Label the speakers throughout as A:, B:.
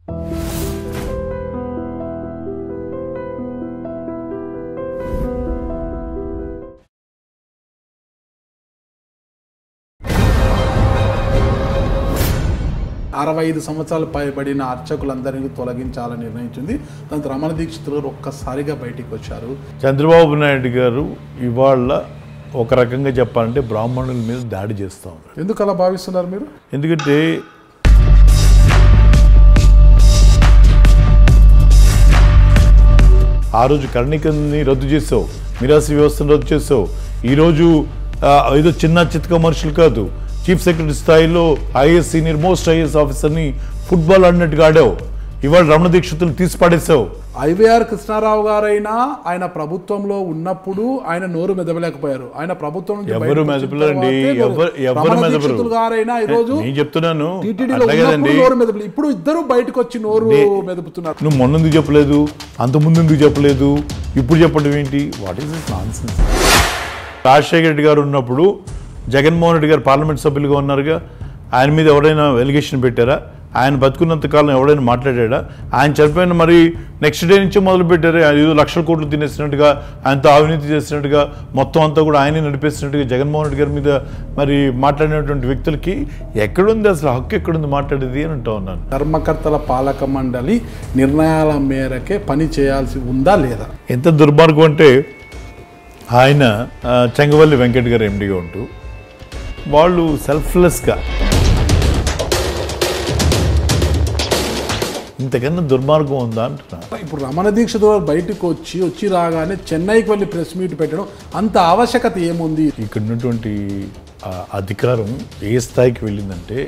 A: అరవై ఐదు సంవత్సరాలు పైబడిన అర్చకులందరినీ తొలగించాలని నిర్ణయించింది దాంతో రమణ దీక్షితులు గారు ఒక్కసారిగా బయటికి వచ్చారు
B: చంద్రబాబు నాయుడు గారు ఇవాళ ఒక రకంగా చెప్పాలంటే బ్రాహ్మణుల మీద దాడి చేస్తూ ఉన్నారు
A: ఎందుకు అలా భావిస్తున్నారు మీరు
B: ఎందుకంటే ఆ రోజు కర్ణికని రద్దు చేసావు మిరాసి వ్యవస్థను రద్దు చేసావు ఈరోజు ఆ, ఏదో చిన్న చిత్క మనుషులు కాదు చీఫ్ సెక్రటరీ స్థాయిలో ఐఏఎస్ సీనియర్ మోస్ట్ ఐఏఎస్ ఆఫీసర్ని ఫుట్బాల్ ఆడినట్టుగా ఆడావు ఇవాళ రమణ దీక్షితులు తీసి పడేసావు
A: ఐవీఆర్ కృష్ణారావు గారైనా ఆయన ప్రభుత్వంలో ఉన్నప్పుడు ఆయన నోరు మెదపలేకపోయారు ఆయన ప్రభుత్వం నుంచి
B: ఎవరు
A: బయటకు వచ్చిన
B: మెదపలేరండి
A: తర్వాతే నోరు-
B: ఎవరు ఎవరు
A: రమణ
B: మెదపరు
A: దీక్షితులు గారైనా ఈ రోజు
B: నేను చెప్తున్నాను
A: టీటీడీలో
B: అట్లా
A: ఉన్నప్పుడు
B: కదండి
A: నోరు మెదపలేదు ఇప్పుడు ఇద్దరు బయటకు వచ్చి నోరు మెదుపుతున్నారు
B: నువ్వు మొన్న ఎందుకు చెప్పలేదు అంత ముందు ఎందుకు చెప్పలేదు ఇప్పుడు చెప్పడం ఏంటి what is this nonsense Rajasekhara Reddy garu ఉన్నప్పుడు జగన్మోహన్ రెడ్డి గారు పార్లమెంట్ సభ్యులుగా ఉన్నారుగా ఆయన మీద ఎవరైనా ఎలిగేషన్ పెట్టారా ఆయన బతుకున్నంత కాలం ఎవరైనా మాట్లాడాడా ఆయన చనిపోయిన మరి నెక్స్ట్ డే నుంచి మొదలు పెట్టారు ఆయన ఏదో లక్షల కోట్లు తినేసినట్టుగా ఆయనతో అవినీతి చేసినట్టుగా మొత్తం అంతా కూడా ఆయనే నడిపేసినట్టుగా జగన్మోహన్ రెడ్డి గారి మీద మరి మాట్లాడినటువంటి వ్యక్తులకి ఎక్కడుంది అసలు హక్కు ఎక్కడుంది మాట్లాడేది అని అంటూ ఉన్నాను
A: ధర్మకర్తల పాలక మండలి నిర్ణయాల మేరకే పని చేయాల్సి ఉందా లేదా
B: ఎంత దుర్మార్గం అంటే ఆయన ఆ, చెంగవల్లి వెంకట్ గారు ఎండిగా ఉంటూ వాళ్ళు సెల్ఫ్లెస్గా ఇంతకన్నా దుర్మార్గం ఉందా అంటున్నా
A: ఇప్పుడు రమణ దీక్ష ద్వారా బయటకు వచ్చి వచ్చి రాగానే చెన్నైకి వెళ్ళి ప్రెస్ మీట్ పెట్టడం అంత ఆవశ్యకత ఏముంది
B: ఇక్కడ ఉన్నటువంటి ఆ అధికారం ఏ స్థాయికి వెళ్ళిందంటే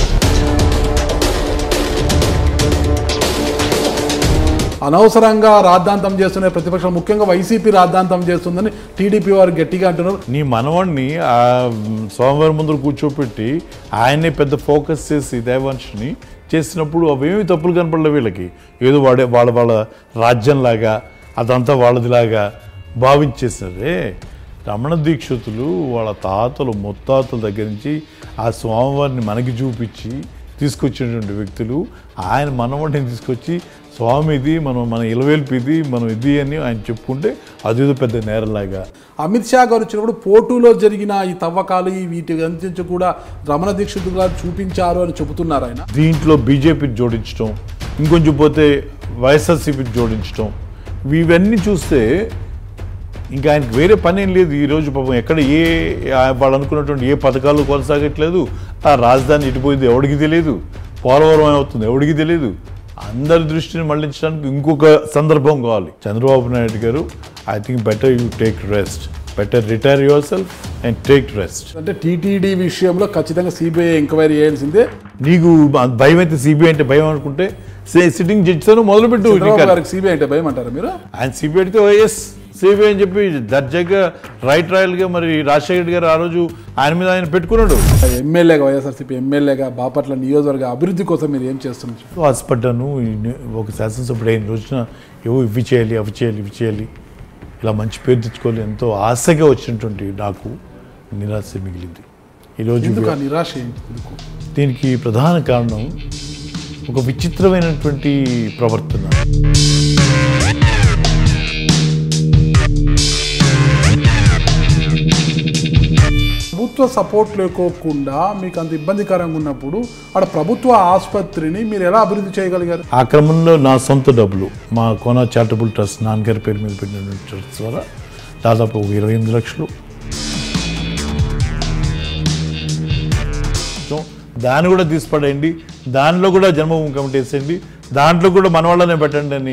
A: అనవసరంగా రాద్ధాంతం చేస్తున్న ప్రతిపక్షం ముఖ్యంగా వైసీపీ రాద్ధాంతం చేస్తుందని టీడీపీ వారు గట్టిగా అంటున్నారు
B: నీ మనవాడిని ఆ సోమవారం ముందు కూర్చోపెట్టి ఆయనే పెద్ద ఫోకస్ చేసి దేవాంశని చేసినప్పుడు అవేమి తప్పులు కనపడలే వీళ్ళకి ఏదో వాడే వాళ్ళ వాళ్ళ రాజ్యంలాగా అదంతా వాళ్ళదిలాగా భావించేసినదే రమణ దీక్షితులు వాళ్ళ తాతలు ముత్తాతల దగ్గర నుంచి ఆ స్వామివారిని మనకి చూపించి తీసుకొచ్చినటువంటి వ్యక్తులు ఆయన మనవాడిని తీసుకొచ్చి స్వామి ఇది మనం మన ఇలవేల్పు ఇది మనం ఇది అని ఆయన చెప్పుకుంటే అదేదో పెద్ద నేరలాగా
A: అమిత్ షా గారు వచ్చినప్పుడు పోటులో జరిగిన ఈ తవ్వకాలు ఈ వీటి గురించి కూడా రమణ దీక్షితులు గారు చూపించారు అని చెబుతున్నారు ఆయన
B: దీంట్లో బీజేపీని జోడించడం ఇంకొంచెం పోతే వైఎస్ఆర్సీపీని జోడించడం ఇవన్నీ చూస్తే ఇంకా ఆయనకి వేరే పని ఏం లేదు ఈరోజు పాపం ఎక్కడ ఏ ఆ- వాళ్ళు అనుకున్నటువంటి ఏ పథకాలు కొనసాగట్లేదు ఆ రాజధాని ఇటుపోయింది ఎవడికి తెలియదు పోలవరం ఏమవుతుంది ఎవడికి తెలియదు అందరి దృష్టిని మళ్లించడానికి ఇంకొక సందర్భం కావాలి Chandrababu Naidu garu I think better you take rest better retire yourself and take rest
A: అంటే టీటీడీ విషయంలో ఖచ్చితంగా సిబిఐ ఎంక్వైరీ చేయాల్సిందే
B: నీకు భయం అయితే సిబిఐ అంటే భయం అనుకుంటే సిట్టింగ్ జడ్జితో మొదలుపెట్టు
A: చంద్రబాబు గారికి సిబిఐ అంటే భయం అంటారా మీరు
B: ఆయన సిబిఐ అడిగితే వైఎస్ సిబిఐ అని చెప్పి దర్జాగా రైట్ రాయల్గా మరి రాజశేఖర రెడ్డి గారు ఆ రోజు ఆయన మీద ఆయన పెట్టుకున్నాడు
A: ఎమ్మెల్యేగా వైఎస్ఆర్సీపీ ఎమ్మెల్యేగా బాపట్ల నియోజకవర్గ అభివృద్ధి కోసం మీరు ఏం చేస్తున్నారు
B: ఆశపడ్డాను ఈ ని- ఒక శాసనసభ్యుడు అయిన రోజున ఏవో ఇవి చేయాలి అవి చేయాలి ఇవి చేయాలి ఇలా మంచి పేరు తెచ్చుకోవాలి ఎంతో ఆశగా వచ్చినటువంటి నాకు నిరాశ మిగిలింది ఈరోజు
A: ఎందుకు ఆ నిరాశ ఏంటి ఎందుకు
B: దీనికి ప్రధాన కారణం ఒక విచిత్రమైనటువంటి ప్రవర్తన
A: ప్రభుత్వ సపోర్ట్ లేకోకుండా మీకు అంత ఇబ్బందికరంగా ఉన్నప్పుడు ఆడ ప్రభుత్వ ఆసుపత్రిని మీరు ఎలా అభివృద్ధి చేయగలిగారు
B: ఆ క్రమంలో నా సొంత డబ్బులు మా కోనా చారిటబుల్ ట్రస్ట్ నాన్నగారి పేరు మీద పెట్టినటువంటి ట్రస్ట్ ద్వారా దాదాపు ఒక ఇరవై ఎనిమిది లక్షలు సో దాన్ని కూడా తీసిపడేయండి దానిలో కూడా జన్మభూమి కమిటీ వేసేయండి దాంట్లో కూడా మన వాళ్ళనే పెట్టండి అని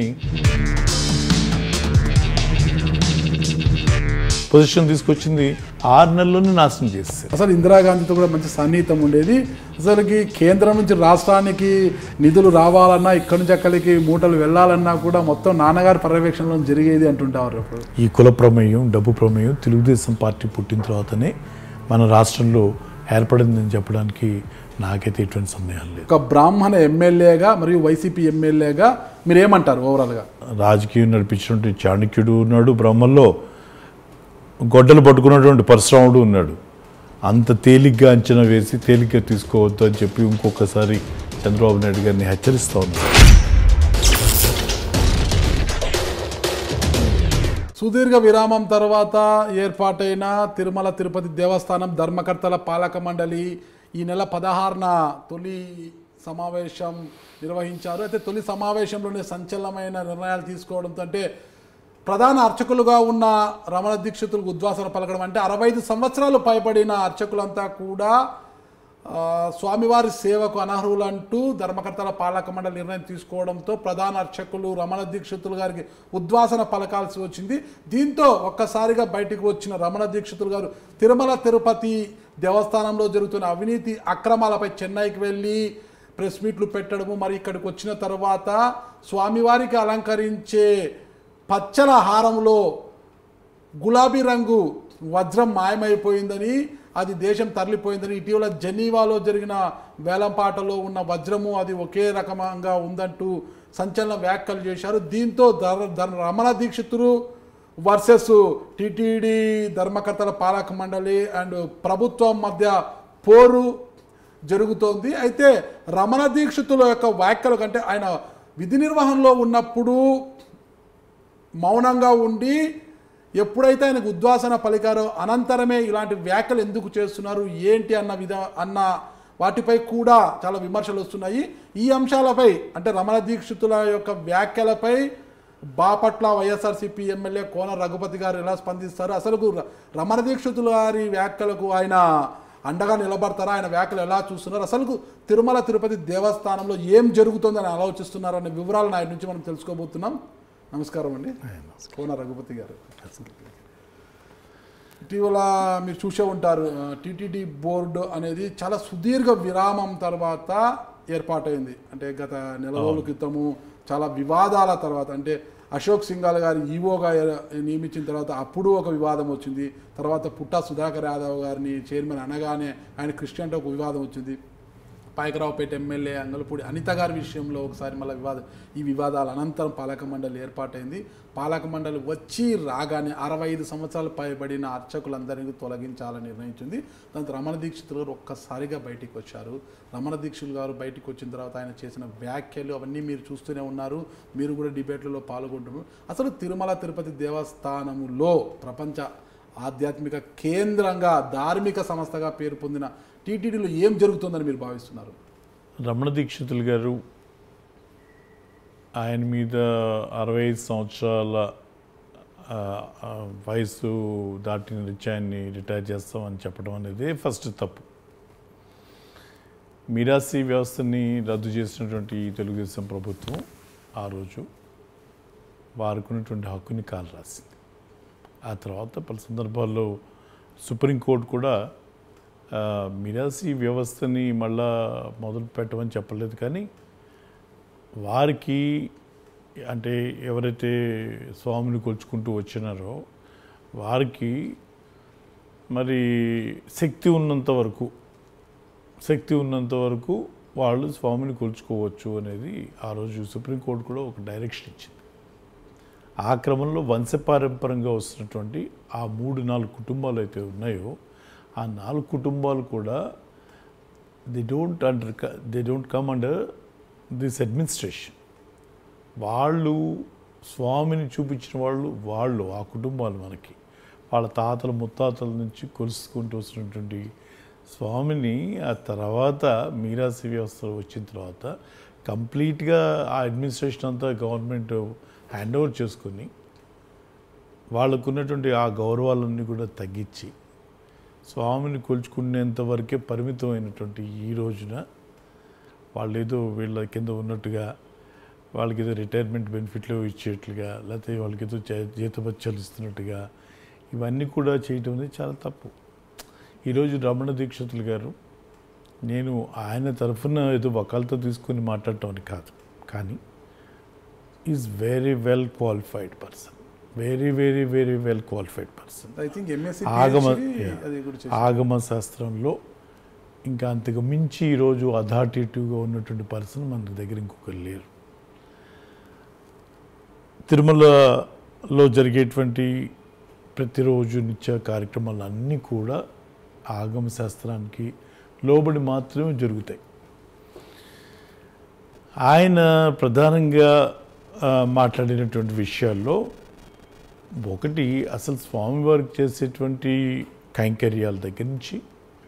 B: పొజిషన్ తీసుకొచ్చింది ఆరు నెలల్లోనే నాశనం చేస్తారు
A: అసలు ఇందిరాగాంధీతో కూడా మంచి సన్నిహితం ఉండేది అసలుకి కేంద్రం నుంచి రాష్ట్రానికి నిధులు రావాలన్నా ఇక్కడి నుంచి అక్కడికి మూటలు వెళ్ళాలన్నా కూడా మొత్తం నాన్నగారి పర్యవేక్షణలో జరిగేది అంటుంటారు ఇప్పుడు
B: ఈ కుల ప్రమేయం డబ్బు ప్రమేయం తెలుగుదేశం పార్టీ పుట్టిన తర్వాతనే మన రాష్ట్రంలో ఏర్పడిందని చెప్పడానికి నాకైతే ఎటువంటి సందేహం లేదు
A: ఒక బ్రాహ్మణ ఎమ్మెల్యేగా మరియు వైసీపీ ఎమ్మెల్యేగా మీరు ఏమంటారు ఓవరాల్గా
B: రాజకీయం నడిపించినటువంటి చాణక్యుడు ఉన్నాడు బ్రహ్మల్లో గొడ్డలు పట్టుకున్నటువంటి పరశురాముడు ఉన్నాడు అంత తేలిగ్గా అంచనా వేసి తేలిగ్గా తీసుకోవద్దు అని చెప్పి ఇంకొకసారి చంద్రబాబు నాయుడు గారిని హెచ్చరిస్తూ ఉన్నారు
A: సుదీర్ఘ విరామం తర్వాత ఏర్పాటైన తిరుమల తిరుపతి దేవస్థానం ధర్మకర్తల పాలక మండలి ఈ నెల పదహారున తొలి సమావేశం నిర్వహించారు అయితే తొలి సమావేశంలోనే సంచలనమైన నిర్ణయాలు తీసుకోవడంతో అంటే ప్రధాన అర్చకులుగా ఉన్న రమణ దీక్షితులకు ఉద్వాసన పలకడం అంటే అరవై ఐదు సంవత్సరాలు పైబడిన అర్చకులంతా కూడా ఆ, స్వామివారి సేవకు అనర్హులంటూ ధర్మకర్తల పాలక మండలి నిర్ణయం తీసుకోవడంతో ప్రధాన అర్చకులు రమణ దీక్షితులు గారికి ఉద్వాసన పలకాల్సి వచ్చింది దీంతో ఒక్కసారిగా బయటికి వచ్చిన రమణ దీక్షితులు గారు తిరుమల తిరుపతి దేవస్థానంలో జరుగుతున్న అవినీతి అక్రమాలపై చెన్నైకి వెళ్ళి ప్రెస్ మీట్లు పెట్టడము మరి ఇక్కడికి వచ్చిన తర్వాత స్వామివారికి అలంకరించే పచ్చల హారంలో గులాబీ రంగు వజ్రం మాయమైపోయిందని అది దేశం తరలిపోయిందని ఇటీవల జెనీవాలో జరిగిన వేలంపాటలో ఉన్న వజ్రము అది ఒకే రకంగా ఉందంటూ సంచలన వ్యాఖ్యలు చేశారు దీంతో ధర ధర రమణ దీక్షితులు వర్సెస్ టిటిడి ధర్మకర్తల పాలక మండలి అండ్ ప్రభుత్వం మధ్య పోరు జరుగుతోంది అయితే రమణ దీక్షితుల యొక్క వ్యాఖ్యలు కంటే ఆయన విధి నిర్వహణలో ఉన్నప్పుడు మౌనంగా ఉండి ఎప్పుడైతే ఆయనకు ఉద్వాసన పలికారో అనంతరమే ఇలాంటి వ్యాఖ్యలు ఎందుకు చేస్తున్నారు ఏంటి అన్న విధ అన్న వాటిపై కూడా చాలా విమర్శలు వస్తున్నాయి ఈ అంశాలపై అంటే రమణ దీక్షితుల యొక్క వ్యాఖ్యలపై బాపట్ల వైఎస్ఆర్సీపీ ఎమ్మెల్యే కోన రఘుపతి గారు ఎలా స్పందిస్తారు అసలు ర- రమణ దీక్షితుల గారి వ్యాఖ్యలకు ఆయన అండగా నిలబడతారా ఆయన వ్యాఖ్యలు ఎలా చూస్తున్నారు అసలు తిరుమల తిరుపతి దేవస్థానంలో ఏం జరుగుతుందని ఆలోచిస్తున్నారు అనే వివరాలను ఆయన నుంచి మనం తెలుసుకోబోతున్నాం నమస్కారం అండి కోన రఘుపతి గారు ఇటీవల మీరు చూసే ఉంటారు టీటీడీ బోర్డు అనేది చాలా సుదీర్ఘ విరామం తర్వాత ఏర్పాటైంది అంటే గత నెల రోజుల క్రితము చాలా వివాదాల తర్వాత అంటే అశోక్ సింఘాల్ గారి ఈవోగా నియమించిన తర్వాత అప్పుడు ఒక వివాదం వచ్చింది తర్వాత పుట్టా సుధాకర్ యాదవ్ గారిని చైర్మన్ అనగానే ఆయన క్రిస్టియన్తో ఒక వివాదం వచ్చింది పాయకరావుపేట ఎమ్మెల్యే అంగలపూడి అనిత గారి విషయంలో ఒకసారి మళ్ళీ వివాదం ఈ వివాదాల అనంతరం పాలక మండలి ఏర్పాటైంది పాలక మండలి వచ్చి రాగానే అరవై ఐదు సంవత్సరాలు పైబడిన అర్చకులందరినీ తొలగించాలని నిర్ణయించింది దాంతో రమణ దీక్షితులు గారు ఒక్కసారిగా బయటికి వచ్చారు రమణ దీక్షితులు గారు బయటికి వచ్చిన తర్వాత ఆయన చేసిన వ్యాఖ్యలు అవన్నీ మీరు చూస్తూనే ఉన్నారు మీరు కూడా డిబేట్లలో పాల్గొంటున్నారు అసలు తిరుమల తిరుపతి దేవస్థానములో ప్రపంచ ఆధ్యాత్మిక కేంద్రంగా ధార్మిక సంస్థగా పేరు పొందిన టీటీడీలో ఏం జరుగుతుందని మీరు భావిస్తున్నారు
B: రమణ దీక్షితులు గారు ఆయన మీద అరవై ఐదు సంవత్సరాల ఆ, ఆ, వయసు దాటిన రిచ్ ఆయన్ని రిటైర్ చేస్తామని చెప్పడం అనేది ఫస్ట్ తప్పు మిరాసి వ్యవస్థని రద్దు చేసినటువంటి ఈ తెలుగుదేశం ప్రభుత్వం ఆ రోజు వారికి ఉన్నటువంటి హక్కుని కాలు రాసింది ఆ తర్వాత పలు సందర్భాల్లో సుప్రీంకోర్టు కూడా ఆ, మిరాసి వ్యవస్థని మళ్ళా మొదలు పెట్టమని చెప్పలేదు కానీ వారికి అంటే ఎవరైతే స్వామిని కొలుచుకుంటూ వచ్చినారో వారికి మరి శక్తి ఉన్నంత వరకు శక్తి ఉన్నంత వరకు వాళ్ళు స్వామిని కొలుచుకోవచ్చు అనేది ఆ రోజు సుప్రీంకోర్టు కూడా ఒక డైరెక్షన్ ఇచ్చింది ఆ క్రమంలో వంశపారంపరంగా వస్తున్నటువంటి ఆ మూడు నాలుగు కుటుంబాలు అయితే ఉన్నాయో ఆ నాలుగు కుటుంబాలు కూడా the don't under they don't come under this administration వాళ్ళు స్వామిని చూపించిన వాళ్ళు వాళ్ళు ఆ కుటుంబాలు మనకి వాళ్ళ తాతల ముత్తాతల నుంచి కొలుసుకుంటూ వస్తున్నటువంటి స్వామిని ఆ తర్వాత మీరాసి వ్యవస్థ వచ్చిన తర్వాత కంప్లీట్గా ఆ అడ్మినిస్ట్రేషన్ అంతా గవర్నమెంట్ హ్యాండ్ ఓవర్ చేసుకొని వాళ్ళకున్నటువంటి ఆ గౌరవాలన్నీ కూడా తగ్గించి స్వామిని కొలుచుకునేంత వరకే పరిమితమైనటువంటి ఈ రోజున వాళ్ళు ఏదో వీళ్ళ కింద ఉన్నట్టుగా వాళ్ళకి ఏదో రిటైర్మెంట్ బెనిఫిట్లు ఇచ్చేట్లుగా లేకపోతే వాళ్ళకి ఏదో జీ- జీతభత్యాలు ఇస్తున్నట్టుగా ఇవన్నీ కూడా చేయటం అనేది చాలా తప్పు ఈరోజు రమణ దీక్షితులు గారు నేను ఆయన తరఫున ఏదో వకాలతో తీసుకొని మాట్లాడటం అని కాదు కానీ is very well qualified person very very very well qualified person
A: I think MSc
B: Agama
A: అది కూడా చేశారు.
B: ఆగమ శాస్త్రంలో ఇంకా అంతకు మించి ఈరోజు అథారిటేటివ్గా ఉన్నటువంటి పర్సన్ మన దగ్గర ఇంకొకరు లేరు తిరుమలలో జరిగేటువంటి ప్రతిరోజు నిత్య కార్యక్రమాలు అన్నీ కూడా ఆగమ శాస్త్రానికి లోబడి మాత్రమే జరుగుతాయి ఆయన ప్రధానంగా ఆ, మాట్లాడినటువంటి విషయాల్లో ఒకటి అసలు స్వామివారికి చేసేటువంటి కైంకర్యాల దగ్గర నుంచి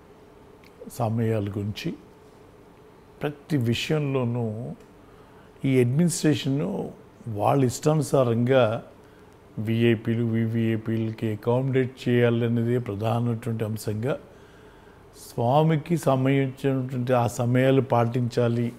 B: సమయాల గురించి ప్రతి విషయంలోనూ ఈ అడ్మినిస్ట్రేషన్ వాళ్ళ ఇష్టానుసారంగా విఐపీలు వివిఐపీలకి అకామిడేట్ చేయాలనేది ప్రధానమైనటువంటి అంశంగా స్వామికి సంబంధించినటువంటి ఆ సమయాలు పాటించాలి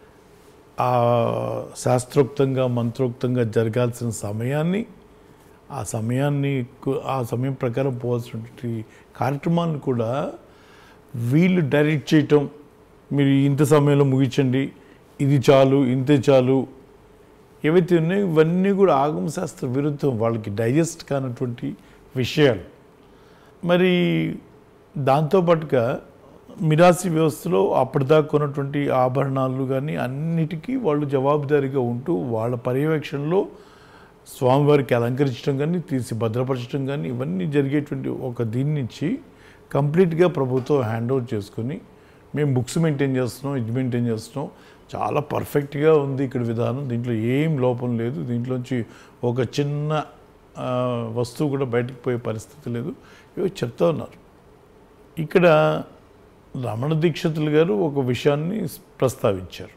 B: ఆ శాస్త్రోక్తంగా మంత్రోక్తంగా జరగాల్సిన సమయాన్ని ఆ సమయాన్ని కు- ఆ సమయం ప్రకారం పోవాల్సినటువంటి కార్యక్రమాలను కూడా వీళ్ళు డైరెక్ట్ చేయటం మీరు ఇంత సమయంలో ముగించండి ఇది చాలు ఇంతే చాలు ఏవైతే ఉన్నాయో ఇవన్నీ కూడా ఆగమ శాస్త్ర విరుద్ధం వాళ్ళకి డైజెస్ట్ కానటువంటి విషయాలు మరి దాంతోపాటుగా మిరాసి వ్యవస్థలో అప్పటిదాకా ఉన్నటువంటి ఆభరణాలు కానీ అన్నిటికీ వాళ్ళు జవాబుదారీగా ఉంటూ వాళ్ళ పర్యవేక్షణలో స్వామివారికి అలంకరించడం కానీ తీసి భద్రపరచడం కానీ ఇవన్నీ జరిగేటువంటి ఒక దీని నుంచి కంప్లీట్గా ప్రభుత్వం హ్యాండ్ ఓవర్ చేసుకుని మేము బుక్స్ మెయింటైన్ చేస్తున్నాం ఇది మెయింటైన్ చేస్తున్నాం చాలా పర్ఫెక్ట్గా ఉంది ఇక్కడ విధానం దీంట్లో ఏం లోపం లేదు దీంట్లోంచి ఒక చిన్న ఆ, వస్తువు కూడా బయటకు పోయే పరిస్థితి లేదు ఇవి చెప్తా ఉన్నారు ఇక్కడ రమణ దీక్షితులు గారు ఒక విషయాన్ని ప్రస్తావించారు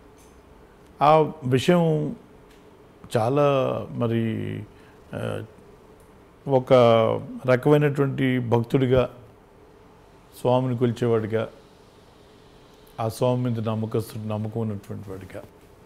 B: ఆ విషయం చాలా మరి ఆ, ఒక రకమైనటువంటి భక్తుడిగా స్వామిని కొలిచేవాడిగా ఆ స్వామి మీద నమ్మకస్తుడు నమ్మకం ఉన్నటువంటి వాడిగా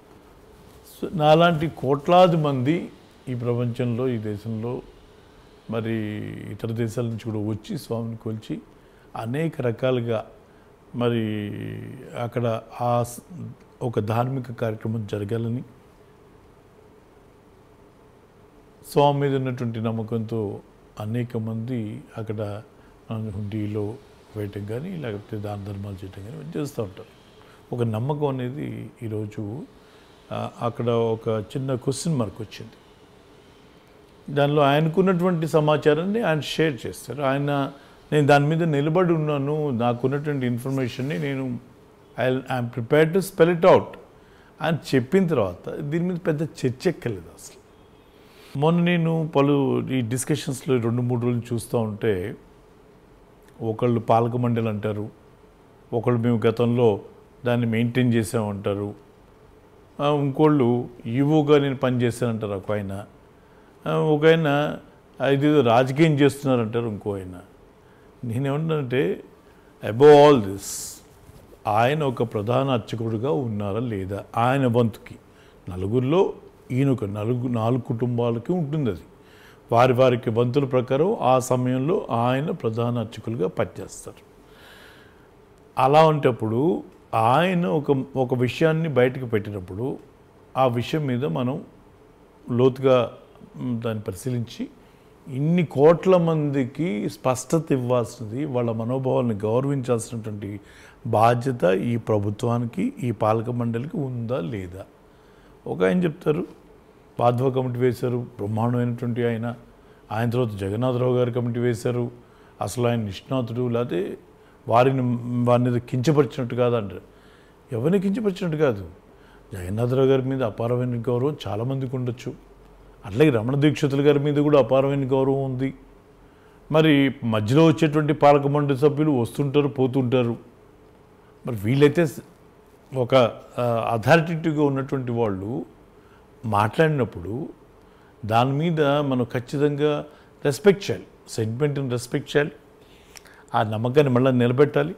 B: సో నాలాంటి కోట్లాది మంది ఈ ప్రపంచంలో ఈ దేశంలో మరి ఇతర దేశాల నుంచి కూడా వచ్చి స్వామిని కొలిచి అనేక రకాలుగా మరి అక్కడ ఆ స్- ఒక ధార్మిక కార్యక్రమం జరగాలని స్వామి మీద ఉన్నటువంటి నమ్మకంతో అనేక మంది అక్కడ ఆ, హుండీలో వేయటం కానీ లేకపోతే దాన ధర్మాలు చేయటం కానీ ఇవన్నీ చేస్తూ ఉంటారు ఒక నమ్మకం అనేది ఈరోజు ఆ, అక్కడ ఒక చిన్న క్వశ్చన్ మార్క్ వచ్చింది దానిలో ఆయనకున్నటువంటి సమాచారాన్ని ఆయన షేర్ చేస్తారు ఆయన నేను దాని మీద నిలబడి ఉన్నాను నాకున్నటువంటి ఇన్ఫర్మేషన్ని నేను I I'm prepare to spell it out అని చెప్పిన తర్వాత దీని మీద పెద్ద చర్చ ఎక్కలేదు అసలు మొన్న నేను పలు ఈ డిస్కషన్స్లో రెండు మూడు రోజులు చూస్తూ ఉంటే ఒకళ్ళు పాలక మండలి అంటారు ఒకళ్ళు మేము గతంలో దాన్ని మెయింటైన్ చేసామంటారు ఆ, ఇంకోళ్ళు ఈవోగా నేను పనిచేశానంటారు ఒక ఆయన ఆ, ఒక ఆయన ఇది రాజకీయం చేస్తున్నారంటారు ఇంకో ఆయన నేనేమంటానంటే అబౌవ్ ఆల్ దిస్ ఆయన ఒక ప్రధాన అర్చకుడుగా ఉన్నారా లేదా ఆయన వంతుకి నలుగురిలో ఈయన ఒక నలుగు నాలుగు కుటుంబాలకి ఉంటుంది అది వారి వారికి వంతుల ప్రకారం ఆ సమయంలో ఆయన ప్రధాన అర్చకులుగా పనిచేస్తారు అలా ఉంటప్పుడు ఆయన ఒక ఒక విషయాన్ని బయటకు పెట్టినప్పుడు ఆ విషయం మీద మనం లోతుగా మ్, దాన్ని పరిశీలించి ఇన్ని కోట్ల మందికి స్పష్టత ఇవ్వాల్సింది వాళ్ళ మనోభావాలను గౌరవించాల్సినటువంటి బాధ్యత ఈ ప్రభుత్వానికి ఈ పాలక మండలికి ఉందా లేదా ఒక ఆయన చెప్తారు పాధ్వ కమిటీ వేశారు బ్రహ్మాండమైనటువంటి ఆయన ఆయన తర్వాత జగన్నాథరావు గారి కమిటీ వేశారు అసలు ఆయన నిష్ణాతుడు లేకపోతే వారిని వారిని ఏదో కించపరిచినట్టు కాదంటారు ఎవరిని కించపరిచినట్టు కాదు జగన్నాథరావు గారి మీద అపారమైన గౌరవం చాలామందికి ఉండొచ్చు అట్లాగే రమణ దీక్షితుల గారి మీద కూడా అపారమైన గౌరవం ఉంది మరి మధ్యలో వచ్చేటువంటి పాలక మండలి సభ్యులు వస్తుంటారు పోతుంటారు మరి వీళ్ళైతే స- ఒక అథారిటేటివ్గా ఉన్నటువంటి వాళ్ళు మాట్లాడినప్పుడు దాని మీద మనం ఖచ్చితంగా రెస్పెక్ట్ చేయాలి సెంటిమెంట్ని రెస్పెక్ట్ చేయాలి ఆ నమ్మకాన్ని మళ్ళీ నిలబెట్టాలి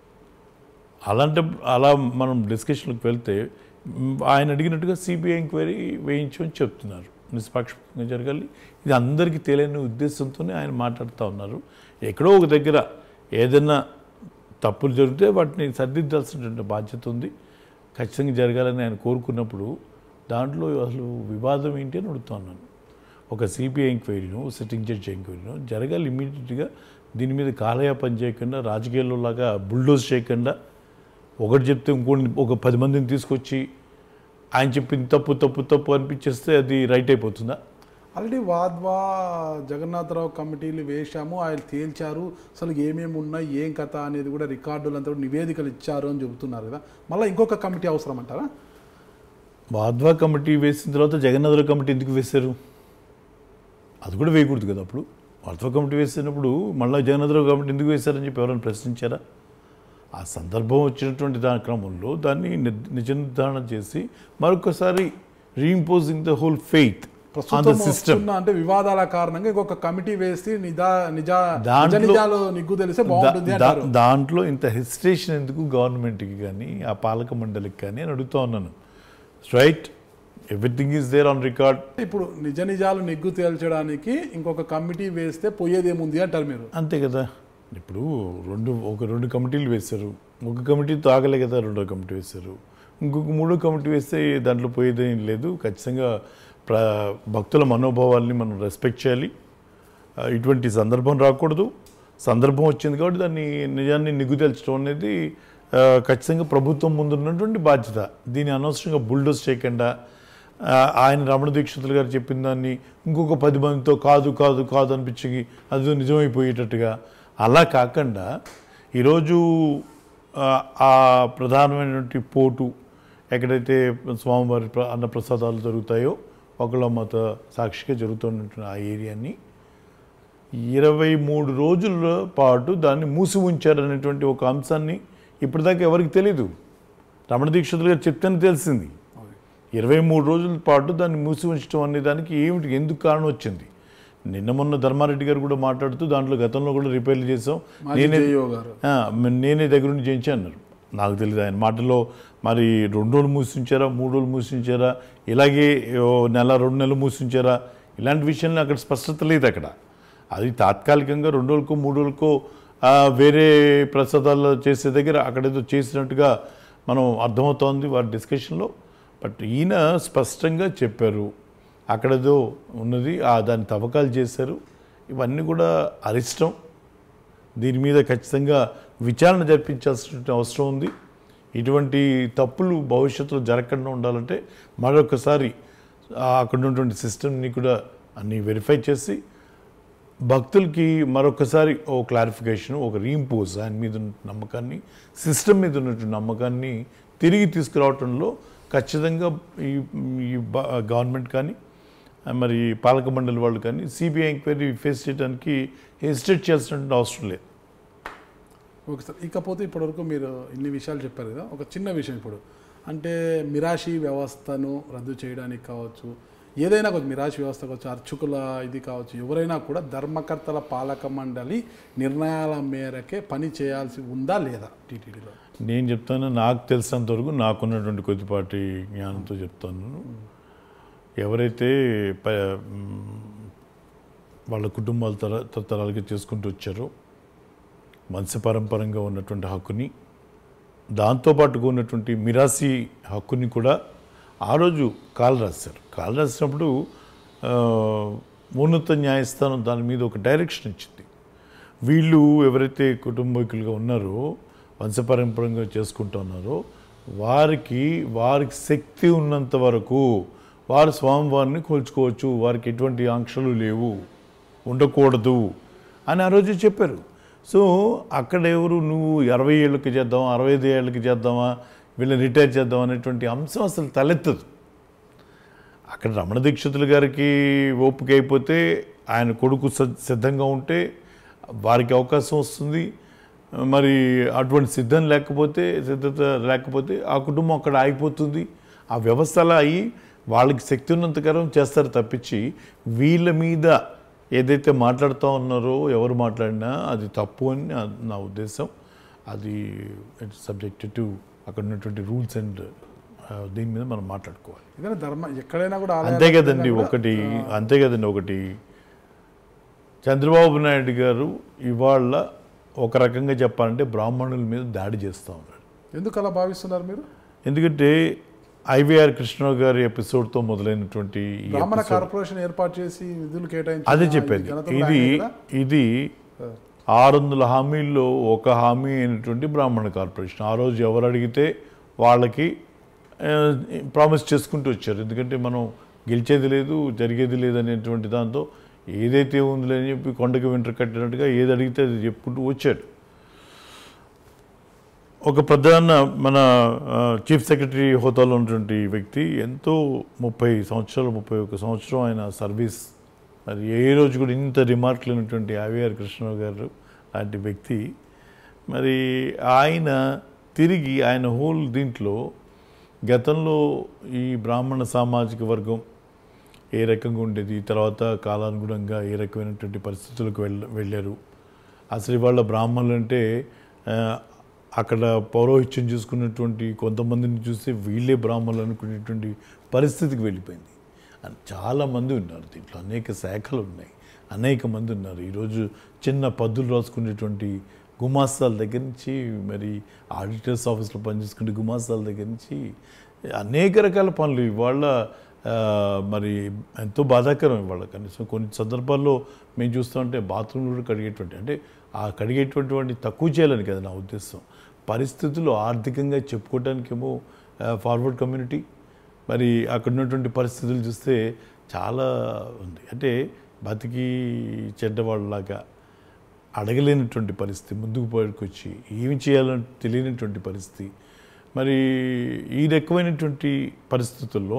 B: అలాంటి అలా మనం డిస్కషన్కి వెళ్తే మ్, ఆయన అడిగినట్టుగా సిబిఐ ఎంక్వైరీ వేయించమని చెప్తున్నారు నిష్పాక్షికంగా జరగాలి ఇది అందరికీ తెలియని ఉద్దేశంతోనే ఆయన మాట్లాడుతూ ఉన్నారు ఎక్కడో ఒక దగ్గర ఏదైనా తప్పులు జరిగితే వాటిని సరిదిద్దాల్సినటువంటి బాధ్యత ఉంది ఖచ్చితంగా జరగాలని ఆయన కోరుకున్నప్పుడు దాంట్లో అసలు వివాదం ఏంటి అని అడుగుతున్నాను ఒక సిబిఐ ఎంక్వైరీను సిట్టింగ్ జడ్జి ఎంక్వైరీను జరగాలి ఇమీడియట్గా దీని మీద కాలయాపన చేయకుండా రాజకీయాల్లో లాగా బుల్డోజ్ చేయకుండా ఒకటి చెప్తే ఇంకోటి ఒక పది మందిని తీసుకొచ్చి ఆయన చెప్పింది తప్పు తప్పు తప్పు అనిపించేస్తే అది రైట్ అయిపోతుందా
A: ఆల్రెడీ వాద్వా జగన్నాథరావు కమిటీలు వేశాము ఆయన తేల్చారు అసలు ఏమేమి ఉన్నాయి ఏం కథ అనేది కూడా రికార్డులు అంతా కూడా నివేదికలు ఇచ్చారు అని చెబుతున్నారు కదా మళ్ళీ ఇంకొక కమిటీ అవసరం అంటారా
B: వాద్వా కమిటీ వేసిన తర్వాత జగన్నాథుల కమిటీ ఎందుకు వేశారు అది కూడా వేయకూడదు కదా అప్పుడు వాద్వా కమిటీ వేసినప్పుడు మళ్ళీ జగన్నాథుల కమిటీ ఎందుకు వేశారని చెప్పి ఎవరైనా ప్రశ్నించారా ఆ సందర్భం వచ్చినటువంటి దాని క్రమంలో దాన్ని నిర్- నిజ నిర్ధారణ చేసి మరొకసారి reimposing the whole faith on the
A: ప్రస్తుతం
B: సిస్టమ్
A: వస్తున్న అంటే వివాదాల కారణంగా ఇంకొక కమిటీ వేసి నిజా నిజా నిజ
B: దాంట్లో-
A: నిజాలు నిగ్గు తెలిస్తే బాగుంటుంది
B: దా-
A: అంటారు
B: దాంట్లో ఇంత హెసిటేషన్ ఎందుకు గవర్నమెంట్కి కానీ ఆ పాలక మండలికి కానీ అని అడుగుతా ఉన్నాను right everything is there on record
A: ఇప్పుడు నిజ నిజాలు నిగ్గు తేల్చడానికి ఇంకొక కమిటీ వేస్తే పోయేది ఏముంది అంటారు మీరు
B: అంతే కదా ఇప్పుడు రెండు ఒక రెండు కమిటీలు వేశారు ఒక కమిటీతో ఆగలే కదా రెండో కమిటీ వేశారు ఇంకొక మూడో కమిటీ వేస్తే దాంట్లో పోయేదేం లేదు ఖచ్చితంగా ప్ర భక్తుల మనోభావాల్ని మనం రెస్పెక్ట్ చేయాలి ఆ, ఇటువంటి సందర్భం రాకూడదు సందర్భం వచ్చింది కాబట్టి దాన్ని నిజాన్ని నిగ్గు తేల్చడం అనేది ఆ, ఖచ్చితంగా ప్రభుత్వం ముందున్నటువంటి బాధ్యత దీన్ని అనవసరంగా బుల్డోస్ చేయకుండా ఆ, ఆయన రమణ దీక్షితులు గారు చెప్పిన దాన్ని ఇంకొక పది మందితో కాదు కాదు కాదు అనిపించి అది నిజమైపోయేటట్టుగా అలా కాకుండా ఈరోజు ఆ, ఆ ప్రధానమైనటువంటి పోటు ఎక్కడైతే స్వామివారి ప్ర- అన్నప్రసాదాలు జరుగుతాయో ఒకళ్ళ మత సాక్షిగా జరుగుతున్నటువంటి ఆ ఏరియాని ఇరవై మూడు రోజుల పాటు దాన్ని మూసి ఉంచారనేటువంటి ఒక అంశాన్ని ఇప్పటిదాకా ఎవరికి తెలీదు రమణ దీక్షితులు గారు చెప్తేనే తెలిసింది ఇరవై మూడు రోజుల పాటు దాన్ని మూసి ఉంచడం అనే దానికి ఏమిటి ఎందుకు కారణం వచ్చింది నిన్న మొన్న ధర్మారెడ్డి గారు కూడా మాట్లాడుతూ దాంట్లో గతంలో కూడా రిపేర్లు చేసాం
A: మాజీ
B: నేనే
A: జేఈఓ గారు
B: ఆ, మ- నేనే దగ్గర నుండి చేయించి అన్నారు నాకు తెలియదు ఆయన మాటలో మరి రెండు రోజులు మూసించారా మూడు రోజులు మూసించారా ఇలాగే ఓ నెల రెండు నెలలు మూసించారా ఇలాంటి విషయంలో అక్కడ స్పష్టత లేదు అక్కడ అది తాత్కాలికంగా రెండు రోజులకో మూడు రోజులకో ఆ, వేరే ప్రసాదాలు చేసే దగ్గర అక్కడేదో చేసినట్టుగా మనం అర్థమవుతోంది వారి డిస్కషన్లో బట్ ఈయన స్పష్టంగా చెప్పారు అక్కడేదో ఉన్నది ఆ దాన్ని తవ్వకాలు చేశారు ఇవన్నీ కూడా అరిష్టం దీని మీద ఖచ్చితంగా విచారణ జరిపించాల్సిన అవసరం ఉంది ఇటువంటి తప్పులు భవిష్యత్తులో జరగకుండా ఉండాలంటే మరొకసారి ఆ అక్కడ ఉన్నటువంటి సిస్టమ్ని కూడా అన్ని వెరిఫై చేసి భక్తులకి మరొకసారి ఓ క్లారిఫికేషన్ ఒక రీంపోజ్ ఆయన మీద ఉన్న నమ్మకాన్ని సిస్టమ్ మీద ఉన్నటువంటి నమ్మకాన్ని తిరిగి తీసుకురావటంలో ఖచ్చితంగా ఈ ఈ బ- గవర్నమెంట్ కానీ మరి పాలక మండలి వాళ్ళు కానీ సిబిఐ ఎంక్వైరీ ఫేస్ చేయడానికి హెసిటేట్ చేయాల్సిన అవసరం లేదు
A: ఓకే సార్ ఇకపోతే ఇప్పటివరకు మీరు ఇన్ని విషయాలు చెప్పారు కదా ఒక చిన్న విషయం ఇప్పుడు అంటే మిరాషి వ్యవస్థను రద్దు చేయడానికి కావచ్చు ఏదైనా కొంచెం మిరాషి వ్యవస్థ కావచ్చు అర్చకుల ఇది కావచ్చు ఎవరైనా కూడా ధర్మకర్తల పాలక మండలి నిర్ణయాల మేరకే పని చేయాల్సి ఉందా లేదా టీటీడీలో
B: నేను చెప్తాను నాకు తెలిసినంత వరకు నాకున్నటువంటి కొద్దిపాటి జ్ఞానంతో చెప్తాను ఎవరైతే ప- మ్, వాళ్ళ కుటుంబాల తర తరతరాలుగా చేసుకుంటూ వచ్చారో వంశపరంపరంగా ఉన్నటువంటి హక్కుని దాంతోపాటుగా ఉన్నటువంటి మిరాసి హక్కుని కూడా ఆ రోజు కాలు రాశారు కాలు రాసినప్పుడు ఆ, ఉన్నత న్యాయస్థానం దాని మీద ఒక డైరెక్షన్ ఇచ్చింది వీళ్ళు ఎవరైతే కుటుంబీకులుగా ఉన్నారో వంశపరంపరంగా చేసుకుంటున్నారో వారికి వారికి శక్తి ఉన్నంత వరకు వారు స్వామివారిని కొలుచుకోవచ్చు వారికి ఎటువంటి ఆంక్షలు లేవు ఉండకూడదు అని ఆ రోజు చెప్పారు సో అక్కడ ఎవరు నువ్వు అరవై ఏళ్ళకి చేద్దామా అరవై ఐదు ఏళ్ళకి చేద్దామా వీళ్ళని రిటైర్ చేద్దాం అనేటువంటి అంశం అసలు తలెత్తదు అక్కడ రమణ దీక్షితులు గారికి ఓపిక అయిపోతే ఆయన కొడుకు స- సిద్ధంగా ఉంటే వారికి అవకాశం వస్తుంది మరి అటువంటి సిద్ధం లేకపోతే సిద్ధత లేకపోతే ఆ కుటుంబం అక్కడ ఆగిపోతుంది ఆ వ్యవస్థ అలా అయ్యి వాళ్ళకి శక్తి ఉన్నంతకరం చేస్తారు తప్పించి వీళ్ళ మీద ఏదైతే మాట్లాడుతూ ఉన్నారో ఎవరు మాట్లాడినా అది తప్పు అని నా- నా ఉద్దేశం అది సబ్జెక్ట్ టు అక్కడ ఉన్నటువంటి రూల్స్ అండ్ దీని మీద మనం మాట్లాడుకోవాలి
A: ఎందుకంటే ధర్మ ఎక్కడైనా కూడా ఆలయాలకు
B: అంతే కదండి
A: వెళ్ళినా కూడా,
B: ఒకటి అంతే కదండి ఒకటి చంద్రబాబు నాయుడు గారు ఇవాళ ఒక రకంగా చెప్పాలంటే బ్రాహ్మణుల మీద దాడి చేస్తూ ఉన్నాడు
A: ఎందుకు అలా భావిస్తున్నారు మీరు
B: ఎందుకంటే ఐవీఆర్ కృష్ణరావు గారి ఎపిసోడ్తో మొదలైనటువంటి ఈ
A: బ్రాహ్మణ
B: episode-
A: కార్పొరేషన్ ఏర్పాటు చేసి నిధులు కేటాయించి
B: అదే చెప్పేది ఇది ఇది ఆరు వందల హామీల్లో ఒక హామీ అయినటువంటి బ్రాహ్మణ కార్పొరేషన్ ఆ రోజు ఎవరు అడిగితే వాళ్ళకి ప్రామిస్ చేసుకుంటూ వచ్చారు ఎందుకంటే మనం గెలిచేది లేదు జరిగేది లేదు అనేటువంటి దాంతో ఏదైతే ఉందిలే అని చెప్పి కొండకి వెంట్ర కట్టినట్టుగా ఏది అడిగితే అది చెప్పుకుంటూ వచ్చాడు ఒక ప్రధాన మన ఆ, చీఫ్ సెక్రటరీ హోదాలో ఉన్నటువంటి వ్యక్తి ఎంతో ముప్పై సంవత్సరాలు ముప్పై ఒక్క సంవత్సరం ఆయన సర్వీస్ మరి ఏ రోజు కూడా ఇంత రిమార్క్ లేనటువంటి ఆవిఆర్ కృష్ణరావు గారు లాంటి వ్యక్తి మరి ఆయన తిరిగి ఆయన హోల్ దీంట్లో గతంలో ఈ బ్రాహ్మణ సామాజిక వర్గం ఏ రకంగా ఉండేది తర్వాత కాలానుగుణంగా ఏ రకమైనటువంటి పరిస్థితులకు వెళ్ళ వెళ్ళారు అసలు ఇవాళ బ్రాహ్మణులు అంటే ఆ, అక్కడ పౌరోహిత్యం చూసుకున్నటువంటి కొంతమందిని చూస్తే వీళ్ళే బ్రాహ్మణులు అనుకునేటువంటి పరిస్థితికి వెళ్ళిపోయింది అని చాలామంది ఉన్నారు దీంట్లో అనేక శాఖలు ఉన్నాయి అనేక మంది ఉన్నారు ఈరోజు చిన్న పద్దులు రాసుకునేటువంటి గుమాస్తాల దగ్గర నుంచి మరి ఆడిటర్స్ ఆఫీస్లో పనిచేసుకునే గుమాస్తాల దగ్గర నుంచి అనేక రకాల పనులు ఇవాళ ఆ, మరి ఎంతో బాధాకరం ఇవాళ కనీసం కొన్ని సందర్భాల్లో మేము చూస్తుంటే బాత్రూమ్లు కూడా కడిగేటువంటి అంటే ఆ కడిగేటువంటి వాడిని తక్కువ చేయాలని కదా నా ఉద్దేశం పరిస్థితులు ఆర్థికంగా చెప్పుకోవడానికేమో ఫార్వర్డ్ కమ్యూనిటీ మరి అక్కడ ఉన్నటువంటి పరిస్థితులు చూస్తే చాలా ఉంది అంటే బతికి చెడ్డవాళ్ళలాగా అడగలేనటువంటి పరిస్థితి ముందుకు పోయి ఏమి చేయాలని తెలియనటువంటి పరిస్థితి మరి ఈ రకమైనటువంటి పరిస్థితుల్లో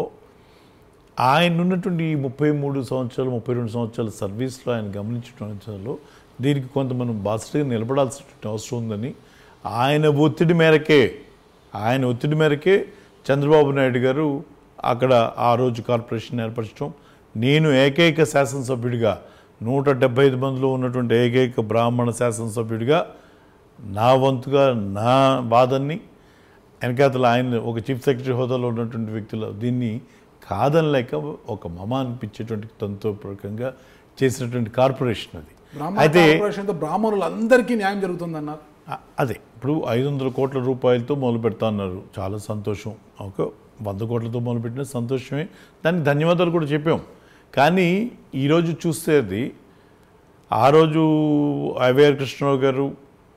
B: ఆయన ఉన్నటువంటి ఈ ముప్పై మూడు సంవత్సరాలు ముప్పై రెండు సంవత్సరాల సర్వీస్లో ఆయన గమనించడంలో దీనికి కొంత మనం బాధ్యతగా నిలబడాల్సినటువంటి అవసరం ఉందని ఆయన ఒత్తిడి మేరకే ఆయన ఒత్తిడి మేరకే చంద్రబాబు నాయుడు గారు అక్కడ ఆ రోజు కార్పొరేషన్ ఏర్పరచడం నేను ఏకైక శాసనసభ్యుడిగా నూట డెబ్బై ఐదు మందిలో ఉన్నటువంటి ఏకైక బ్రాహ్మణ శాసనసభ్యుడిగా నా వంతుగా నా బాధని వెనకాతల ఆయన ఒక చీఫ్ సెక్రటరీ హోదాలో ఉన్నటువంటి వ్యక్తులు దీన్ని కాదనలేక ఒక మమ అనిపించేటువంటి తంతోపూర్వకంగా చేసినటువంటి కార్పొరేషన్ అది
A: బ్రాహ్మణ
B: అయితే
A: కార్పొరేషన్తో బ్రాహ్మణులందరికీ న్యాయం జరుగుతుందన్నారు
B: అ- అదే ఇప్పుడు ఐదు వందల కోట్ల రూపాయలతో మొదలు పెడతా అన్నారు చాలా సంతోషం ఒక వంద కోట్లతో మొదలుపెట్టిన సంతోషమే దానికి ధన్యవాదాలు కూడా చెప్పాం కానీ ఈరోజు చూస్తే అది ఆ రోజు ఐవైఆర్ కృష్ణరావు గారు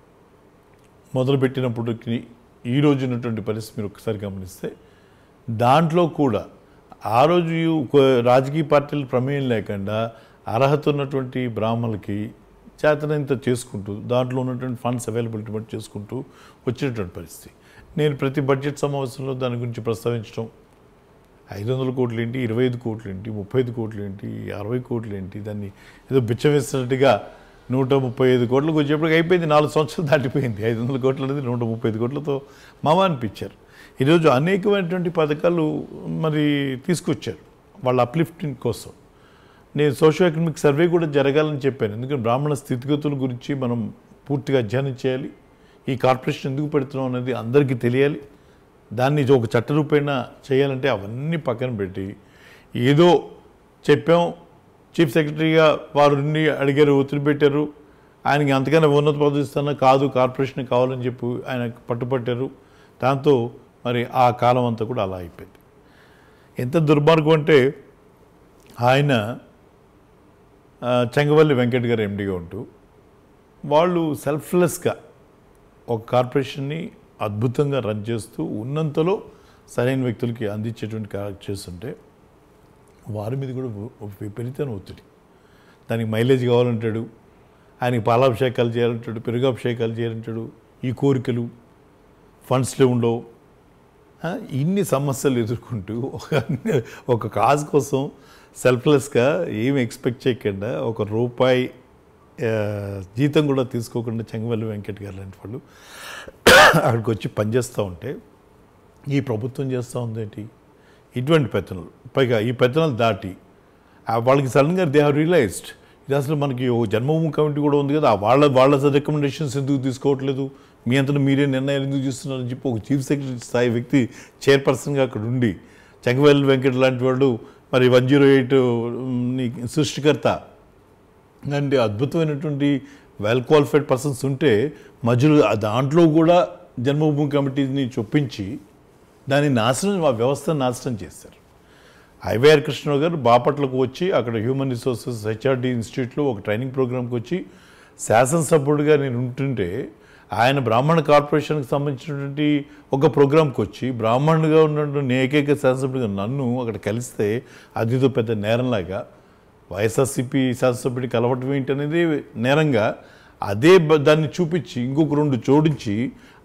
B: మొదలుపెట్టినప్పటికి ఈ రోజు ఉన్నటువంటి పరిస్థితి మీరు ఒకసారి గమనిస్తే దాంట్లో కూడా ఆ రోజు ఈ ఒక రాజకీయ పార్టీల ప్రమేయం లేకుండా అర్హత ఉన్నటువంటి బ్రాహ్మణులకి చేతనంత చేసుకుంటూ దాంట్లో ఉన్నటువంటి ఫండ్స్ అవైలబిలిటీ బట్టి చేసుకుంటూ వచ్చినటువంటి పరిస్థితి నేను ప్రతి బడ్జెట్ సమావేశంలో దాని గురించి ప్రస్తావించడం ఐదు వందల కోట్లు ఏంటి ఇరవై ఐదు కోట్లు ఏంటి ముప్పై ఐదు కోట్లు ఏంటి అరవై కోట్లు ఏంటి దాన్ని ఏదో బిచ్చం వేసినట్టుగా నూట ముప్పై ఐదు కోట్లకు వచ్చేప్పటికి అయిపోయింది నాలుగు సంవత్సరాలు దాటిపోయింది ఐదు వందల కోట్లు అనేది నూట ముప్పై ఐదు కోట్లతో మామ అనిపించారు ఈరోజు అనేకమైనటువంటి పథకాలు మరి తీసుకొచ్చారు వాళ్ళ అప్లిఫ్టింగ్ కోసం నేను సోషో ఎకనామిక్ సర్వే కూడా జరగాలని చెప్పాను ఎందుకంటే బ్రాహ్మణ స్థితిగతుల గురించి మనం పూర్తిగా అధ్యయనం చేయాలి ఈ కార్పొరేషన్ ఎందుకు పెడుతున్నాం అనేది అందరికీ తెలియాలి దాన్ని ఒక చట్టరూపేణ చేయాలంటే అవన్నీ పక్కన పెట్టి ఏదో చెప్పాం చీఫ్ సెక్రటరీగా వారు నుండి అడిగారు ఒత్తిడి పెట్టారు ఆయనకి అంతకన్నా ఉన్నత పదవి ఇస్తున్నా కాదు కార్పొరేషన్ కావాలని చెప్పి ఆయన పట్టుపట్టారు దాంతో మరి ఆ కాలం అంతా కూడా అలా అయిపోయింది ఎంత దుర్మార్గం అంటే ఆయన ఆ, చెంగవల్లి వెంకట్ గారు ఎండీగా ఉంటూ వాళ్ళు సెల్ఫ్లెస్గా ఒక కార్పొరేషన్ని అద్భుతంగా రన్ చేస్తూ ఉన్నంతలో సరైన వ్యక్తులకి అందించేటువంటి కార్య చేస్తుంటే వారి మీద కూడా ఒక విపరీతమైన ఒత్తిడి దానికి మైలేజ్ కావాలంటాడు ఆయనకి పాలాభిషేకాలు చేయాలంటాడు పెరుగాభిషేకాలు చేయాలంటాడు ఈ కోరికలు ఫండ్స్లో ఉండవు ఆ, ఇన్ని సమస్యలు ఎదుర్కొంటూ ఒక ఒక కాజ్ కోసం సెల్ఫ్లెస్గా ఏమి ఎక్స్పెక్ట్ చేయకుండా ఒక రూపాయి ఆ, జీతం కూడా తీసుకోకుండా చెంగవల్లి వెంకట్ గారు లాంటి వాళ్ళు అక్కడికి వచ్చి పనిచేస్తూ ఉంటే ఈ ప్రభుత్వం చేస్తూ ఉందేంటి ఇటువంటి పెత్తనాలు పైగా ఈ పెత్తనాలు దాటి ఆ వాళ్ళకి సడన్గా దే హావ్ రియలైజ్డ్ ఇది అసలు మనకి ఓ జన్మభూమి కమిటీ కూడా ఉంది కదా ఆ వాళ్ళ వాళ్ళ రికమెండేషన్స్ ఎందుకు తీసుకోవట్లేదు మీ అంతటా మీరే నిర్ణయాలు ఎందుకు చేస్తున్నారని చెప్పి ఒక చీఫ్ సెక్రటరీ స్థాయి వ్యక్తి చైర్పర్సన్గా అక్కడ ఉండి చెంగవేల్ వెంకట్ లాంటి వాళ్ళు మరి వన్ జీరో ఎయిట్ సృష్టికర్త అంటే అద్భుతమైనటువంటి వెల్ క్వాలిఫైడ్ పర్సన్స్ ఉంటే మధ్యలో ఆ దాంట్లో కూడా జన్మభూమి కమిటీని చొప్పించి దాన్ని నాశనం ఆ వ్యవస్థను నాశనం చేశారు ఐవైఆర్ కృష్ణరావు గారు బాపట్లకు వచ్చి అక్కడ హ్యూమన్ రిసోర్సెస్ హెచ్ఆర్డి ఇన్స్టిట్యూట్లో ఒక ట్రైనింగ్ ప్రోగ్రామ్కి వచ్చి శాసనసభ్యుడిగా నేను ఉంటుంటే ఆయన బ్రాహ్మణ కార్పొరేషన్కి సంబంధించినటువంటి ఒక ప్రోగ్రామ్కి వచ్చి బ్రాహ్మణుడిగా ఉన్నటువంటి ఏకైక శాసనసభ్యుడిగా నన్ను అక్కడ కలిస్తే అదితో పెద్ద నేరంలాగా వైఎస్ఆర్సీపీ శాసనసభ్యుడికి కలవటం ఏంటి అనేది నేరంగా అదే బ- దాన్ని చూపించి ఇంకొక రెండు జోడించి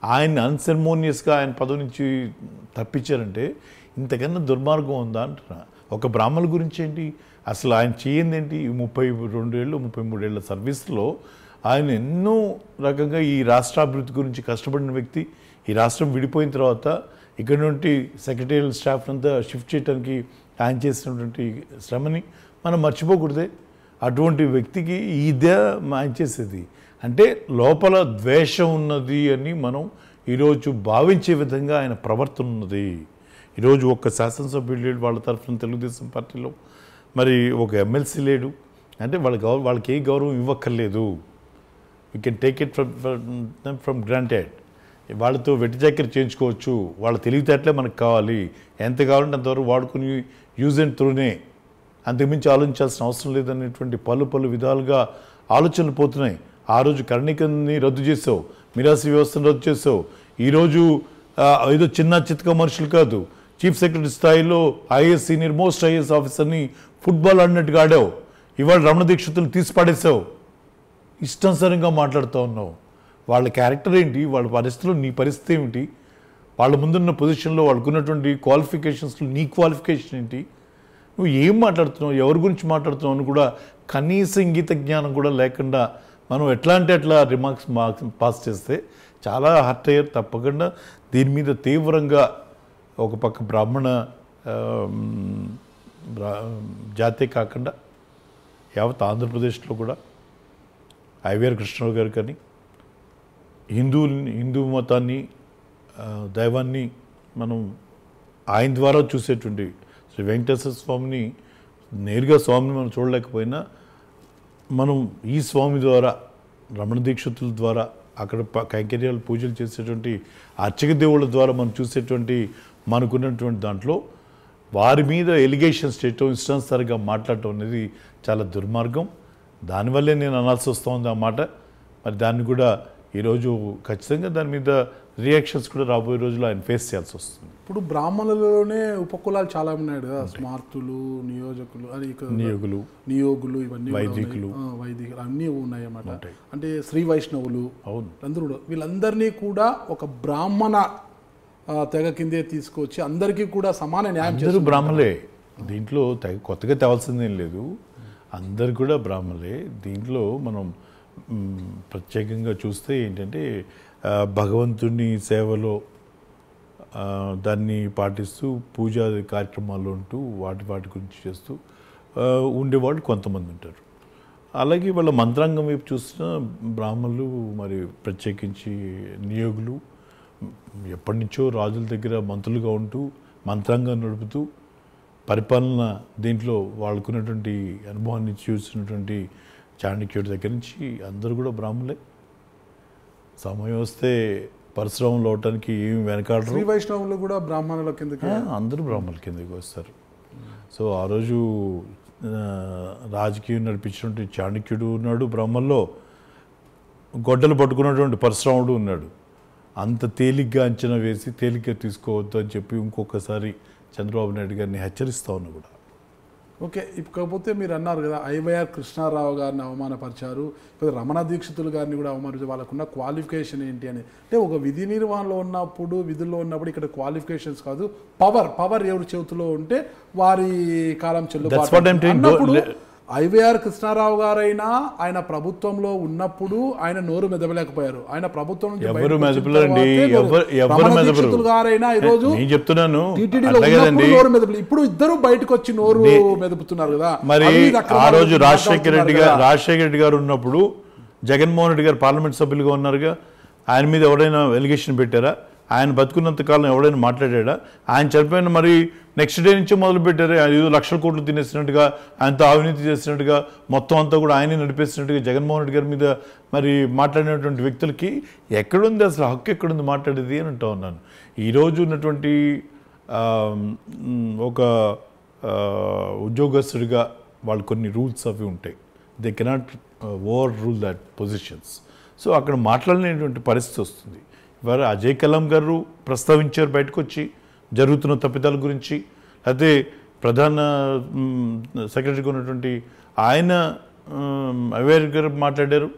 B: ఆయన అన్సెర్మోనియస్గా ఆయన పదవి నుంచి తప్పించారంటే ఇంతకన్నా దుర్మార్గం ఉందా అంటున్నా ఒక బ్రాహ్మణుల గురించి ఏంటి అసలు ఆయన చేయింది ఏంటి ఈ ముప్పై రెండేళ్ళు ముప్పై మూడేళ్ల సర్వీస్లో ఆయన ఎన్నో రకంగా ఈ రాష్ట్ర అభివృద్ధి గురించి కష్టపడిన వ్యక్తి ఈ రాష్ట్రం విడిపోయిన తర్వాత ఇక్కడ నుండి సెక్రటరియల్ స్టాఫ్ అంతా షిఫ్ట్ చేయడానికి ఆయన చేసినటువంటి శ్రమని మనం మర్చిపోకూడదే అటువంటి వ్యక్తికి ఇదే ఆయన చేసేది అంటే లోపల ద్వేషం ఉన్నది అని మనం ఈరోజు భావించే విధంగా ఆయన ప్రవర్తన ఉన్నది ఈరోజు ఒక్క శాసనసభ్యుడు లేడు వాళ్ళ తరఫున తెలుగుదేశం పార్టీలో మరి ఒక ఎమ్మెల్సీ లేడు అంటే వాళ్ళ గౌరవ వాళ్ళకి ఏ గౌరవం ఇవ్వక్కర్లేదు you can take it from from granted వాళ్ళతో వెట్టి చక్కెర చేయించుకోవచ్చు వాళ్ళ తెలివితేటలే మనకు కావాలి ఎంత కావాలంటే అంతవరకు వాడుకుని యూజ్ అండ్ త్రూనే అంతకుమించి ఆలోచించాల్సిన అవసరం లేదనేటువంటి పలు పలు విధాలుగా ఆలోచనలు పోతున్నాయి ఆ రోజు కర్ణికని రద్దు చేసావు మిరాసి వ్యవస్థను రద్దు చేసావు ఈరోజు ఆ, ఏదో చిన్న చిత్క మనుషులు కాదు చీఫ్ సెక్రటరీ స్థాయిలో ఐఏఎస్ సీనియర్ మోస్ట్ ఐఏఎస్ ఆఫీసర్ని ఫుట్బాల్ ఆడినట్టుగా ఆడావు ఇవాళ రమణ దీక్షితులు తీసి పడేసావు ఇష్టానుసారంగా మాట్లాడుతూ ఉన్నావు వాళ్ళ క్యారెక్టర్ ఏంటి వాళ్ళ పరిస్థితులు నీ పరిస్థితి ఏమిటి వాళ్ళ ముందున్న పొజిషన్లో వాళ్ళకున్నటువంటి క్వాలిఫికేషన్స్లో నీ క్వాలిఫికేషన్ ఏంటి నువ్వు ఏం మాట్లాడుతున్నావు ఎవరి గురించి మాట్లాడుతున్నావు అని కూడా కనీస ఇంగిత జ్ఞానం కూడా లేకుండా మనం ఎట్లా అంటే అట్లా రిమార్క్స్ మార్క్స్ పాస్ చేస్తే చాలా హర్ట్ అయ్యారు తప్పకుండా దీని మీద తీవ్రంగా ఒక పక్క బ్రాహ్మణ ఆ, బ్రా జాతే కాకుండా యావత్ ఆంధ్రప్రదేశ్లో కూడా ఐవీఆర్ కృష్ణరావు గారు కానీ హిందువుల్ని హిందూ మతాన్ని ఆ, దైవాన్ని మనం ఆయన ద్వారా చూసేటువంటి శ్రీ వెంకటేశ్వర స్వామిని నేరుగా స్వామిని మనం చూడలేకపోయినా మనం ఈ స్వామి ద్వారా రమణ దీక్షితుల ద్వారా అక్కడ ప- కైంకర్యాలు పూజలు చేసేటువంటి అర్చక దేవుళ్ళ ద్వారా మనం చూసేటువంటి మనకున్నటువంటి దాంట్లో వారి మీద ఎలిగేషన్స్ చేయటం ఇష్టానుసారిగా మాట్లాడటం అనేది చాలా దుర్మార్గం దానివల్లే నేను అనాల్సి వస్తుంది ఆ మాట మరి దాన్ని కూడా ఈరోజు ఖచ్చితంగా దాని మీద రియాక్షన్స్ కూడా రాబోయే రోజుల్లో ఆయన ఫేస్ చేయాల్సి వస్తుంది
A: ఇప్పుడు బ్రాహ్మణులలోనే ఉపకులాలు చాలా ఉన్నాయి కదా స్మార్తులు నియోజకులు అది ఇక
B: నియోగులు
A: నియోగులు ఇవన్నీ కూడా
B: వైదికులు.
A: ఉన్నాయి. ఆ, వైదికులు అన్నీ ఉన్నాయి అన్నమాట
B: ఉంటాయి.
A: అంటే శ్రీ వైష్ణవులు
B: అవును
A: అందరూ కూడా వీళ్ళందరినీ కూడా ఒక బ్రాహ్మణ ఆ, తెగ కిందే తీసుకొచ్చి అందరికీ కూడా సమాన న్యాయం
B: అందరూ
A: చేస్తారు
B: బ్రాహ్మలే దీంట్లో తెగ కొత్తగా తేవాల్సిందేం లేదు అందరు కూడా బ్రాహ్మలే దీంట్లో మనం మ్, ప్రత్యేకంగా చూస్తే ఏంటంటే ఆ, భగవంతుని సేవలో ఆ, దాన్ని పాటిస్తూ పూజా కార్యక్రమాలు ఉంటూ వాటి వాటి గురించి చేస్తూ ఆ, ఉండేవాళ్ళు కొంతమంది ఉంటారు అలాగే వాళ్ళ మంత్రాంగం వైపు చూసిన బ్రాహ్మణులు మరి ప్రత్యేకించి నియోగులు ఎప్పటి నుంచో రాజుల దగ్గర మంత్రులుగా ఉంటూ మంత్రాంగం నడుపుతూ పరిపాలన దీంట్లో వాళ్ళకున్నటువంటి అనుభవాన్ని చూసినటువంటి చాణక్యుడి దగ్గర నుంచి అందరూ కూడా బ్రాహ్మణులే సమయం వస్తే పరిశ్రమలు అవటానికి ఏమి వెనకాడరు
A: శ్రీ వైష్ణవులు కూడా బ్రాహ్మణుల కిందకి
B: ఆ, అందరూ బ్రాహ్మణుల కిందకి వస్తారు సో ఆ రోజు ఆ, రాజకీయం నడిపించినటువంటి చాణక్యుడు ఉన్నాడు బ్రాహ్మణుల్లో గొడ్డలు పట్టుకున్నటువంటి పరశురాముడు ఉన్నాడు అంత తేలిగ్గా అంచనా వేసి తేలిగ్గా తీసుకోవద్దు అని చెప్పి ఇంకొకసారి చంద్రబాబు నాయుడు గారిని హెచ్చరిస్తా ఉన్నా కూడా
A: ఓకే ఇప్ కాకపోతే మీరు అన్నారు కదా ఐవైఆర్ కృష్ణారావు గారిని అవమానపరిచారు ఇప్పుడు రమణ దీక్షితులు గారిని కూడా అవమానించారు వాళ్ళకున్న క్వాలిఫికేషన్ ఏంటి అని అంటే ఒక విధి నిర్వహణలో ఉన్నప్పుడు విధుల్లో ఉన్నప్పుడు ఇక్కడ క్వాలిఫికేషన్స్ కాదు పవర్ పవర్ ఎవరి చేతిలో ఉంటే వారి కాలం
B: That's what I'm
A: చెల్లుబాటు
B: saying.
A: అన్నప్పుడు
B: Don't-
A: ఐవైఆర్ కృష్ణారావు గారైనా ఆయన ప్రభుత్వంలో ఉన్నప్పుడు ఆయన నోరు మెదపలేకపోయారు ఆయన ప్రభుత్వం నుంచి
B: ఎవరు
A: బయటకు వచ్చిన
B: మెదపలేరండి
A: తర్వాతే నోరు-
B: ఎవరు ఎవరు
A: రమణ
B: మెదపరు
A: దీక్షితులు గారైనా ఈరోజు
B: నేను చెప్తున్నాను
A: టీటీడీలో
B: అట్లా
A: ఉన్నప్పుడు
B: కదండి
A: నోరు మెదపలే ఇప్పుడు ఇద్దరు బయటకు వచ్చి నోరు మెదుపుతున్నారు కదా
B: మరి
A: అవినీతి
B: ఆ
A: అక్రమాలు
B: రోజు రాజశేఖర రెడ్డి గారు
A: మాట్లాడుతున్నారు కదా.
B: రాజశేఖర రెడ్డి గారు ఉన్నప్పుడు జగన్మోహన్ రెడ్డి గారు పార్లమెంట్ సభ్యులుగా ఉన్నారుగా ఆయన మీద ఎవరైనా ఎలిగేషన్ పెట్టారా ఆయన బతుకున్నంత కాలం ఎవడైనా మాట్లాడాడా ఆయన చనిపోయిన మరి నెక్స్ట్ డే నుంచి మొదలు పెట్టారు ఐదు లక్షల కోట్లు తినేసినట్టుగా ఆయనతో అవినీతి చేసినట్టుగా మొత్తం అంతా కూడా ఆయనే నడిపేసినట్టుగా జగన్మోహన్ రెడ్డి గారి మీద మరి మాట్లాడినటువంటి వ్యక్తులకి ఎక్కడుంది అసలు హక్కు ఎక్కడుంది మాట్లాడేది అని అంటా ఉన్నాను ఈరోజు ఉన్నటువంటి ఆ, మ్, ఒక ఆ, ఉద్యోగస్తుడిగా వాళ్ళు కొన్ని రూల్స్ అవి ఉంటాయి they cannot overrule that positions so అక్కడ మాట్లాడలేనటువంటి పరిస్థితి వస్తుంది ఇవాళ అజయ్ కలాం గారు ప్రస్తావించారు బయటకు వచ్చి జరుగుతున్న తప్పిదాల గురించి అయితే ప్రధాన మ్, సెక్రటరీగా ఉన్నటువంటి ఆయన అవేర్ గారు మాట్లాడారు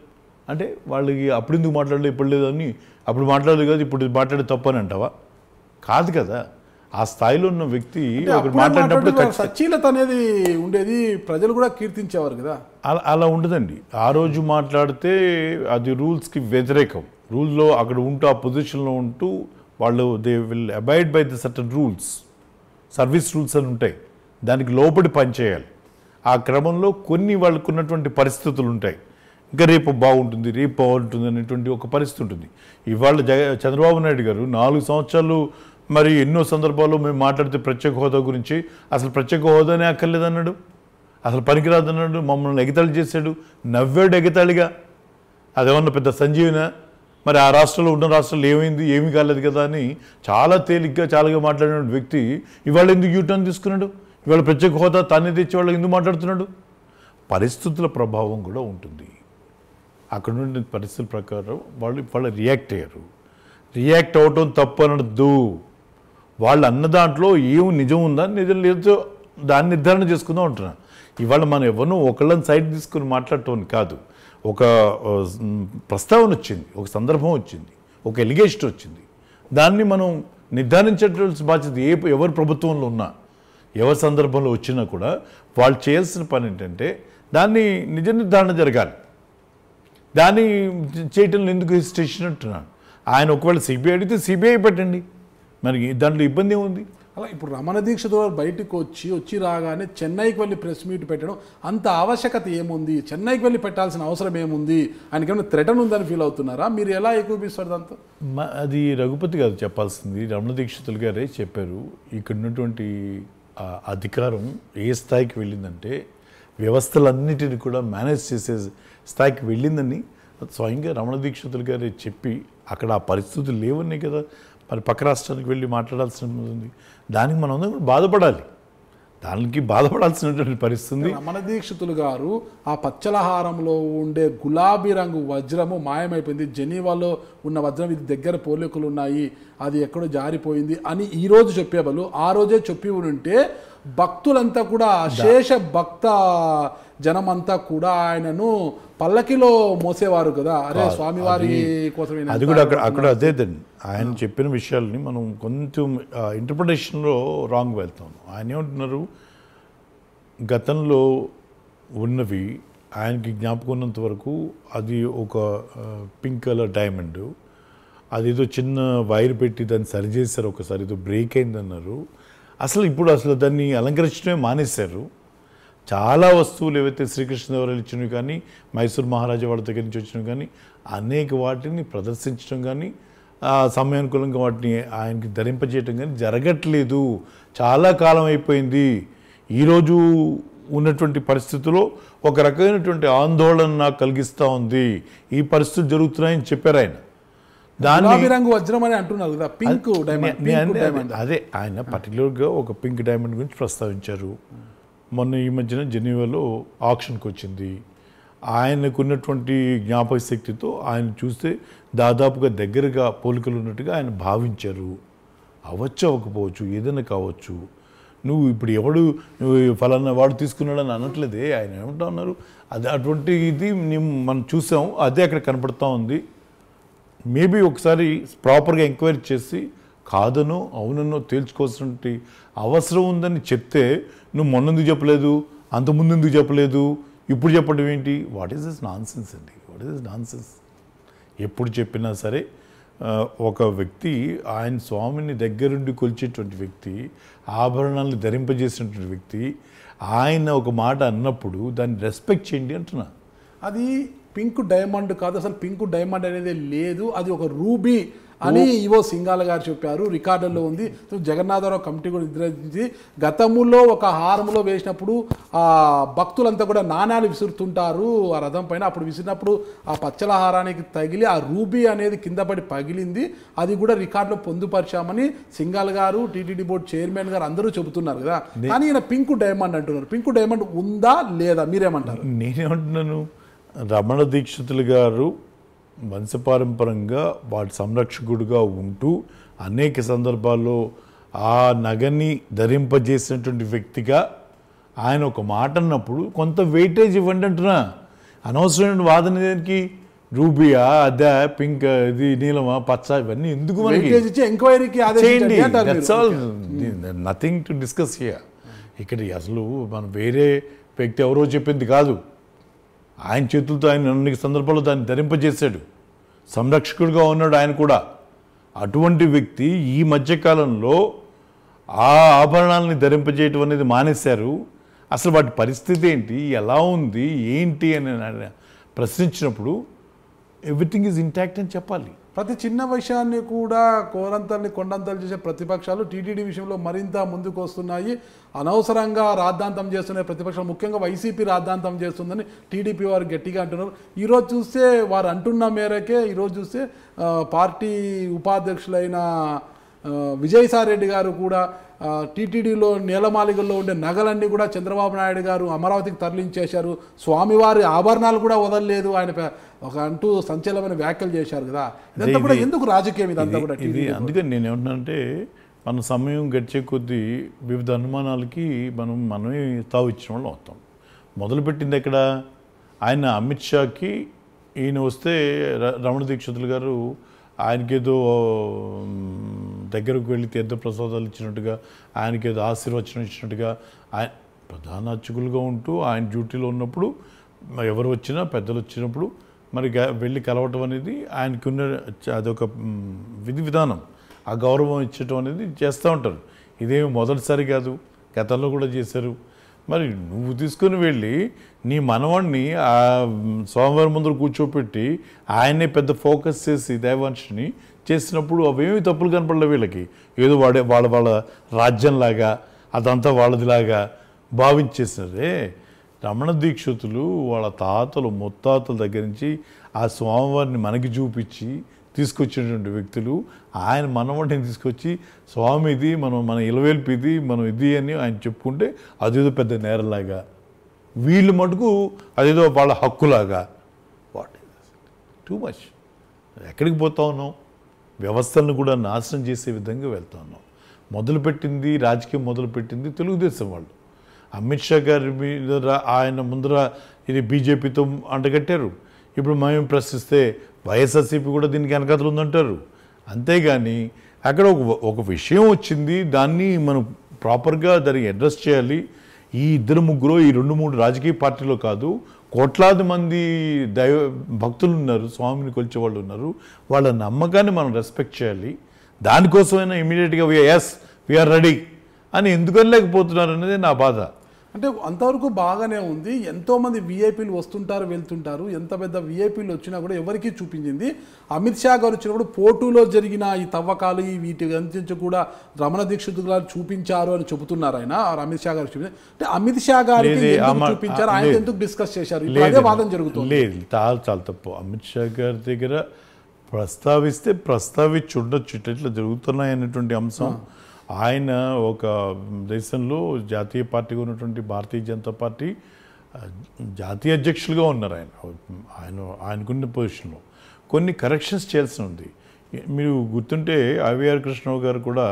B: అంటే వాళ్ళకి అప్పుడు ఎందుకు మాట్లాడలేదు ఇప్పుడు లేదు అని అప్పుడు మాట్లాడలేదు కదా ఇప్పుడు మాట్లాడే తప్పు అని అంటావా కాదు కదా ఆ స్థాయిలో ఉన్న వ్యక్తి
A: అంటే
B: ఒకరు
A: అప్పుడే
B: మాట్లాడినప్పుడు
A: మాట్లాడే
B: ఖచ్చితంగా
A: సచ్చీలత అనేది ఉండేది ప్రజలు కూడా కీర్తించేవారు కదా
B: అలా అలా ఉండదండి ఆ రోజు మాట్లాడితే అది రూల్స్కి వ్యతిరేకం రూల్లో అక్కడ ఉంటూ ఆ పొజిషన్లో ఉంటూ వాళ్ళు they will abide by the certain rules service rules అని ఉంటాయి దానికి లోబడి పనిచేయాలి ఆ క్రమంలో కొన్ని వాళ్ళకు ఉన్నటువంటి పరిస్థితులు ఉంటాయి ఇంకా రేపు బాగుంటుంది రేపు బాగుంటుంది అనేటువంటి ఒక పరిస్థితి ఉంటుంది ఇవాళ జగ చంద్రబాబు నాయుడు గారు నాలుగు సంవత్సరాలు మరి ఎన్నో సందర్భాల్లో మేము మాట్లాడితే ప్రత్యేక హోదా గురించి అసలు ప్రత్యేక హోదానే అక్కర్లేదన్నాడు అసలు పనికిరాదన్నాడు మమ్మల్ని ఎగతాళి చేశాడు నవ్వాడు ఎగతాళిగా అదేమన్నా పెద్ద సంజీవన మరి ఆ రాష్ట్రంలో ఉన్న రాష్ట్రాలు ఏమైంది ఏమీ కాలేదు కదా అని చాలా తేలిగ్గా చాలాగా మాట్లాడిన వ్యక్తి ఇవాళ ఎందుకు యూటర్న్ తీసుకున్నాడు ఇవాళ ప్రత్యేక హోదా తానే తెచ్చి వాళ్ళు ఎందుకు మాట్లాడుతున్నాడు పరిస్థితుల ప్రభావం కూడా ఉంటుంది అక్కడ నుండి పరిస్థితుల ప్రకారం వాళ్ళు వాళ్ళు రియాక్ట్ అయ్యారు రియాక్ట్ అవటం తప్పు అనద్దు వాళ్ళు అన్న దాంట్లో ఏం నిజం ఉందా నిజం లేదో దాన్ని నిర్ధారణ చేసుకుందాం అంటున్నాను ఇవాళ మనం ఎవరినో ఒకళ్ళని సైడ్ తీసుకుని మాట్లాడటం కాదు ఒక ఆ, మ్, ప్రస్తావన వచ్చింది ఒక సందర్భం వచ్చింది ఒక ఎలిగేషన్ వచ్చింది దాన్ని మనం నిర్ధారించేటువంటి బాధ్యత ఏ ఎవరి ప్రభుత్వంలో ఉన్నా ఎవరి సందర్భంలో వచ్చినా కూడా వాళ్ళు చేయాల్సిన పని ఏంటంటే దాన్ని నిజ నిర్ధారణ జరగాలి దాన్ని చేయటంలో ఎందుకు హెసిటేషన్ అంటున్నాను ఆయన ఒకవేళ సిబిఐ అడిగితే సిబిఐ పెట్టండి మరి దాంట్లో ఇబ్బంది ఏముంది
A: అలా ఇప్పుడు రమణ దీక్షిత్ గారు బయటకు వచ్చి వచ్చి రాగానే చెన్నైకి వెళ్ళి ప్రెస్ మీట్ పెట్టడం అంత ఆవశ్యకత ఏముంది చెన్నైకి వెళ్ళి పెట్టాల్సిన అవసరం ఏముంది ఆయనకి ఏమైనా థ్రెటన్ ఉందని ఫీల్ అవుతున్నారా మీరు ఎలా ఎక్కువపిస్తారు దాంతో
B: మ- అది రఘుపతి గారు చెప్పాల్సింది రమణ దీక్షితులు గారే చెప్పారు ఇక్కడ ఉన్నటువంటి ఆ అధికారం ఏ స్థాయికి వెళ్ళిందంటే వ్యవస్థలన్నిటిని కూడా మేనేజ్ చేసే స్థాయికి వెళ్ళిందని స్వయంగా రమణ దీక్షితులు గారే చెప్పి అక్కడ ఆ పరిస్థితులు లేవని కదా మరి పక్క రాష్ట్రానికి వెళ్ళి మాట్లాడాల్సిన ఉంది దానికి మనం అందరం కూడా బాధపడాలి దానికి బాధపడాల్సినటువంటి పరిస్థితి
A: రమణ దీక్షితులు గారు ఆ పచ్చలహారంలో ఉండే గులాబీ రంగు వజ్రము మాయమైపోయింది జెనీవాలో ఉన్న వజ్రం ఇది దగ్గర పోలికలు ఉన్నాయి అది ఎక్కడో జారిపోయింది అని ఈ రోజు చెప్పే బదులు ఆ రోజే చెప్పి ఉంటే భక్తులంతా కూడా అశేష భక్త జనమంతా కూడా ఆయనను పల్లకిలో మోసేవారు కదా అరే స్వామివారి కోసమే
B: అది కూడా అక్కడ అక్కడ అదేదండి ఆయన చెప్పిన విషయాల్ని మనం కొంచెం ఇంటర్ప్రిటేషన్లో రాంగ్ వెళ్తాం ఆయన ఏమంటున్నారు గతంలో ఉన్నవి ఆయనకి జ్ఞాపకం ఉన్నంత వరకు అది ఒక పింక్ కలర్ డైమండ్ అదేదో చిన్న వైర్ పెట్టి దాన్ని సరి చేశారు ఒకసారి ఏదో బ్రేక్ అయిందన్నారు అసలు ఇప్పుడు అసలు దాన్ని అలంకరించడమే మానేశారు చాలా వస్తువులు ఏవైతే శ్రీకృష్ణదేవరాయలు ఇచ్చినవి కానీ మైసూర్ మహారాజా వాళ్ళ దగ్గర నుంచి వచ్చినవి కానీ అనేక వాటిని ప్రదర్శించడం కానీ ఆ సమయానుకూలంగా వాటిని ఆయనకి ధరింపజేయటం కానీ జరగట్లేదు చాలా కాలం అయిపోయింది ఈరోజు ఉన్నటువంటి పరిస్థితిలో ఒక రకమైనటువంటి ఆందోళన నాకు కలిగిస్తూ ఉంది ఈ పరిస్థితులు జరుగుతున్నాయని చెప్పారు ఆయన దాన్ని
A: గులాబీ రంగు వజ్రం అని అంటున్నారు కదా పింక్ డైమండ్
B: నే-
A: పింక్
B: నే-
A: డైమండ్
B: అదే ఆయన పర్టికులర్గా ఒక పింక్ డైమండ్ గురించి ప్రస్తావించారు మొన్న ఈ మధ్యన జెనీవాలో ఆప్షన్కి వచ్చింది ఆయనకు ఉన్నటువంటి జ్ఞాపక శక్తితో ఆయన చూస్తే దాదాపుగా దగ్గరగా పోలికలు ఉన్నట్టుగా ఆయన భావించారు అవచ్చు అవ్వకపోవచ్చు ఏదైనా కావచ్చు నువ్వు ఇప్పుడు ఎవడు నువ్వు ఫలానా వాడు తీసుకున్నాడని అనట్లేదే ఆయన ఏమంటా ఉన్నారు అది అటువంటి ఇది మేము మనం చూసాం అదే అక్కడ కనపడతా ఉంది మేబీ ఒకసారి ప్రాపర్గా ఎంక్వైరీ చేసి కాదనో అవుననో తేల్చుకోవాల్సినటువంటి అవసరం ఉందని చెప్తే నువ్వు మొన్నందుకు చెప్పలేదు అంత ముందు ఎందుకు చెప్పలేదు ఇప్పుడు చెప్పడం ఏంటి what is this nonsense అండి what is this nonsense ఎప్పుడు చెప్పినా సరే ఆ, ఒక వ్యక్తి ఆయన స్వామిని దగ్గరుండి కొలిచేటువంటి వ్యక్తి ఆభరణాలను ధరింపజేసినటువంటి వ్యక్తి ఆయన ఒక మాట అన్నప్పుడు దాన్ని రెస్పెక్ట్ చేయండి అంటున్నా
A: అది పింక్ డైమండ్ కాదు అసలు పింక్ డైమండ్ అనేది లేదు అది ఒక రూబీ అని ఇవో సింగాల గారు చెప్పారు రికార్డుల్లో ఉంది సో జగన్నాథరావు కమిటీ కూడా నిర్వహించి గతములో ఒక హారములో వేసినప్పుడు ఆ భక్తులంతా కూడా నాణాలు విసురుతుంటారు ఆ రథం పైన అప్పుడు విసిరినప్పుడు ఆ పచ్చల హారానికి తగిలి ఆ రూబీ అనేది కింద పడి పగిలింది అది కూడా రికార్డులో పొందుపరిచామని సింగాల్ గారు టీటీడీ బోర్డు చైర్మన్ గారు అందరూ చెబుతున్నారు కదా కానీ ఈయన పింక్ డైమండ్ అంటున్నారు పింక్ డైమండ్ ఉందా లేదా మీరేమంటారు
B: నేనేమంటున్నాను రమణ దీక్షితులు గారు వంశపారంపరంగా వాటి సంరక్షకుడుగా ఉంటూ అనేక సందర్భాల్లో ఆ నగని ధరింపజేసినటువంటి వ్యక్తిగా ఆయన ఒక మాట అన్నప్పుడు కొంత వెయిటేజ్ ఇవ్వండి అంటున్నా అనవసరమైన వాదన దేనికి రూబియా అదే పింక్ ఇది నీలమా పచ్చ ఇవన్నీ ఎందుకు మనకి
A: వెయిటేజ్ ఇచ్చి ఎంక్వైరీకి
B: చేయండి
A: ఆదేశించండి అంటారు
B: దట్స్
A: మీరు.
B: All nothing to discuss here ఇక్కడ అసలు మనం వేరే వ్యక్తి ఎవరో చెప్పింది కాదు ఆయన చేతులతో ఆయన అన్ని సందర్భాల్లో దాన్ని ధరింపజేశాడు సంరక్షకుడిగా ఉన్నాడు ఆయన కూడా అటువంటి వ్యక్తి ఈ మధ్యకాలంలో ఆ ఆభరణాలని ధరింపజేయటం అనేది మానేశారు అసలు వాటి పరిస్థితి ఏంటి ఎలా ఉంది ఏంటి అని ఆయన ప్రశ్నించినప్పుడు ఎవ్రీథింగ్ ఈజ్ ఇంటాక్ట్ అని చెప్పాలి
A: ప్రతి చిన్న విషయాన్ని కూడా కోరంతల్ని కొండంతలు చేసే ప్రతిపక్షాలు టీటీడీ విషయంలో మరింత ముందుకు వస్తున్నాయి అనవసరంగా రాద్ధాంతం చేస్తున్నాయి ప్రతిపక్షాలు ముఖ్యంగా వైసీపీ రాద్ధాంతం చేస్తుందని టీడీపీ వారు గట్టిగా అంటున్నారు ఈరోజు చూస్తే వారు అంటున్న మేరకే ఈరోజు చూస్తే ఆ, పార్టీ ఉపాధ్యక్షులైన ఆ, విజయసాయి రెడ్డి గారు కూడా ఆ, టీటీడీలో నేలమాలిగల్లో ఉండే నగలన్నీ కూడా చంద్రబాబు నాయుడు గారు అమరావతికి తరలించేశారు స్వామివారి ఆభరణాలు కూడా వదలలేదు ఆయన పె- ఒక అంటూ సంచలనమైన వ్యాఖ్యలు చేశారు కదా ఇదంతా కూడా
B: ఇది-
A: ఎందుకు రాజకీయం ఇదంతా కూడా
B: ఇది
A: టీడీపీ
B: అందుకని నేను ఏమంటున్నానంటే మన సమయం గడిచే కొద్దీ వివిధ అనుమానాలకి మనం మనమే తావు ఇచ్చిన వాళ్ళు అవుతాం మొదలుపెట్టింది ఎక్కడ ఆయన అమిత్ షాకి ఈయన వస్తే ర- రమణ దీక్షితులు గారు ఆయనకేదో మ్, దగ్గరకు వెళ్ళి తీర్థ ప్రసాదాలు ఇచ్చినట్టుగా ఆయనకేదో ఆశీర్వచనం ఇచ్చినట్టుగా ఆయన ప్రధాన అర్చకులుగా ఉంటూ ఆయన డ్యూటీలో ఉన్నప్పుడు మ- ఎవరు వచ్చినా పెద్దలు వచ్చినప్పుడు మరి గ- వెళ్ళి కలవటం అనేది ఆయనకున్న చ- అదొక మ్, విధి విధానం ఆ గౌరవం ఇచ్చటం అనేది చేస్తూ ఉంటారు ఇదేమి మొదటిసారి కాదు గతంలో కూడా చేశారు మరి నువ్వు తీసుకుని వెళ్ళి నీ మనవాడిని ఆ మ్, స్వామివారి ముందర కూర్చోపెట్టి ఆయనే పెద్ద ఫోకస్ చేసి దేవాంశని చేసినప్పుడు అవేమి తప్పులు కనపడలే వీళ్ళకి ఏదో వాడే వాళ్ళ వాళ్ళ రాజ్యంలాగా అదంతా వాళ్ళదిలాగా భావించేసినారే రమణ దీక్షితులు వాళ్ళ తాతలు ముత్తాతల దగ్గర నుంచి ఆ స్వామివారిని మనకి చూపించి తీసుకొచ్చినటువంటి వ్యక్తులు ఆయన మనవాడిని తీసుకొచ్చి స్వామి ఇది మనం మన ఇలవేల్పు ఇది మనం ఇది అని ఆయన చెప్పుకుంటే అదేదో పెద్ద నేరలాగా వీళ్ళు మటుకు అదేదో వాళ్ళ హక్కులాగా వాట్ టూ మచ్ ఎక్కడికి పోతా ఉన్నాం వ్యవస్థలను కూడా నాశనం చేసే విధంగా వెళ్తా ఉన్నాం మొదలుపెట్టింది రాజకీయం మొదలుపెట్టింది తెలుగుదేశం వాళ్ళు అమిత్ షా గారి మీద రా- ఆయన ముందర ఇది బీజేపీతో అంటగట్టారు ఇప్పుడు మేము ప్రశ్నిస్తే వైఎస్ఆర్సీపీ కూడా దీనికి వెనకతలు ఉందంటారు అంతేగాని అక్కడ ఒక ఒక విషయం వచ్చింది దాన్ని మనం ప్రాపర్గా దాన్ని అడ్రస్ చేయాలి ఈ ఇద్దరు ముగ్గురు ఈ రెండు మూడు రాజకీయ పార్టీలో కాదు కోట్లాది మంది దైవ భక్తులు ఉన్నారు స్వామిని కొలిచే వాళ్ళు ఉన్నారు వాళ్ళ నమ్మకాన్ని మనం రెస్పెక్ట్ చేయాలి దానికోసమైనా ఇమీడియట్గా ఎస్ వీఆర్ రెడీ అని ఎందుకని లేకపోతున్నారు అనేది నా బాధ
A: అంటే అంతవరకు బాగానే ఉంది ఎంతో మంది విఐపీలు వస్తుంటారు వెళ్తుంటారు ఎంత పెద్ద విఐపీలు వచ్చినా కూడా ఎవరికీ చూపించింది అమిత్ షా గారు వచ్చినప్పుడు పోటులో జరిగిన ఈ తవ్వకాలు ఈ వీటి గురించి కూడా రమణ దీక్షిత్ గారు చూపించారు అని చెబుతున్నారు ఆయన ఆ అమిత్ షా గారు చూపించారు అంటే అమిత్ షా గారికి
B: లేదు,
A: ఎందుకు
B: ఆమ-
A: చూపించారు ఆయన
B: లేదు.
A: ఎందుకు డిస్కస్ చేశారు ఇప్పుడు అదే వాదన జరుగుతుంది
B: లేదు చాలా చాలా తప్పు అమిత్ షా గారి దగ్గర ప్రస్తావిస్తే ప్రస్తావించి ఉండొచ్చు ఇట్లా జరుగుతున్నాయి అనేటువంటి అంశం ఆయన ఒక దేశంలో జాతీయ పార్టీగా ఉన్నటువంటి భారతీయ జనతా పార్టీ ఆ, జాతీయ అధ్యక్షులుగా ఉన్నారు ఆయన ఆయన ఆయనకున్న పొజిషన్లో కొన్ని కరెక్షన్స్ చేయాల్సి ఉంది మీరు గుర్తుంటే ఐవీఆర్ కృష్ణరావు గారు కూడా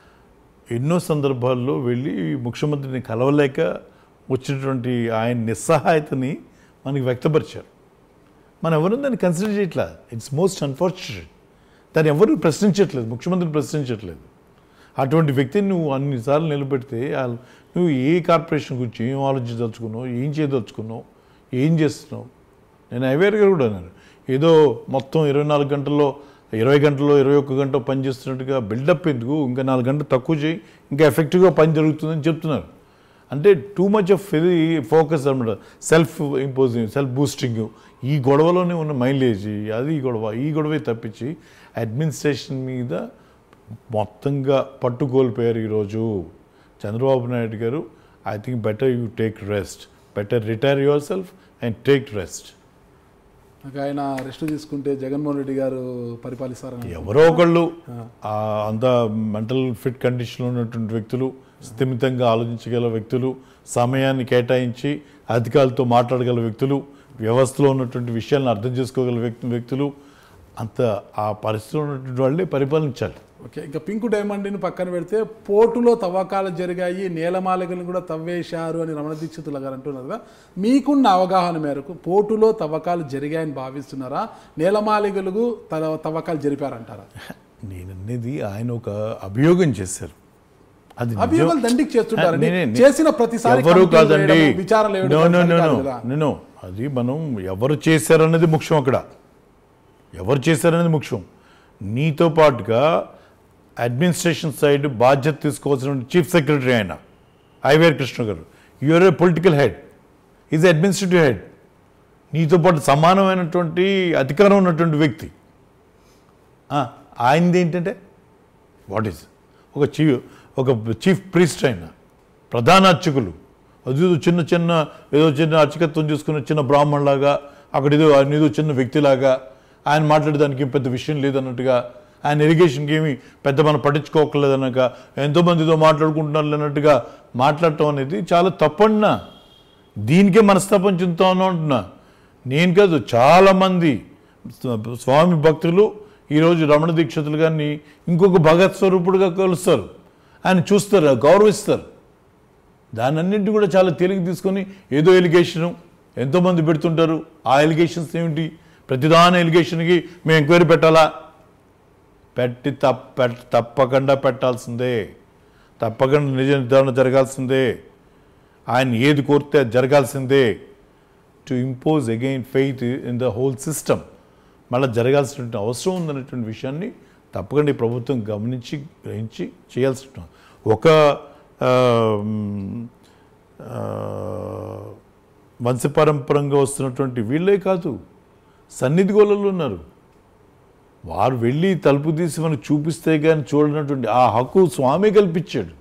B: ఎన్నో సందర్భాల్లో వెళ్ళి ముఖ్యమంత్రిని కలవలేక వచ్చినటువంటి ఆయన నిస్సహాయతని మనకి వ్యక్తపరిచారు మనం ఎవరు దాన్ని కన్సిడర్ చేయట్లా ఇట్స్ మోస్ట్ అన్ఫార్చునేట్ దాన్ని ఎవరు ప్రశ్నించట్లేదు ముఖ్యమంత్రిని ప్రశ్నించట్లేదు అటువంటి వ్యక్తిని నువ్వు అన్నిసార్లు నిలబెడితే ఆ- నువ్వు ఏ కార్పొరేషన్ గురించి ఏం ఆలోచించదలుచుకున్నావు ఏం చేయదలుచుకున్నావు ఏం చేస్తున్నావు నేను అవేర్ గారు కూడా అన్నాను ఏదో మొత్తం ఇరవై నాలుగు గంటల్లో ఇరవై గంటల్లో ఇరవై ఒక్క గంట పని చేస్తున్నట్టుగా బిల్డప్ ఎందుకు ఇంకా నాలుగు గంటలు తక్కువ చేయి ఇంకా ఎఫెక్టివ్గా పని జరుగుతుందని చెప్తున్నారు అంటే టూ మచ్ ఆఫ్ ఇది ఫోకస్ అనమాట సెల్ఫ్ ఇంపోజింగ్ సెల్ఫ్ బూస్టింగ్ ఈ గొడవలోనే ఉన్న మైలేజ్ అది గొడవ ఈ గొడవే తప్పించి అడ్మినిస్ట్రేషన్ మీద మొత్తంగా పట్టుకోల్పోయారు ఈరోజు Chandrababu Naidu garu I think better you take rest better retire yourself and take rest
A: నాకు ఆయన రెస్ట్ తీసుకుంటే జగన్మోహన్ రెడ్డి గారు పరిపాలిస్తారని
B: ఎవరో ఒకళ్ళు ఆ అంత మెంటల్ ఫిట్ కండిషన్లో ఉన్నటువంటి వ్యక్తులు స్థిమితంగా ఆలోచించగల వ్యక్తులు సమయాన్ని కేటాయించి అధికారులతో మాట్లాడగల వ్యక్తులు వ్యవస్థలో ఉన్నటువంటి విషయాలను అర్థం చేసుకోగల వ్యక్తి వ్యక్తులు అంత ఆ పరిస్థితిలో ఉన్నటువంటి వాళ్ళే పరిపాలించాలి
A: ఓకే ఇంకా పింక్ డైమండ్ని పక్కన పెడితే పోర్టులో తవ్వకాలు జరిగాయి నేలమాలికలను కూడా తవ్వేశారు అని రమణ దీక్షితుల గారు అంటున్నారు కదా మీకున్న అవగాహన మేరకు పోర్టులో తవ్వకాలు జరిగాయని భావిస్తున్నారా నేలమాలికలకు తవ- తవ్వకాలు జరిపారంటారా
B: నేను అనేది ఆయన ఒక అభియోగం చేశారు అది నిజం.
A: అభియోగాలు దండికి చేస్తుంటారండి
B: నేనే- నే-
A: చేసిన ప్రతిసారి
B: ఎవరు
A: కమిటీలు
B: కాదండి
A: వేయడము, విచారణలు వేయడం
B: నో నో
A: సరి
B: నో
A: కాదు
B: నో
A: కదా.
B: నో అది మనం ఎవరు చేశారన్నది ముఖ్యం అక్కడ ఎవరు చేశారనేది ముఖ్యం నీతో పాటుగా అడ్మినిస్ట్రేషన్ సైడ్ బాధ్యత తీసుకోవాల్సిన చీఫ్ సెక్రటరీ ఆయన ఐవేర్ Krishna garu your a political head is administrative head నీతో పాటు సమానమైనటువంటి అధికారం ఉన్నటువంటి వ్యక్తి ఆ, ఆయనది ఏంటంటే వాట్ ఈస్ ఒక చీఫ్ ఒక చీఫ్ ప్రీస్ట్ అయిన ప్రధాన అర్చకులు అది ఏదో చిన్న చిన్న ఏదో చిన్న అర్చకత్వం చేసుకున్న చిన్న బ్రాహ్మణులాగా అక్కడ ఏదో ఆయన ఏదో చిన్న వ్యక్తిలాగా ఆయన మాట్లాడేదానికి ఏం పెద్ద విషయం లేదన్నట్టుగా ఆయన ఇరిగేషన్కి ఏమి పెద్ద మనం పట్టించుకోకలేదనక ఎంతోమందితో మాట్లాడుకుంటున్నారు అన్నట్టుగా మాట్లాడటం అనేది చాలా తప్పన్నా దీనికే మనస్తాపం చెందుతాను అంటున్నా నేను కాదు చాలామంది స్వామి భక్తులు ఈరోజు రమణ దీక్షితులు గారిని ఇంకొక భగత్ స్వరూపుడుగా కలుస్తారు ఆయన చూస్తారు గౌరవిస్తారు దానన్నింటి కూడా చాలా తేలిక తీసుకొని ఏదో ఎలిగేషను ఎంతోమంది పెడుతుంటారు ఆ ఎలిగేషన్స్ ఏమిటి ప్రతిదాని ఎలిగేషన్కి మేము ఎంక్వైరీ పెట్టాలా పెట్టి తప్ప పెట్- తప్పకుండా పెట్టాల్సిందే తప్పకుండా నిజ నిర్ధారణ జరగాల్సిందే ఆయన ఏది కోరితే అది జరగాల్సిందే to impose again faith in the whole system మళ్ళీ జరగాల్సినటువంటి అవసరం ఉందనేటువంటి విషయాన్ని తప్పకుండా ఈ ప్రభుత్వం గమనించి గ్రహించి చేయాల్సి ఉంటుంది ఒక ఆ, మ్, ఆ, వంశపారంపరంగా వస్తున్నటువంటి వీళ్ళే కాదు సన్నిధి గోళలు ఉన్నారు వారు వెళ్ళి తలుపు తీసి మనకు చూపిస్తే కానీ చూడనటువంటి ఆ హక్కు స్వామి కల్పించాడు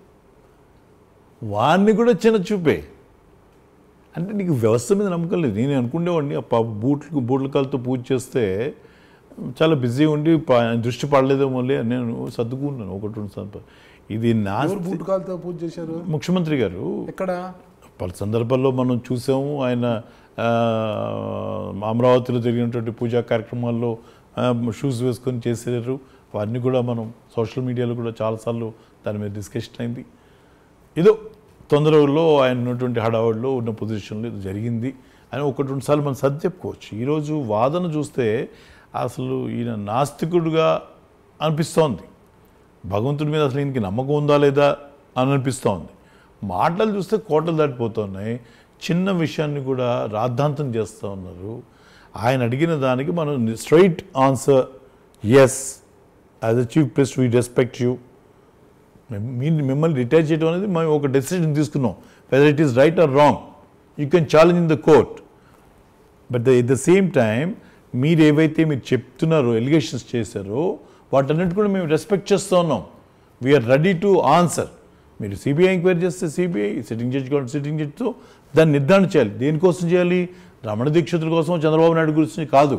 B: వారిని కూడా చిన్న చూపే అంటే నీకు వ్యవస్థ మీద నమ్మకం లేదు నేను అనుకునేవాడిని ఆ పాప బూట్లు బూట్ల కాలతో పూజ చేస్తే చాలా బిజీ ఉండి ప- దృష్టి పడలేదేమో లే అని నేను సర్దుకున్నాను ఒకటి రెండు సార్లు ఇది నా
A: ఎవరు బూటకాలతో పూజ చేశారు
B: ముఖ్యమంత్రి గారు
A: ఎక్కడ
B: పలు సందర్భాల్లో మనం చూసాము ఆయన ఆ, అమరావతిలో జరిగినటువంటి పూజా కార్యక్రమాల్లో షూస్ వేసుకొని చేశారు వారిని కూడా మనం సోషల్ మీడియాలో కూడా చాలాసార్లు దాని మీద డిస్కషన్ అయింది ఏదో తొందరలో ఆయన ఉన్నటువంటి హడావుడిలో ఉన్న పొజిషన్లో ఇది జరిగింది అని ఒకటి రెండు సార్లు మనం సర్ది చెప్పుకోవచ్చు ఈరోజు వాదన చూస్తే అసలు ఈయన నాస్తికుడుగా అనిపిస్తోంది భగవంతుడి మీద అసలు ఈయనకి నమ్మకం ఉందా లేదా అని అనిపిస్తోంది మాటలు చూస్తే కోటలు దాటిపోతున్నాయి చిన్న విషయాన్ని కూడా రాద్ధాంతం చేస్తూ ఉన్నారు ఆయన అడిగిన దానికి మనం straight answer yes as a chief priest we respect you మీ మిమ్మల్ని రిటైర్ చేయడం అనేది మేము ఒక డెసిషన్ తీసుకున్నాం whether it is right or wrong you can challenge in the court but the at the same time మీరు ఏవైతే మీరు చెప్తున్నారో ఎలిగేషన్స్ చేశారో వాటన్నిటి కూడా మేము రెస్పెక్ట్ చేస్తూ ఉన్నాం వీఆర్ రెడీ టు ఆన్సర్ మీరు సిబిఐ ఎంక్వైరీ చేస్తే సిబిఐ సిట్టింగ్ జడ్జి కావాలి సిట్టింగ్ జడ్జితో దాన్ని నిర్ధారణ చేయాలి దేనికోసం చేయాలి రమణ దీక్షితుల కోసం చంద్రబాబు నాయుడు గురించి కాదు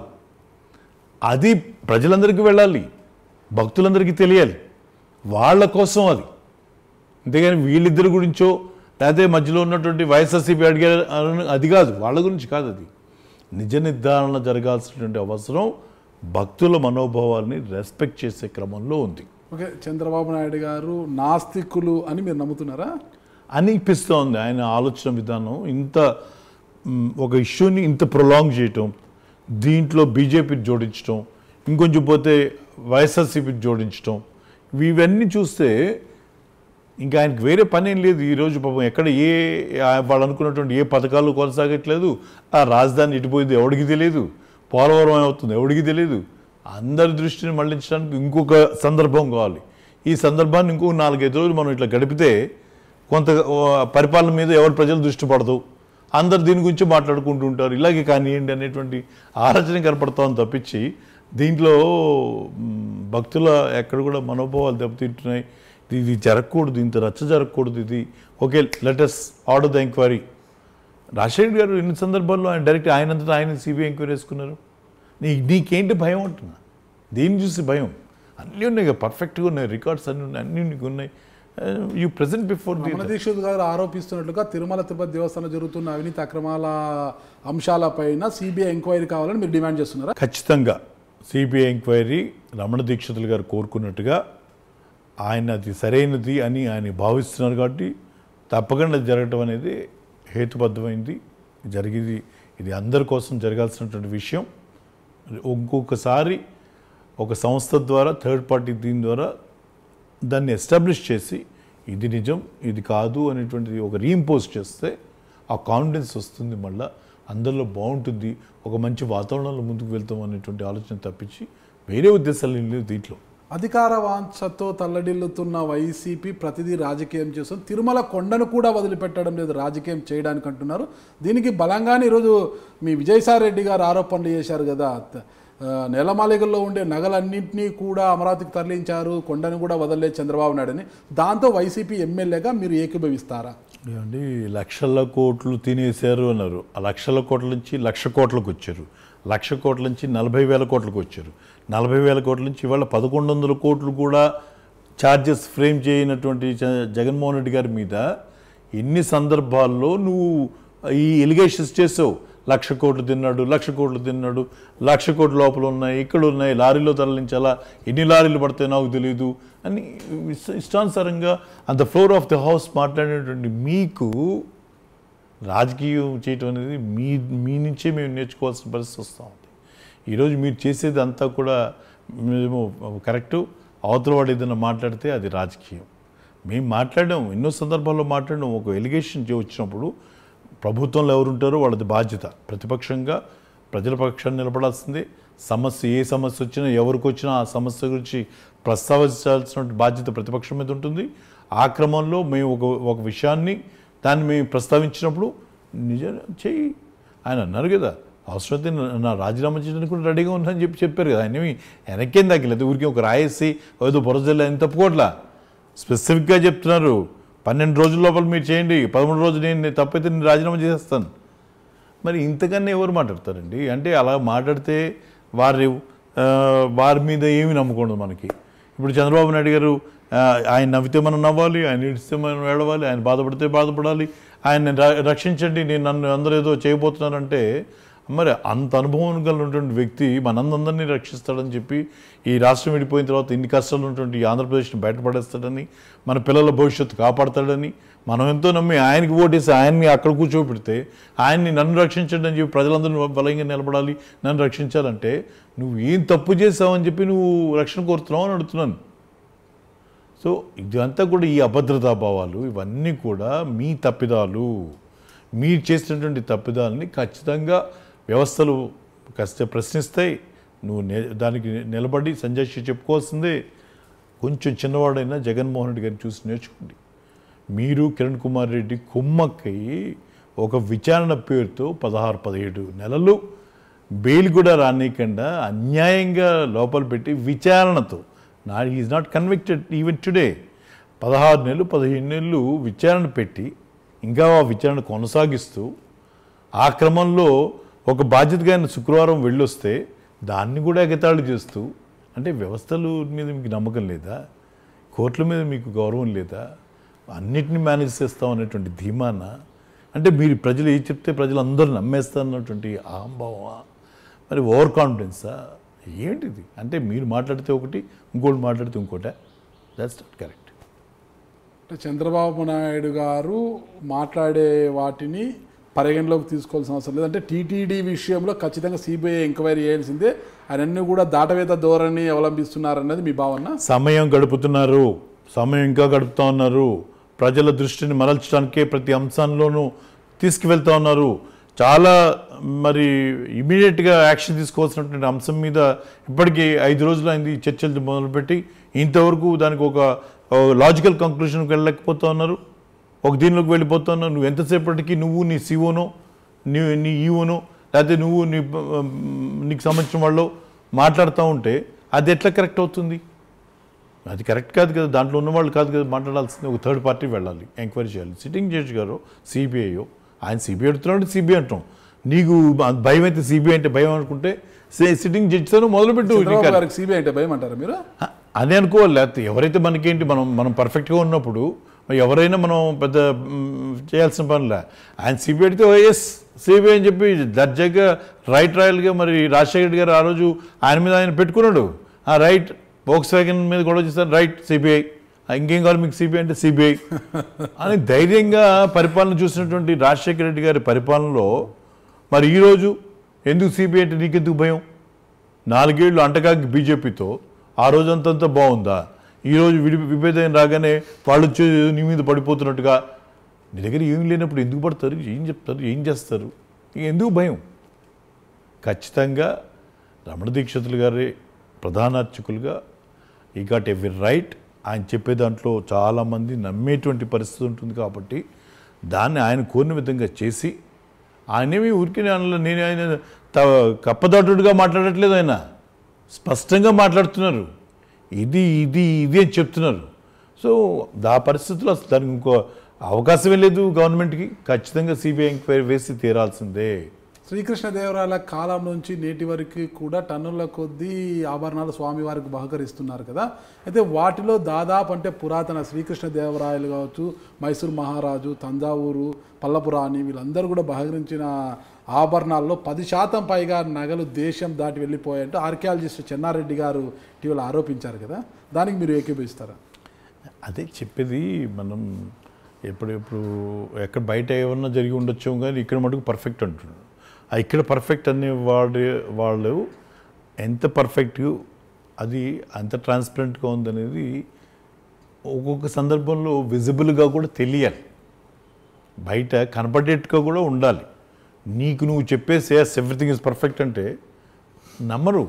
B: అది ప్రజలందరికీ వెళ్ళాలి భక్తులందరికీ తెలియాలి వాళ్ళ కోసం అది అంతేగాని వీళ్ళిద్దరి గురించో లేకపోతే మధ్యలో ఉన్నటువంటి వైఎస్ఆర్సీపీ అడిగారు అని అది కాదు వాళ్ళ గురించి కాదు అది నిజ నిర్ధారణ జరగాల్సినటువంటి అవసరం భక్తుల మనోభావాల్ని రెస్పెక్ట్ చేసే క్రమంలో ఉంది
A: ఓకే చంద్రబాబు నాయుడు గారు నాస్తికులు అని మీరు నమ్ముతున్నారా
B: అనిపిస్తోంది ఆయన ఆలోచన విధానం ఇంత మ్, ఒక ఇష్యూని ఇంత ప్రొలాంగ్ చేయటం దీంట్లో బీజేపీని జోడించటం ఇంకొంచెం పోతే వైఎస్ఆర్సీపీని జోడించటం ఇవన్నీ చూస్తే ఇంకా ఆయనకి వేరే పని ఏం లేదు ఈరోజు పాపం ఎక్కడ ఏ ఆ- వాళ్ళు అనుకున్నటువంటి ఏ పథకాలు కొనసాగట్లేదు ఆ రాజధాని ఇటుపోయింది ఎవడికి తెలియదు పోలవరం ఏమవుతుంది ఎవడికి తెలియదు అందరి దృష్టిని మళ్లించడానికి ఇంకొక సందర్భం కావాలి ఈ సందర్భాన్ని ఇంకొక నాలుగైదు రోజులు మనం ఇట్లా గడిపితే కొంత ఓ, పరిపాలన మీద ఎవరు ప్రజలు దృష్టి పడదు అందరు దీని గురించి మాట్లాడుకుంటూ ఉంటారు ఇలాగే కానివ్వండి అనేటువంటి ఆలోచన కనపడతామని తప్పించి దీంట్లో మ్, భక్తుల ఎక్కడ కూడా మనోభావాలు దెబ్బతింటున్నాయి ఇది ఇది జరగకూడదు ఇంత రచ్చ జరగకూడదు ఇది okay let us order the enquiry Rajasekhar garu ఎన్ని సందర్భాల్లో ఆయన డైరెక్ట్ ఆయనంతటా ఆయన సిబిఐ ఎంక్వైరీ వేసుకున్నారు నీ నీకేంటి భయం అంటున్నా దేన్ని చూసి భయం అన్నీ ఉన్నాయి కదా పర్ఫెక్ట్గా ఉన్నాయి రికార్డ్స్ అన్నీ ఉన్నాయి అన్నీ నీకు ఉన్నాయి you present before the
A: Ramana Dikshit garu ఆరోపిస్తున్నట్లుగా తిరుమల తిరుపతి దేవస్థానం జరుగుతున్న అవినీతి అక్రమాల అంశాలపైన సిబిఐ ఎంక్వైరీ కావాలని మీరు డిమాండ్ చేస్తున్నారా
B: ఖచ్చితంగా సిబిఐ ఎంక్వైరీ రమణ దీక్షితులు గారు కోరుకున్నట్టుగా ఆయన అది సరైనది అని ఆయన భావిస్తున్నారు కాబట్టి తప్పకుండా అది జరగటం అనేది హేతుబద్ధమైంది జరిగేది ఇది అందరి కోసం జరగాల్సినటువంటి విషయం ఇంకొకసారి ఒక సంస్థ ద్వారా థర్డ్ పార్టీ దీని ద్వారా దాన్ని ఎస్టాబ్లిష్ చేసి ఇది నిజం ఇది కాదు అనేటువంటిది ఒక రీఇంపోజ్ చేస్తే ఆ కాన్ఫిడెన్స్ వస్తుంది మళ్ళా అందరిలో బాగుంటుంది ఒక మంచి వాతావరణంలో ముందుకు వెళ్తాం అనేటువంటి ఆలోచన తప్పించి వేరే ఉద్దేశాలు ఏం లేవు దీంట్లో
A: అధికార వాంఛతో తల్లడిల్లుతున్న వైసీపీ ప్రతిదీ రాజకీయం చేస్తుంది తిరుమల కొండను కూడా వదిలిపెట్టడం లేదు రాజకీయం చేయడానికి అంటున్నారు దీనికి బలంగానే ఈరోజు మీ విజయసాయి రెడ్డి గారు ఆరోపణలు చేశారు కదా త- ఆ, నెలమాలిగల్లో ఉండే నగలన్నింటినీ కూడా అమరావతికి తరలించారు కొండను కూడా వదలలేదు చంద్రబాబు నాయుడు అని దాంతో వైసీపీ ఎమ్మెల్యేగా మీరు ఏకీభవిస్తారా
B: ఏమండి లక్షల కోట్లు తినేశారు అన్నారు ఆ లక్షల కోట్ల నుంచి లక్ష కోట్లకు వచ్చారు లక్ష కోట్ల నుంచి నలభై వేల కోట్లకు వచ్చారు నలభై వేల కోట్ల నుంచి ఇవాళ పదకొండు వందల కోట్లు కూడా ఛార్జెస్ ఫ్రేమ్ చేయనటువంటి జ- జగన్మోహన్ రెడ్డి గారి మీద ఎన్ని సందర్భాల్లో నువ్వు ఈ ఎలిగేషన్స్ చేసావు లక్ష కోట్లు తిన్నాడు లక్ష కోట్లు తిన్నాడు లక్ష కోట్ల లోపల ఉన్నాయి ఇక్కడ ఉన్నాయి లారీలో తరలించాలా ఎన్ని లారీలు పడతాయి నాకు తెలియదు అని ఇష్ట- ఇష్టానుసారంగా అంత ఫ్లోర్ ఆఫ్ ది హౌస్ మాట్లాడేటువంటి మీకు రాజకీయం చేయటం అనేది మీ మీ నుంచే మేము నేర్చుకోవాల్సిన పరిస్థితి వస్తూ ఉంది ఈరోజు మీరు చేసేది అంతా కూడా మేము కరెక్టు అవతల వాడు ఏదైనా మాట్లాడితే అది రాజకీయం మేము మాట్లాడాం ఎన్నో సందర్భాల్లో మాట్లాడడం ఒక ఎలిగేషన్ వచ్చినప్పుడు ప్రభుత్వంలో ఎవరుంటారో వాళ్ళది బాధ్యత ప్రతిపక్షంగా ప్రజల పక్షాన్ని నిలబడాల్సిందే సమస్య ఏ సమస్య వచ్చినా ఎవరికి వచ్చినా ఆ సమస్య గురించి ప్రస్తావించాల్సిన బాధ్యత ప్రతిపక్షం మీద ఉంటుంది ఆ క్రమంలో మేము ఒక ఒక విషయాన్ని దాన్ని మేము ప్రస్తావించినప్పుడు నిజం చెయ్యి ఆయన అన్నారు కదా అవసరమైతే నా- నా రాజీనామా చేయడానికి కూడా రెడీగా ఉన్నానని చెప్పి చెప్పారు కదా ఆయన ఏమి వెనక్కేం తగ్గలేదు ఊరికి ఒక రాయేసి ఏదో బురజల్లి ఆయన తప్పుకోవట్లా స్పెసిఫిక్గా చెప్తున్నారు పన్నెండు రోజుల లోపల మీరు చేయండి పదమూడు రోజులు నేను నేను తప్పైతే నేను రాజీనామా చేసేస్తాను మరి ఇంతకన్నా ఎవరు మాట్లాడతారండి అంటే అలా మాట్లాడితే వారి ఆ, వారి మీద ఏమి నమ్మకం ఉండదు మనకి ఇప్పుడు చంద్రబాబు నాయుడు గారు ఆ, ఆయన నవ్వితే మనం నవ్వాలి ఆయన ఏడిస్తే మనం ఏడవాలి ఆయన బాధపడితే బాధపడాలి ఆయన ర- రక్షించండి నేను నన్ను అందరూ ఏదో చేయబోతున్నారంటే మరి అంత అనుభవం కలిగినటువంటి వ్యక్తి మనందరినీ రక్షిస్తాడని చెప్పి ఈ రాష్ట్రం విడిపోయిన తర్వాత ఇన్ని కష్టాలు ఉన్నటువంటి ఈ ఆంధ్రప్రదేశ్ని బయటపడేస్తాడని మన పిల్లల భవిష్యత్తు కాపాడతాడని మనం ఎంతో నమ్మి ఆయనకి ఓటేసి ఆయన్ని అక్కడ కూర్చోబెడితే ఆయన్ని నన్ను రక్షించండి అని చెప్పి ప్రజలందరూ బలంగా నిలబడాలి నన్ను రక్షించాలంటే నువ్వు ఏం తప్పు చేసావని చెప్పి నువ్వు రక్షణ కోరుతున్నావు అని అడుగుతున్నాను సో ఇదంతా కూడా ఈ అభద్రతా భావాలు ఇవన్నీ కూడా మీ తప్పిదాలు మీరు చేసినటువంటి తప్పిదాలని ఖచ్చితంగా వ్యవస్థలు కష్ట ప్రశ్నిస్తాయి నువ్వు నే దానికి నిలబడి సంజయ్ చెప్పుకోవాల్సిందే కొంచెం చిన్నవాడైనా జగన్మోహన్ రెడ్డి గారిని చూసి నేర్చుకోండి మీరు కిరణ్ కుమార్ రెడ్డి కుమ్మక్కయ్యి ఒక విచారణ పేరుతో పదహారు పదిహేడు నెలలు బెయిల్ కూడా రానియకుండా అన్యాయంగా లోపల పెట్టి విచారణతో నా is not convicted even today పదహారు నెలలు పదిహేను నెలలు విచారణ పెట్టి ఇంకా ఆ విచారణ కొనసాగిస్తూ ఆ క్రమంలో ఒక బాధ్యతగా ఆయన శుక్రవారం వెళ్ళొస్తే దాన్ని కూడా ఎగతాళి చేస్తూ అంటే వ్యవస్థల మీద మీకు నమ్మకం లేదా కోర్టుల మీద మీకు గౌరవం లేదా అన్నిటిని మేనేజ్ చేస్తాం అనేటువంటి ధీమాన అంటే మీరు ప్రజలు ఏం చెప్తే ప్రజలు అందరూ నమ్మేస్తారు అన్నటువంటి అహంభావమా మరి ఓవర్ కాన్ఫిడెన్సా ఏంటిది అంటే మీరు మాట్లాడితే ఒకటి ఇంకోటి మాట్లాడితే ఇంకోట దాట్స్ నాట్ కరెక్ట్
A: అంటే చంద్రబాబు నాయుడు గారు మాట్లాడే వాటిని పరిగణలోకి తీసుకోవాల్సిన అవసరం లేదు అంటే టీటీడీ విషయంలో ఖచ్చితంగా సిబిఐ ఎంక్వైరీ చేయాల్సిందే అవన్నీ కూడా దాటవేత ధోరణి అవలంబిస్తున్నారన్నది మీ భావన
B: సమయం గడుపుతున్నారు సమయం ఇంకా గడుపుతా ఉన్నారు ప్రజల దృష్టిని మరల్చడానికే ప్రతి అంశంలోనూ తీసుకువెళ్తా ఉన్నారు చాలా మరి ఇమీడియట్గా యాక్షన్ తీసుకోవాల్సినటువంటి అంశం మీద ఇప్పటికీ ఐదు రోజులు అయింది ఈ చర్చలు మొదలుపెట్టి ఇంతవరకు దానికి ఒక లాజికల్ కంక్లూషన్కి వెళ్ళలేకపోతా ఉన్నారు ఒక దీనిలోకి వెళ్ళిపోతా ఉన్నారు నువ్వు ఎంతసేపటికి నువ్వు నీ సిఓనో నీ నీ ఈఓనో లేకపోతే నువ్వు నీ ఆ, నీకు సంబంధించిన వాళ్ళు మాట్లాడుతూ ఉంటే అది ఎట్లా కరెక్ట్ అవుతుంది అది కరెక్ట్ కాదు కదా దాంట్లో ఉన్నవాళ్ళు కాదు కదా మాట్లాడాల్సింది ఒక థర్డ్ పార్టీ వెళ్ళాలి ఎంక్వైరీ చేయాలి సిట్టింగ్ జడ్జి గారు సిబిఐయో ఆయన సిబిఐ అడుగుతున్నాడు సిబిఐ అంటాం నీకు భయం అయితే సిబిఐ అంటే భయం అనుకుంటే సిట్టింగ్ జడ్జితో మొదలుపెట్టు
A: చంద్రబాబు
B: నీకు
A: గారికి సిబిఐ అంటే భయం అంటారా మీరు
B: అదే అనుకోవాలి లేకపోతే ఎవరైతే మనకేంటి మనం మనం పర్ఫెక్ట్గా ఉన్నప్పుడు మరి ఎవరైనా మనం పెద్ద మ్, చేయాల్సిన పనిలే ఆయన సిబిఐ అడిగితే ఎస్ సిబిఐ అని చెప్పి దర్జాగా రైట్ రాయల్గా మరి రాజశేఖర రెడ్డి గారు ఆ రోజు ఆయన మీద ఆయన పెట్టుకున్నాడు ఆ రైట్ వోక్స్ వ్యాగన్ మీద గొడవ చేశారు రైట్ సిబిఐ ఇంకేం కావాలి మీకు సిబిఐ అంటే సిబిఐ అని ధైర్యంగా పరిపాలన చూసినటువంటి రాజశేఖర రెడ్డి గారి పరిపాలనలో మరి ఈరోజు ఎందుకు సిబిఐ అంటే నీకెందుకు భయం నాలుగేళ్లు అంటకాకి బీజేపీతో ఆ రోజంతంతా బాగుందా ఈరోజు విడి విభేదం రాగానే వాళ్ళు వచ్చి నీ మీద పడిపోతున్నట్టుగా నీ దగ్గర ఏం లేనప్పుడు ఎందుకు పడతారు ఏం చెప్తారు ఏం చేస్తారు ఇక ఎందుకు భయం ఖచ్చితంగా రమణ దీక్షితులు గారి ప్రధాన అర్చకులుగా ఈ గాట్ ఎవ్రీ రైట్ ఆయన చెప్పే దాంట్లో చాలామంది నమ్మేటువంటి పరిస్థితి ఉంటుంది కాబట్టి దాన్ని ఆయన కోరిన విధంగా చేసి ఆయనేమి ఊరికి నేను ఆయన త- కప్పదాటుడుగా మాట్లాడట్లేదు ఆయన స్పష్టంగా మాట్లాడుతున్నారు ఇది ఇది ఇది అని చెప్తున్నారు సో ఆ పరిస్థితుల్లో అసలు దానికి ఇంకో అవకాశమే లేదు గవర్నమెంట్కి ఖచ్చితంగా సిబిఐ ఎంక్వైరీ వేసి తీరాల్సిందే
A: శ్రీకృష్ణదేవరాయల కాలం నుంచి నేటి వరకు కూడా టన్నుల కొద్దీ ఆభరణాలు స్వామివారికి బహుకరిస్తున్నారు కదా అయితే వాటిలో దాదాపు అంటే పురాతన శ్రీకృష్ణదేవరాయలు కావచ్చు మైసూర్ మహారాజు తంజావూరు పల్లపురాణి వీళ్ళందరూ కూడా బహకరించిన ఆభరణాల్లో పది శాతం పైగా నగలు దేశం దాటి వెళ్ళిపోయాయంటూ ఆర్కియాలజిస్ట్ చెన్నారెడ్డి గారు ఇటీవల ఆరోపించారు కదా దానికి మీరు ఏకీభవిస్తారా
B: అదే చెప్పేది మనం ఎప్పుడు ఎప్పుడు ఎక్కడ బయట ఏమన్నా జరిగి ఉండొచ్చు కానీ ఇక్కడ మటుకు పర్ఫెక్ట్ అంటున్నారు ఆ ఇక్కడ పర్ఫెక్ట్ అనే వాడు వాళ్ళు ఎంత పర్ఫెక్ట్ అది అంత ట్రాన్స్పరెంట్గా ఉందనేది ఒక్కొక్క సందర్భంలో విజిబుల్గా కూడా తెలియాలి బయట కనపడేట్టుగా కూడా ఉండాలి నీకు నువ్వు చెప్పేసి ఎస్ ఎవ్రీథింగ్ ఇస్ పర్ఫెక్ట్ అంటే నమ్మరు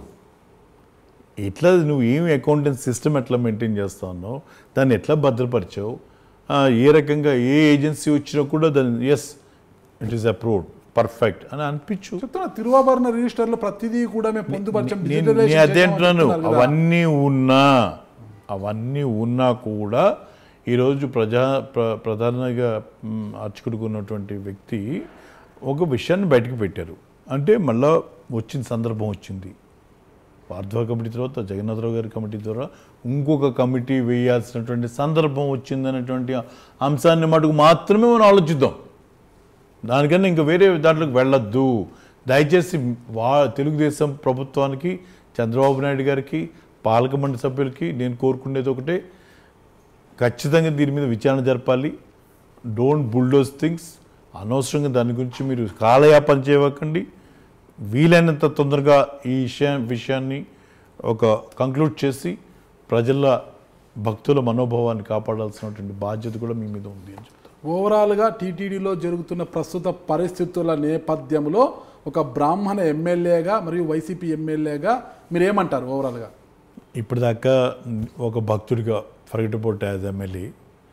B: ఎట్లా నువ్వు ఏమి అకౌంటెన్స్ సిస్టమ్ ఎట్లా మెయింటైన్ చేస్తా ఉన్నావు దాన్ని ఎట్లా భద్రపరిచావు ఆ, ఏ రకంగా ఏ ఏజెన్సీ వచ్చినా కూడా దాన్ని yes it is approved perfect అని అనిపించు
A: చెప్తున్నా తిరువాభరణ రిజిస్టర్లో ప్రతిదీ కూడా మేము పొందుపరచం
B: నేను
A: digitalization
B: నేను అదే
A: చేసామని
B: అంటున్నాను
A: చెప్తున్నారు కదా.
B: అవన్నీ ఉన్నా అవన్నీ ఉన్నా కూడా ఈరోజు ప్రజా ప్ర ప్రధానంగా మ్, అర్చకుడికి ఉన్నటువంటి వ్యక్తి ఒక విషయాన్ని బయటకు పెట్టారు అంటే మళ్ళా వచ్చిన సందర్భం వచ్చింది పార్థవ కమిటీ తర్వాత జగన్నాథరావు గారి కమిటీ ద్వారా ఇంకొక కమిటీ వేయాల్సినటువంటి సందర్భం వచ్చిందనేటువంటి అంశాన్ని మటుకు మాత్రమే మనం ఆలోచిద్దాం దానికన్నా ఇంకా వేరే దాంట్లోకి వెళ్ళొద్దు దయచేసి వా తెలుగుదేశం ప్రభుత్వానికి చంద్రబాబు నాయుడు గారికి పాలక మండలి సభ్యులకి నేను కోరుకునేది ఒకటే ఖచ్చితంగా దీని మీద విచారణ జరపాలి డోంట్ బుల్డోస్ థింగ్స్ అనవసరంగా దాని గురించి మీరు కాలయాపన చేయవకండి వీలైనంత తొందరగా ఈ విషయం విషయాన్ని ఒక కంక్లూడ్ చేసి ప్రజల భక్తుల మనోభావాన్ని కాపాడాల్సినటువంటి బాధ్యత కూడా మీ మీద ఉంది అని చెప్తాను
A: ఓవరాల్గా టీటీడీలో జరుగుతున్న ప్రస్తుత పరిస్థితుల నేపథ్యంలో ఒక బ్రాహ్మణ ఎమ్మెల్యేగా మరియు వైసీపీ ఎమ్మెల్యేగా మీరేమంటారు ఓవరాల్గా
B: ఇప్పటిదాకా ఒక భక్తుడిగా ఫర్గెట్ యాజ్ ఎమ్మెల్యే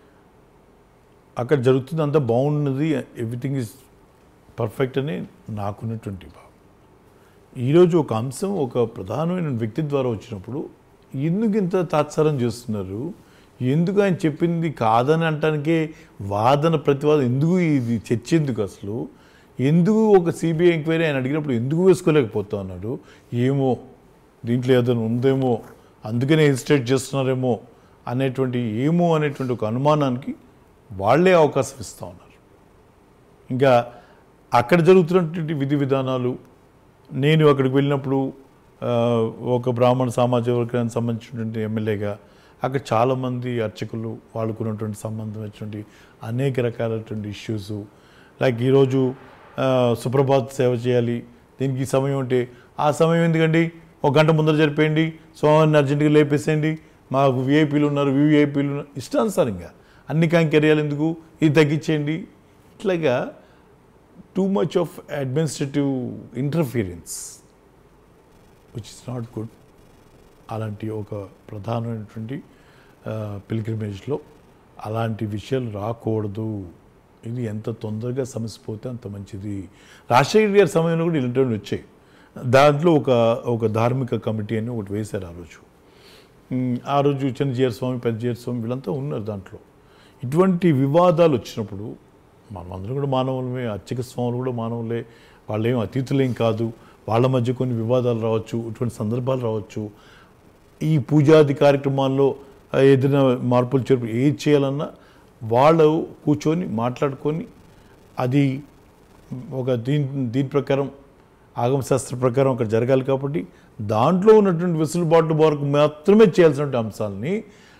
B: అక్కడ జరుగుతుంది అంతా బాగున్నది ఎవ్రీథింగ్ ఇస్ పర్ఫెక్ట్ అని నాకున్నటువంటి భావం ఈరోజు ఒక అంశం ఒక ప్రధానమైన వ్యక్తి ద్వారా వచ్చినప్పుడు ఎందుకు ఇంత తాత్సారం చేస్తున్నారు ఎందుకు ఆయన చెప్పింది కాదని అంటానికే వాదన ప్రతివాదం ఎందుకు ఇది చర్చ ఎందుకు అసలు ఎందుకు ఒక సిబిఐ ఎంక్వైరీ ఆయన అడిగినప్పుడు ఎందుకు వేసుకోలేకపోతా అన్నాడు ఏమో దీంట్లో ఏదైనా ఉందేమో అందుకనే హెసిటేట్ చేస్తున్నారేమో అనేటువంటి ఏమో అనేటువంటి ఒక అనుమానానికి వాళ్ళే అవకాశం ఇస్తూ ఉన్నారు ఇంకా అక్కడ జరుగుతున్నటువంటి విధి విధానాలు నేను అక్కడికి వెళ్ళినప్పుడు ఆ, ఒక బ్రాహ్మణ సామాజిక వర్గానికి సంబంధించినటువంటి ఎమ్మెల్యేగా అక్కడ చాలామంది అర్చకులు వాళ్ళకున్నటువంటి సంబంధించినటువంటి అనేక రకాలైనటువంటి ఇష్యూస్ లైక్ ఈరోజు ఆ, సుప్రభాత్ సేవ చేయాలి దీనికి ఈ సమయం అంటే ఆ సమయం ఎందుకండి ఒక గంట ముందర జరిపేయండి సోమవారిని అర్జెంటుగా లేపేసేయండి మాకు విఐపీలు ఉన్నారు వివిఐపీలు ఉన్నారు ఇష్టానుసారంగా అన్ని కాంకెరియాలు ఎందుకు ఇది తగ్గించేయండి ఇట్లాగా too much of administrative interference which is not good అలాంటి ఒక ప్రధానమైనటువంటి పిల్గ్రిమేజ్లో అలాంటి విషయాలు రాకూడదు ఇది ఎంత తొందరగా సమస్య పోతే అంత మంచిది రాజశేఖర్ గారి సమయంలో కూడా ఇలాంటివన్నీ వచ్చాయి దాంట్లో ఒక ఒక ధార్మిక కమిటీ అని ఒకటి వేశారు ఆ రోజు ఉమ్, ఆ రోజు చిన్న జీఆర్ స్వామి పెద్ద జీఆర్ స్వామి వీళ్ళంతా ఉన్నారు దాంట్లో ఇటువంటి వివాదాలు వచ్చినప్పుడు మనమందరం కూడా మానవులమే అర్చక స్వాములు కూడా మానవులే వాళ్ళేం అతీతులేం కాదు వాళ్ళ మధ్య కొన్ని వివాదాలు రావచ్చు ఇటువంటి సందర్భాలు రావచ్చు ఈ పూజాది కార్యక్రమాల్లో ఆ, ఏదైనా మార్పులు చేర్పు ఏది చేయాలన్నా వాళ్ళు కూర్చొని మాట్లాడుకొని అది ఒక దీని దీని ప్రకారం ఆగమ శాస్త్ర ప్రకారం అక్కడ జరగాలి కాబట్టి దాంట్లో ఉన్నటువంటి వెసులుబాటు వరకు మాత్రమే చేయాల్సినటువంటి అంశాలని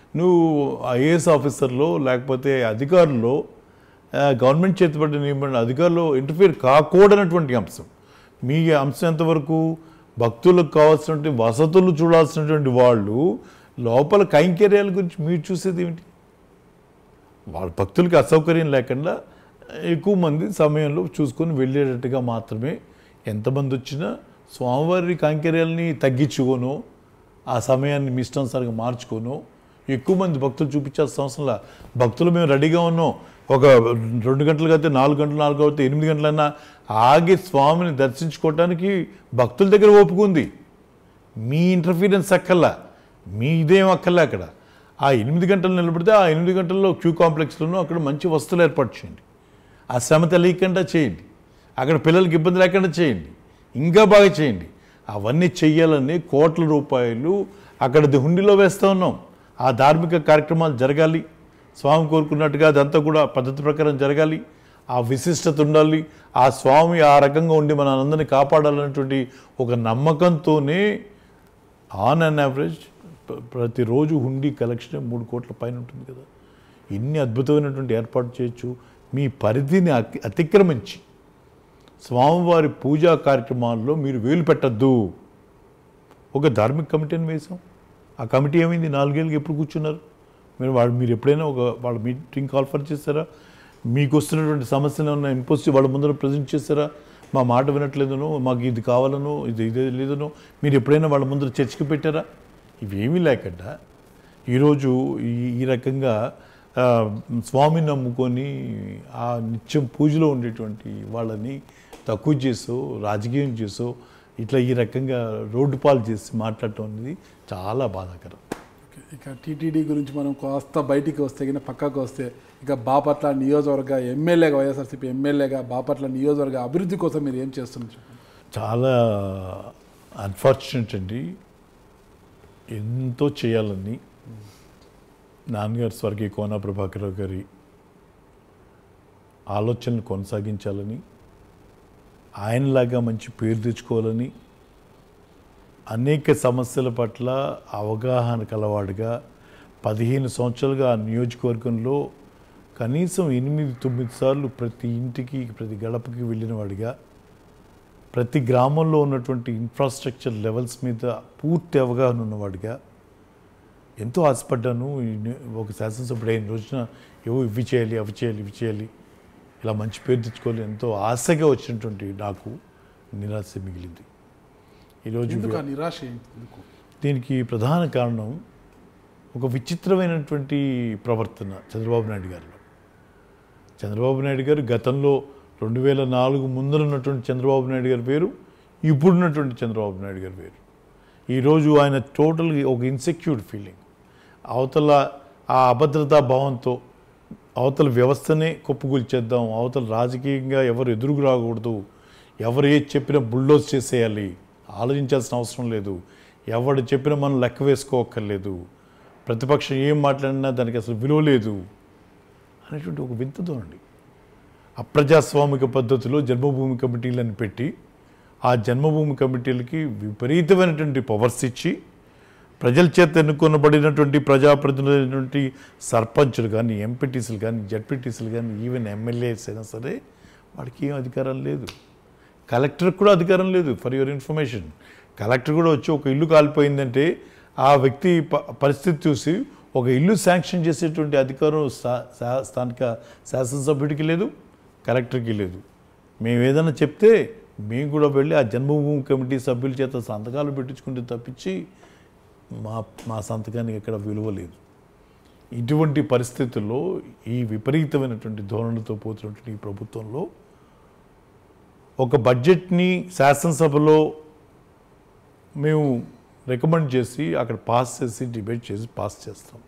B: నువ్వు ఐఏఎస్ ఆఫీసర్లో లేకపోతే అధికారుల్లో ఆ, గవర్నమెంట్ చేతిపడి నియమబడిన అధికారులు ఇంటర్ఫియర్ కాకూడనటువంటి అంశం మీ అంశం ఎంతవరకు భక్తులకు కావాల్సినటువంటి వసతులు చూడాల్సినటువంటి వాళ్ళు లోపల కైంకర్యాల గురించి మీరు చూసేది ఏమిటి వాళ్ళ భక్తులకి అసౌకర్యం లేకుండా ఎక్కువ మంది సమయంలో చూసుకొని వెళ్ళేటట్టుగా మాత్రమే ఎంతమంది వచ్చినా స్వామివారి కైంకర్యాలని తగ్గించుకోను ఆ సమయాన్ని మీ ఇష్టానుసారంగా మార్చుకోను ఎక్కువ మంది భక్తులు చూపించాల్సిన అవసరం లే. భక్తులు మేము రెడీగా ఉన్నాం ఒక రెండు గంటలకు అయితే నాలుగు గంటలు నాలుగు అయితే ఎనిమిది గంటలన్నా ఆగి స్వామిని దర్శించుకోవటానికి భక్తుల దగ్గర ఓపిక ఉంది మీ ఇంటర్ఫీరెన్స్ అక్కర్లా మీ ఇదేం అక్కర్లే అక్కడ ఆ ఎనిమిది గంటలు నిలబడితే ఆ ఎనిమిది గంటల్లో క్యూ కాంప్లెక్స్లోనూ అక్కడ మంచి వస్తువులు ఏర్పాటు చేయండి ఆ శ్రమ తెలియకుండా చేయండి అక్కడ పిల్లలకి ఇబ్బంది లేకుండా చేయండి ఇంకా బాగా చేయండి అవన్నీ చెయ్యాలని కోట్ల రూపాయలు అక్కడ ది హుండీలో వేస్తూ ఉన్నాం ఆ ధార్మిక కార్యక్రమాలు జరగాలి స్వామి కోరుకున్నట్టుగా అదంతా కూడా పద్ధతి ప్రకారం జరగాలి ఆ విశిష్టత ఉండాలి ఆ స్వామి ఆ రకంగా ఉండి మన అందరినీ కాపాడాలనేటువంటి ఒక నమ్మకంతోనే ఆన్ అన్ యావరేజ్ ప్ర- ప్రతిరోజు హుండీ కలెక్షన్ మూడు కోట్ల పైన ఉంటుంది కదా ఇన్ని అద్భుతమైనటువంటి ఏర్పాటు చేయొచ్చు మీ పరిధిని అతి- అతిక్రమించి స్వామివారి పూజా కార్యక్రమాల్లో మీరు వేలు పెట్టద్దు ఒక ధార్మిక కమిటీని వేసాం ఆ కమిటీ ఏమైంది నాలుగేళ్ళకి ఎప్పుడు కూర్చున్నారు మీరు వాళ్ళు మీరు ఎప్పుడైనా ఒక వాళ్ళ మీటింగ్ కాల్ఫర్ చేస్తారా మీకు వస్తున్నటువంటి సమస్యలు ఉన్న ఇంపోజ్ వాళ్ళ ముందర ప్రజెంట్ చేస్తారా మా మాట వినట్లేదనో మాకు ఇది కావాలనో ఇది ఇదే లేదనో మీరు ఎప్పుడైనా వాళ్ళ ముందర చర్చకి పెట్టారా ఇవేమీ లేకుండా ఈరోజు ఈ ఈ రకంగా ఆ, స్వామిని నమ్ముకొని ఆ నిత్యం పూజలో ఉండేటువంటి వాళ్ళని తక్కువ చేసో రాజకీయం చేసో ఇట్లా ఈ రకంగా రోడ్డు పాలు చేసి మాట్లాడటం అనేది చాలా బాధాకరం
A: ఓకే. ఇక టీటీడీ గురించి మనం కాస్త బయటికి వస్తే కింద పక్కకు వస్తే ఇక బాపట్ల నియోజకవర్గ ఎమ్మెల్యేగా వైఎస్ఆర్సీపీ ఎమ్మెల్యేగా బాపట్ల నియోజకవర్గ అభివృద్ధి కోసం మీరు ఏం చేస్తున్నారు చెప్పండి
B: చాలా అన్ఫార్చునేట్ అండి ఎంతో చేయాలని నాన్నగారు స్వర్గీయ కోన ప్రభాకరరావు గారి ఆలోచనలు కొనసాగించాలని ఆయనలాగా మంచి పేరు తెచ్చుకోవాలని అనేక సమస్యల పట్ల అవగాహన కలవాడుగా పదిహేను సంవత్సరాలుగా ఆ నియోజకవర్గంలో కనీసం ఎనిమిది తొమ్మిది సార్లు ప్రతి ఇంటికి ప్రతి గడపకి వెళ్ళిన వాడిగా ప్రతి గ్రామంలో ఉన్నటువంటి ఇన్ఫ్రాస్ట్రక్చర్ లెవెల్స్ మీద పూర్తి అవగాహన ఉన్నవాడిగా ఎంతో ఆశపడ్డాను ఈ ని- ఒక శాసనసభ్యుడు అయిన రోజున ఏవో ఇవి చేయాలి అవి చేయాలి ఇవి చేయాలి ఇలా మంచి పేరు తెచ్చుకోవాలి ఎంతో ఆశగా వచ్చినటువంటి నాకు నిరాశ మిగిలింది ఈరోజు
A: ఎందుకు ఆ నిరాశ ఏంటి ఎందుకు
B: దీనికి ప్రధాన కారణం ఒక విచిత్రమైనటువంటి ప్రవర్తన చంద్రబాబు నాయుడు గారిలో చంద్రబాబు నాయుడు గారు గతంలో రెండు వేల నాలుగు ముందర ఉన్నటువంటి చంద్రబాబు నాయుడు గారు వేరు ఇప్పుడున్నటువంటి చంద్రబాబు నాయుడు గారు వేరు ఈరోజు ఆయన టోటల్గా ఒక ఇన్సెక్యూర్ ఫీలింగ్ అవతల ఆ అభద్రతా భావంతో అవతల వ్యవస్థనే కుప్పగూల్చేద్దాం అవతల రాజకీయంగా ఎవరు ఎదురుకు రాకూడదు ఎవరు ఏది చెప్పినా బుల్డోజ్ చేసేయాలి ఆలోచించాల్సిన అవసరం లేదు ఎవడు చెప్పినా మనం లెక్క వేసుకోక్కర్లేదు ప్రతిపక్షం ఏం మాట్లాడినా దానికి అసలు విలువ లేదు అనేటువంటి ఒక వింత ధోరణి అప్రజాస్వామిక పద్ధతిలో జన్మభూమి కమిటీలను పెట్టి ఆ జన్మభూమి కమిటీలకి విపరీతమైనటువంటి పవర్స్ ఇచ్చి ప్రజల చేత ఎన్నుకొనబడినటువంటి ప్రజాప్రతినిధులైనటువంటి సర్పంచులు కానీ ఎంపీటీసీలు కానీ జడ్పీటీసీలు కానీ ఈవెన్ ఎమ్మెల్యేస్ అయినా సరే వాడికి ఏం అధికారం లేదు కలెక్టర్కి కూడా అధికారం లేదు ఫర్ యువర్ ఇన్ఫర్మేషన్ కలెక్టర్ కూడా వచ్చి ఒక ఇల్లు కాలిపోయిందంటే ఆ వ్యక్తి ప- పరిస్థితి చూసి ఒక ఇల్లు శాంక్షన్ చేసేటువంటి అధికారం స్థా- స్థా- స్థానిక శాసనసభ్యుడికి లేదు కలెక్టర్కి లేదు మేము ఏదైనా చెప్తే మేము కూడా వెళ్ళి ఆ జన్మభూమి కమిటీ సభ్యుల చేత సంతకాలు పెట్టించుకుంటే తప్పించి మా మా సంతకానికి ఎక్కడ విలువ లేదు ఇటువంటి పరిస్థితుల్లో ఈ విపరీతమైనటువంటి ధోరణితో పోతున్నటువంటి ఈ ప్రభుత్వంలో ఒక బడ్జెట్ని శాసనసభలో మేము రికమెండ్ చేసి అక్కడ పాస్ చేసి డిబేట్ చేసి పాస్ చేస్తాం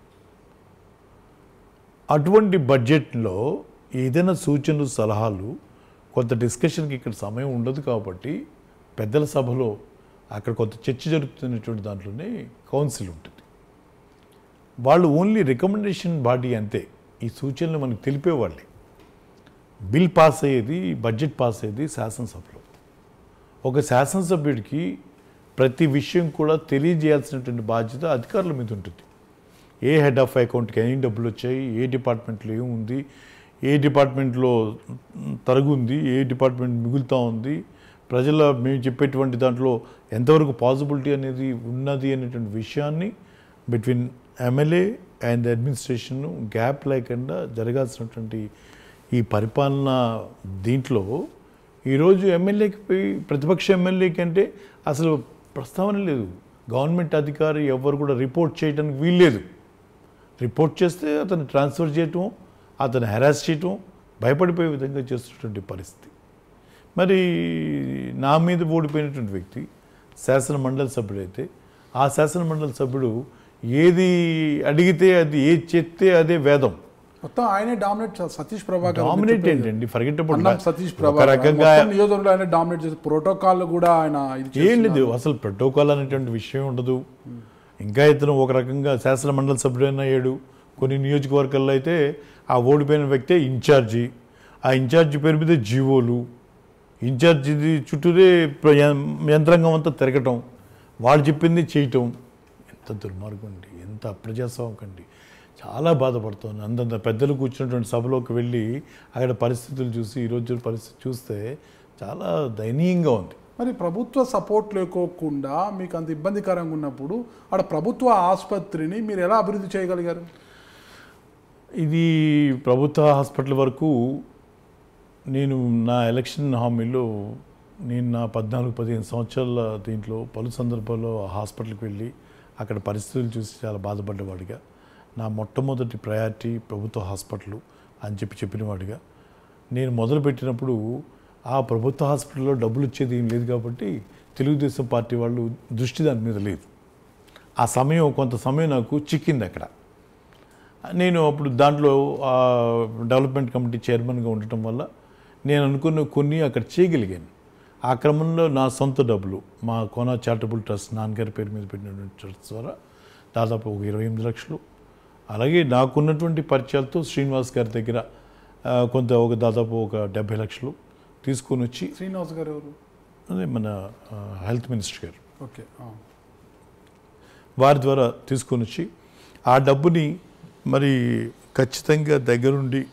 B: అటువంటి బడ్జెట్లో ఏదైనా సూచనలు సలహాలు కొంత డిస్కషన్కి ఇక్కడ సమయం ఉండదు కాబట్టి పెద్దల సభలో అక్కడ కొంత చర్చ జరుగుతున్నటువంటి దాంట్లోనే కౌన్సిల్ ఉంటుంది వాళ్ళు ఓన్లీ రికమెండేషన్ బాడీ అంతే ఈ సూచనలు మనకు తెలిపేవాళ్ళే బిల్ పాస్ అయ్యేది బడ్జెట్ పాస్ అయ్యేది శాసనసభలో ఒక శాసనసభ్యుడికి ప్రతి విషయం కూడా తెలియజేయాల్సినటువంటి బాధ్యత అధికారుల మీద ఉంటుంది ఏ హెడ్ ఆఫ్ అకౌంట్కి ఎన్ని డబ్బులు వచ్చాయి ఏ డిపార్ట్మెంట్లో ఏముంది ఏ డిపార్ట్మెంట్లో తరుగు ఉంది ఏ డిపార్ట్మెంట్ మిగులుతూ ఉంది ప్రజల మేము చెప్పేటువంటి దాంట్లో ఎంతవరకు పాసిబిలిటీ అనేది ఉన్నది అనేటువంటి విషయాన్ని between MLA and administration gap లేకుండా జరగాల్సినటువంటి ఈ పరిపాలన దీంట్లో ఈరోజు ఎమ్మెల్యేకి పోయి ప్రతిపక్ష ఎమ్మెల్యేకి అంటే అసలు ప్రస్తావన లేదు గవర్నమెంట్ అధికారి ఎవరు కూడా రిపోర్ట్ చేయడానికి వీల్లేదు రిపోర్ట్ చేస్తే అతను ట్రాన్స్ఫర్ చేయటం అతను హెరాస్ చేయటం భయపడిపోయే విధంగా చేస్తున్నటువంటి పరిస్థితి మరి నా మీద ఓడిపోయినటువంటి వ్యక్తి శాసన మండలి సభ్యుడైతే ఆ శాసన మండలి సభ్యుడు ఏది అడిగితే అది ఏది చెప్తే అదే వేదం
A: మొత్తం ఆయనే డామినేట్ సతీష్ ప్రభాకర్
B: డామినేట్ ఏంటండి ఫర్గెటబుల్
A: అన్నం సతీష్
B: ఒక
A: ప్రభాకర్
B: రకంగా
A: మొత్తం నియోజకవర్గంలో ఆయన డామినేట్ చేసి ప్రోటోకాల్ కూడా ఆయన ఇది
B: ఏం
A: చేస్తున్నారు.
B: లేదు అసలు ప్రోటోకాల్ అనేటువంటి విషయం ఉండదు ఇంకా ఇతను ఒక రకంగా శాసన మండలి సభ్యుడైన అయ్యాడు కొన్ని నియోజకవర్గాల్లో అయితే ఆ ఓడిపోయిన వ్యక్తే ఇన్ఛార్జి ఆ ఇన్ఛార్జి పేరు మీద జీవోలు ఇన్ఛార్జిది చుట్టూరే ప్ర- యం- యంత్రాంగం అంతా తిరగటం వాళ్ళు చెప్పింది చేయటం ఎంత దుర్మార్గం అండి ఎంత అప్రజాస్వామికం అండి చాలా బాధపడుతుంది అంతంత పెద్దలు కూర్చున్నటువంటి సభలోకి వెళ్ళి అక్కడ పరిస్థితులు చూసి ఈరోజు పరిస్థితి చూస్తే చాలా దయనీయంగా ఉంది
A: మరి ప్రభుత్వ సపోర్ట్ లేకోకుండా మీకు అంత ఇబ్బందికరంగా ఉన్నప్పుడు ఆడ ప్రభుత్వ ఆసుపత్రిని మీరు ఎలా అభివృద్ధి చేయగలిగారు
B: ఇది ప్రభుత్వ హాస్పిటల్ వరకు నేను నా ఎలక్షన్ హామీలో నేను నా పద్నాలుగు పదిహేను సంవత్సరాల దీంట్లో పలు సందర్భాల్లో ఆ హాస్పిటల్కి వెళ్ళి అక్కడ పరిస్థితులు చూసి చాలా బాధపడ్డవాడిగా నా మొట్టమొదటి ప్రయారిటీ ప్రభుత్వ హాస్పిటల్ అని చెప్పి చెప్పినవాడిగా నేను మొదలుపెట్టినప్పుడు ఆ ప్రభుత్వ హాస్పిటల్లో డబ్బులు ఇచ్చేది ఏం లేదు కాబట్టి తెలుగుదేశం పార్టీ వాళ్ళు దృష్టి దాని మీద లేదు ఆ సమయం కొంత సమయం నాకు చిక్కింది అక్కడ నేను అప్పుడు దాంట్లో ఆ డెవలప్మెంట్ కమిటీ చైర్మన్గా ఉండటం వల్ల నేను అనుకున్న కొన్ని అక్కడ చేయగలిగాను ఆ క్రమంలో నా సొంత డబ్బులు మా కోనా చారిటబుల్ ట్రస్ట్ నాన్నగారి పేరు మీద పెట్టినటువంటి ట్రస్ట్ ద్వారా దాదాపు ఒక ఇరవై ఎనిమిది లక్షలు అలాగే నాకున్నటువంటి పరిచయాలతో శ్రీనివాస్ గారి దగ్గర ఆ, కొంత ఒక దాదాపు ఒక డెబ్బై లక్షలు తీసుకొని వచ్చి
A: శ్రీనివాస్ గారు ఎవరు
B: అదే మన ఆ, హెల్త్ మినిస్టర్ గారు
A: ఓకే ఆ.
B: వారి ద్వారా తీసుకొని వచ్చి ఆ డబ్బుని మరి ఖచ్చితంగా దగ్గరుండి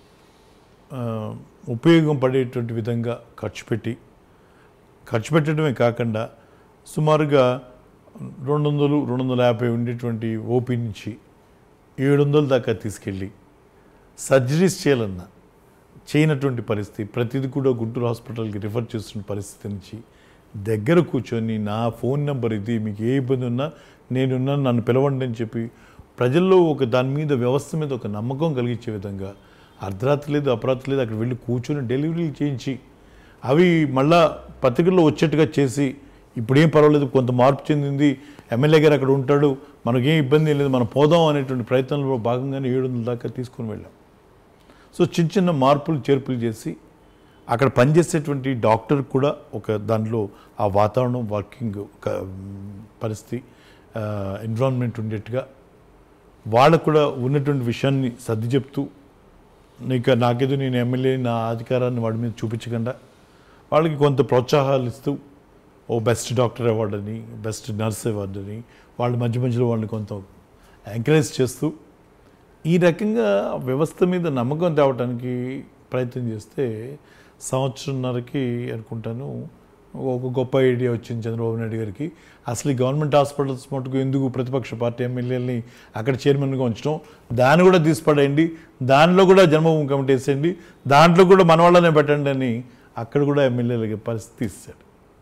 B: ఆ, ఉపయోగం పడేటువంటి విధంగా ఖర్చు పెట్టి ఖర్చు పెట్టడమే కాకుండా సుమారుగా రెండు వందలు రెండు వందల యాభై ఉండేటువంటి ఓపీ నుంచి ఏడు వందల దాకా తీసుకెళ్ళి సర్జరీస్ చేయాలన్నా చేయనటువంటి పరిస్థితి ప్రతిదీ కూడా గుంటూరు హాస్పిటల్కి రిఫర్ చేస్తున్న పరిస్థితి నుంచి దగ్గర కూర్చొని నా ఫోన్ నెంబర్ ఇది మీకు ఏ ఇబ్బంది ఉన్నా నేనున్నాను నన్ను పిలవండి అని చెప్పి ప్రజల్లో ఒక దాని మీద వ్యవస్థ మీద ఒక నమ్మకం కలిగించే విధంగా అర్ధరాత్రి లేదు అపరాత్రి లేదు అక్కడ వెళ్ళి కూర్చొని డెలివరీలు చేయించి అవి మళ్ళా పత్రికల్లో వచ్చేట్టుగా చేసి ఇప్పుడేం పర్వాలేదు కొంత మార్పు చెందింది ఎమ్మెల్యే గారు అక్కడ ఉంటాడు మనకేం ఇబ్బంది ఏం లేదు మనం పోదాం అనేటువంటి ప్రయత్నంలో భాగంగానే ఏడు వందల దాకా తీసుకొని వెళ్ళాం సో చిన్న చిన్న మార్పులు చేర్పులు చేసి అక్కడ పనిచేసేటువంటి డాక్టర్ కూడా ఒక దాంట్లో ఆ వాతావరణం వర్కింగ్ ఒక పరిస్థితి ఎన్విరాన్మెంట్ ఉండేట్టుగా వాళ్ళకు కూడా ఉన్నటువంటి విషయాన్ని సర్ది చెప్తూ నీకు నాకేదో నేను ఎమ్మెల్యే నా అధికారాన్ని వాడి మీద చూపించకుండా వాళ్ళకి కొంత ప్రోత్సాహాలు ఇస్తూ ఓ బెస్ట్ డాక్టర్ అవార్డు అని బెస్ట్ నర్స్ అవార్డు అని వాళ్ళ మధ్య మధ్యలో వాళ్ళని కొంత ఎంకరేజ్ చేస్తూ ఈ రకంగా వ్యవస్థ మీద నమ్మకం తేవటానికి ప్రయత్నం చేస్తే సంవత్సరంన్నరకి అనుకుంటాను ఒక గొప్ప ఐడియా వచ్చింది చంద్రబాబు నాయుడు గారికి అసలు ఈ గవర్నమెంట్ హాస్పిటల్స్ మటుకు ఎందుకు ప్రతిపక్ష పార్టీ ఎమ్మెల్యేలని అక్కడ చైర్మన్గా ఉంచడం దాన్ని కూడా తీసిపడేయండి దానిలో కూడా జన్మభూమి కమిటీ వేసేయండి దాంట్లో కూడా మన వాళ్ళనే పెట్టండి అని అక్కడ కూడా ఎమ్మెల్యేలకి పరిస్థితి ఇస్తాడు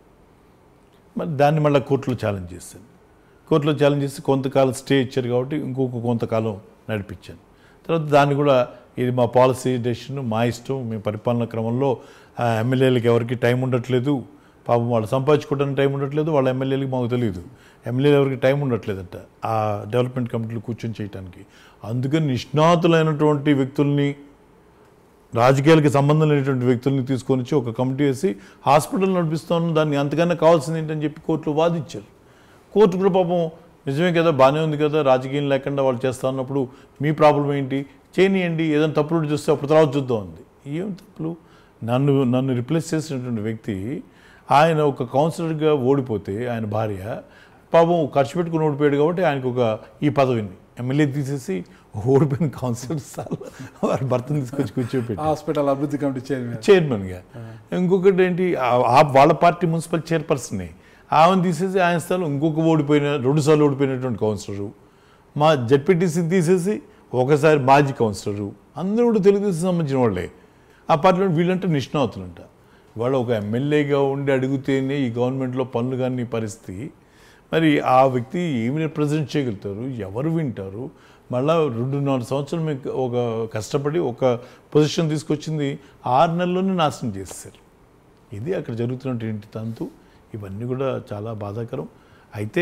B: మరి దాన్ని మళ్ళీ కోర్టులో ఛాలెంజ్ చేశాను కోర్టులో ఛాలెంజ్ చేసి కొంతకాలం స్టే ఇచ్చారు కాబట్టి ఇంకొక కొంతకాలం నడిపించాను తర్వాత దాన్ని కూడా ఇది మా పాలసీ డెసిషన్ మా ఇష్టం మేము పరిపాలన క్రమంలో ఆ ఎమ్మెల్యేలకు ఎవరికి టైం ఉండట్లేదు పాపం వాళ్ళు సంపాదించుకోవడానికి టైం ఉండట్లేదు వాళ్ళ ఎమ్మెల్యేలకు మాకు తెలియదు ఎమ్మెల్యేలు ఎవరికి టైం ఉండట్లేదట ఆ డెవలప్మెంట్ కమిటీలు కూర్చొని చేయడానికి అందుకని నిష్ణాతులైనటువంటి వ్యక్తుల్ని రాజకీయాలకి సంబంధం లేనటువంటి వ్యక్తుల్ని తీసుకొని వచ్చి ఒక కమిటీ వేసి హాస్పిటల్ నడిపిస్తాను దాన్ని అంతకన్నా కావాల్సింది ఏంటని చెప్పి కోర్టులో వాదించారు కోర్టు కూడా పాపం నిజమే కదా బాగానే ఉంది కదా రాజకీయం లేకుండా వాళ్ళు చేస్తా ఉన్నప్పుడు మీ ప్రాబ్లం ఏంటి చేయనియండి ఏదైనా తప్పులు చూస్తే అప్పుడు తర్వాత చూద్దాం ఉంది ఏం తప్పులు నన్ను నన్ను రిప్లేస్ చేసినటువంటి వ్యక్తి ఆయన ఒక కౌన్సిలర్గా ఓడిపోతే ఆయన భార్య పాపం ఖర్చు పెట్టుకుని ఓడిపోయాడు కాబట్టి ఆయనకు ఒక ఈ పదవిని ఎమ్మెల్యే తీసేసి ఓడిపోయిన కౌన్సిలర్ సార్ వారి భర్తను తీసుకొచ్చి కూర్చోపెట్టి
A: హాస్పిటల్ అభివృద్ధి కమిటీ చైర్మన్
B: చైర్మన్గా ఇంకొకటి ఏంటి ఆ- ఆ వాళ్ళ పార్టీ మున్సిపల్ చైర్పర్సన్ని ఆమెను తీసేసి ఆయన స్థలం ఇంకొక ఓడిపోయిన రెండు సార్లు ఓడిపోయినటువంటి కౌన్సిలరు మా జడ్పీటీసీ తీసేసి ఒకసారి మాజీ కౌన్సిలరు అందరూ కూడా తెలుగుదేశం సంబంధించిన వాళ్ళే ఆ పార్టీలో వీళ్ళంటే నిష్ణాతులంట వాళ్ళు ఒక ఎమ్మెల్యేగా ఉండి అడిగితేనే ఈ గవర్నమెంట్లో పనులు కానీ పరిస్థితి మరి ఆ వ్యక్తి ఏమి రిప్రజెంట్ చేయగలుగుతారు ఎవరు వింటారు మళ్ళా రెండున్నర సంవత్సరం మీకు ఒక కష్టపడి ఒక పొజిషన్ తీసుకొచ్చింది ఆరు నెలల్లోనే నాశనం చేసేసారు ఇది అక్కడ జరుగుతున్నటువంటి తంతు ఇవన్నీ కూడా చాలా బాధాకరం అయితే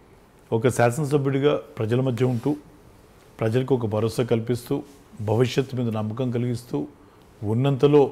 B: ఒక శాసనసభ్యుడిగా ప్రజల మధ్య ఉంటూ ప్రజలకు ఒక భరోసా కల్పిస్తూ భవిష్యత్తు మీద నమ్మకం కలిగిస్తూ ఉన్నంతలో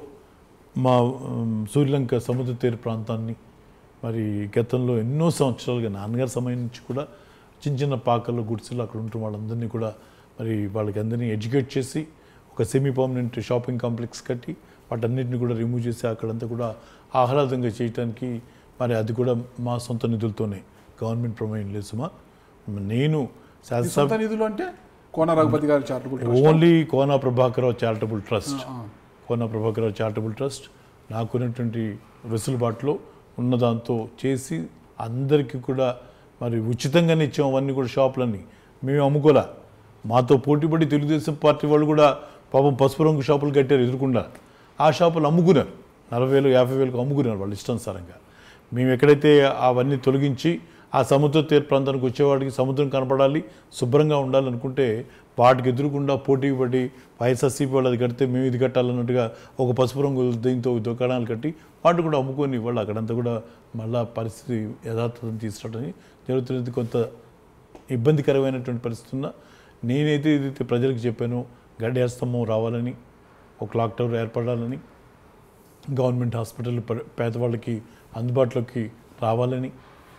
B: మా ఉమ్, సూర్యలంక సముద్ర తీర ప్రాంతాన్ని మరి గతంలో ఎన్నో సంవత్సరాలుగా నాన్నగారి సమయం నుంచి కూడా చిన్న చిన్న పాకల్లో గుడిసెలు అక్కడ ఉంటున్న వాళ్ళందరినీ కూడా మరి వాళ్ళకి అందరినీ ఎడ్యుకేట్ చేసి ఒక సెమీ పర్మనెంట్ షాపింగ్ కాంప్లెక్స్ కట్టి వాటన్నిటిని కూడా రిమూవ్ చేసి అక్కడంతా కూడా ఆహ్లాదంగా చేయడానికి మరి అది కూడా మా సొంత నిధులతోనే గవర్నమెంట్ ప్రొవైడ్ లేదు సుమా నేను
A: ఈ
B: శాసనసభ
A: సొంత నిధులు అంటే కోన రఘుపతి గారి charitable trust
B: only Kona Prabhakararao charitable trust Kona Prabhakararao charitable trust నాకున్నటువంటి వెసులుబాటులో ఉన్న దాంతో చేసి అందరికీ కూడా మరి ఉచితంగానే ఇచ్చాం అవన్నీ కూడా షాపులన్నీ మేము అమ్ముకోలే మాతో పోటీపడి తెలుగుదేశం పార్టీ వాళ్ళు కూడా పాపం పసుపు రంగు షాపులు కట్టారు ఎదురుకుండా ఆ షాపులు అమ్ముకున్నారు నలభై వేలు యాభై వేలకు అమ్ముకున్నారు వాళ్ళు ఇష్టానుసారంగా మేము ఎక్కడైతే అవన్నీ తొలగించి ఆ సముద్ర తీర ప్రాంతానికి వచ్చేవాడికి సముద్రం కనపడాలి శుభ్రంగా ఉండాలనుకుంటే వాటికి ఎదురుకుండా పోటీ పడి వైఎస్ఆర్సీపీ వాళ్ళు అది కడితే మేము ఇది కట్టాలన్నట్టుగా ఒక పసుపు రంగు దీంతో దుకాణాలు కట్టి వాటి కూడా అమ్ముకొని వాళ్ళు అక్కడంతా కూడా మళ్ళా పరిస్థితి యథార్థం తీసుకురావడం జరుగుతున్నది కొంత ఇబ్బందికరమైనటువంటి పరిస్థితి ఉన్నా నేనైతే ఏదైతే ప్రజలకు చెప్పానో గడియార స్తంభం రావాలని ఒక క్లాక్ టవర్ ఏర్పడాలని గవర్నమెంట్ హాస్పిటల్ ప- పేదవాళ్ళకి అందుబాటులోకి రావాలని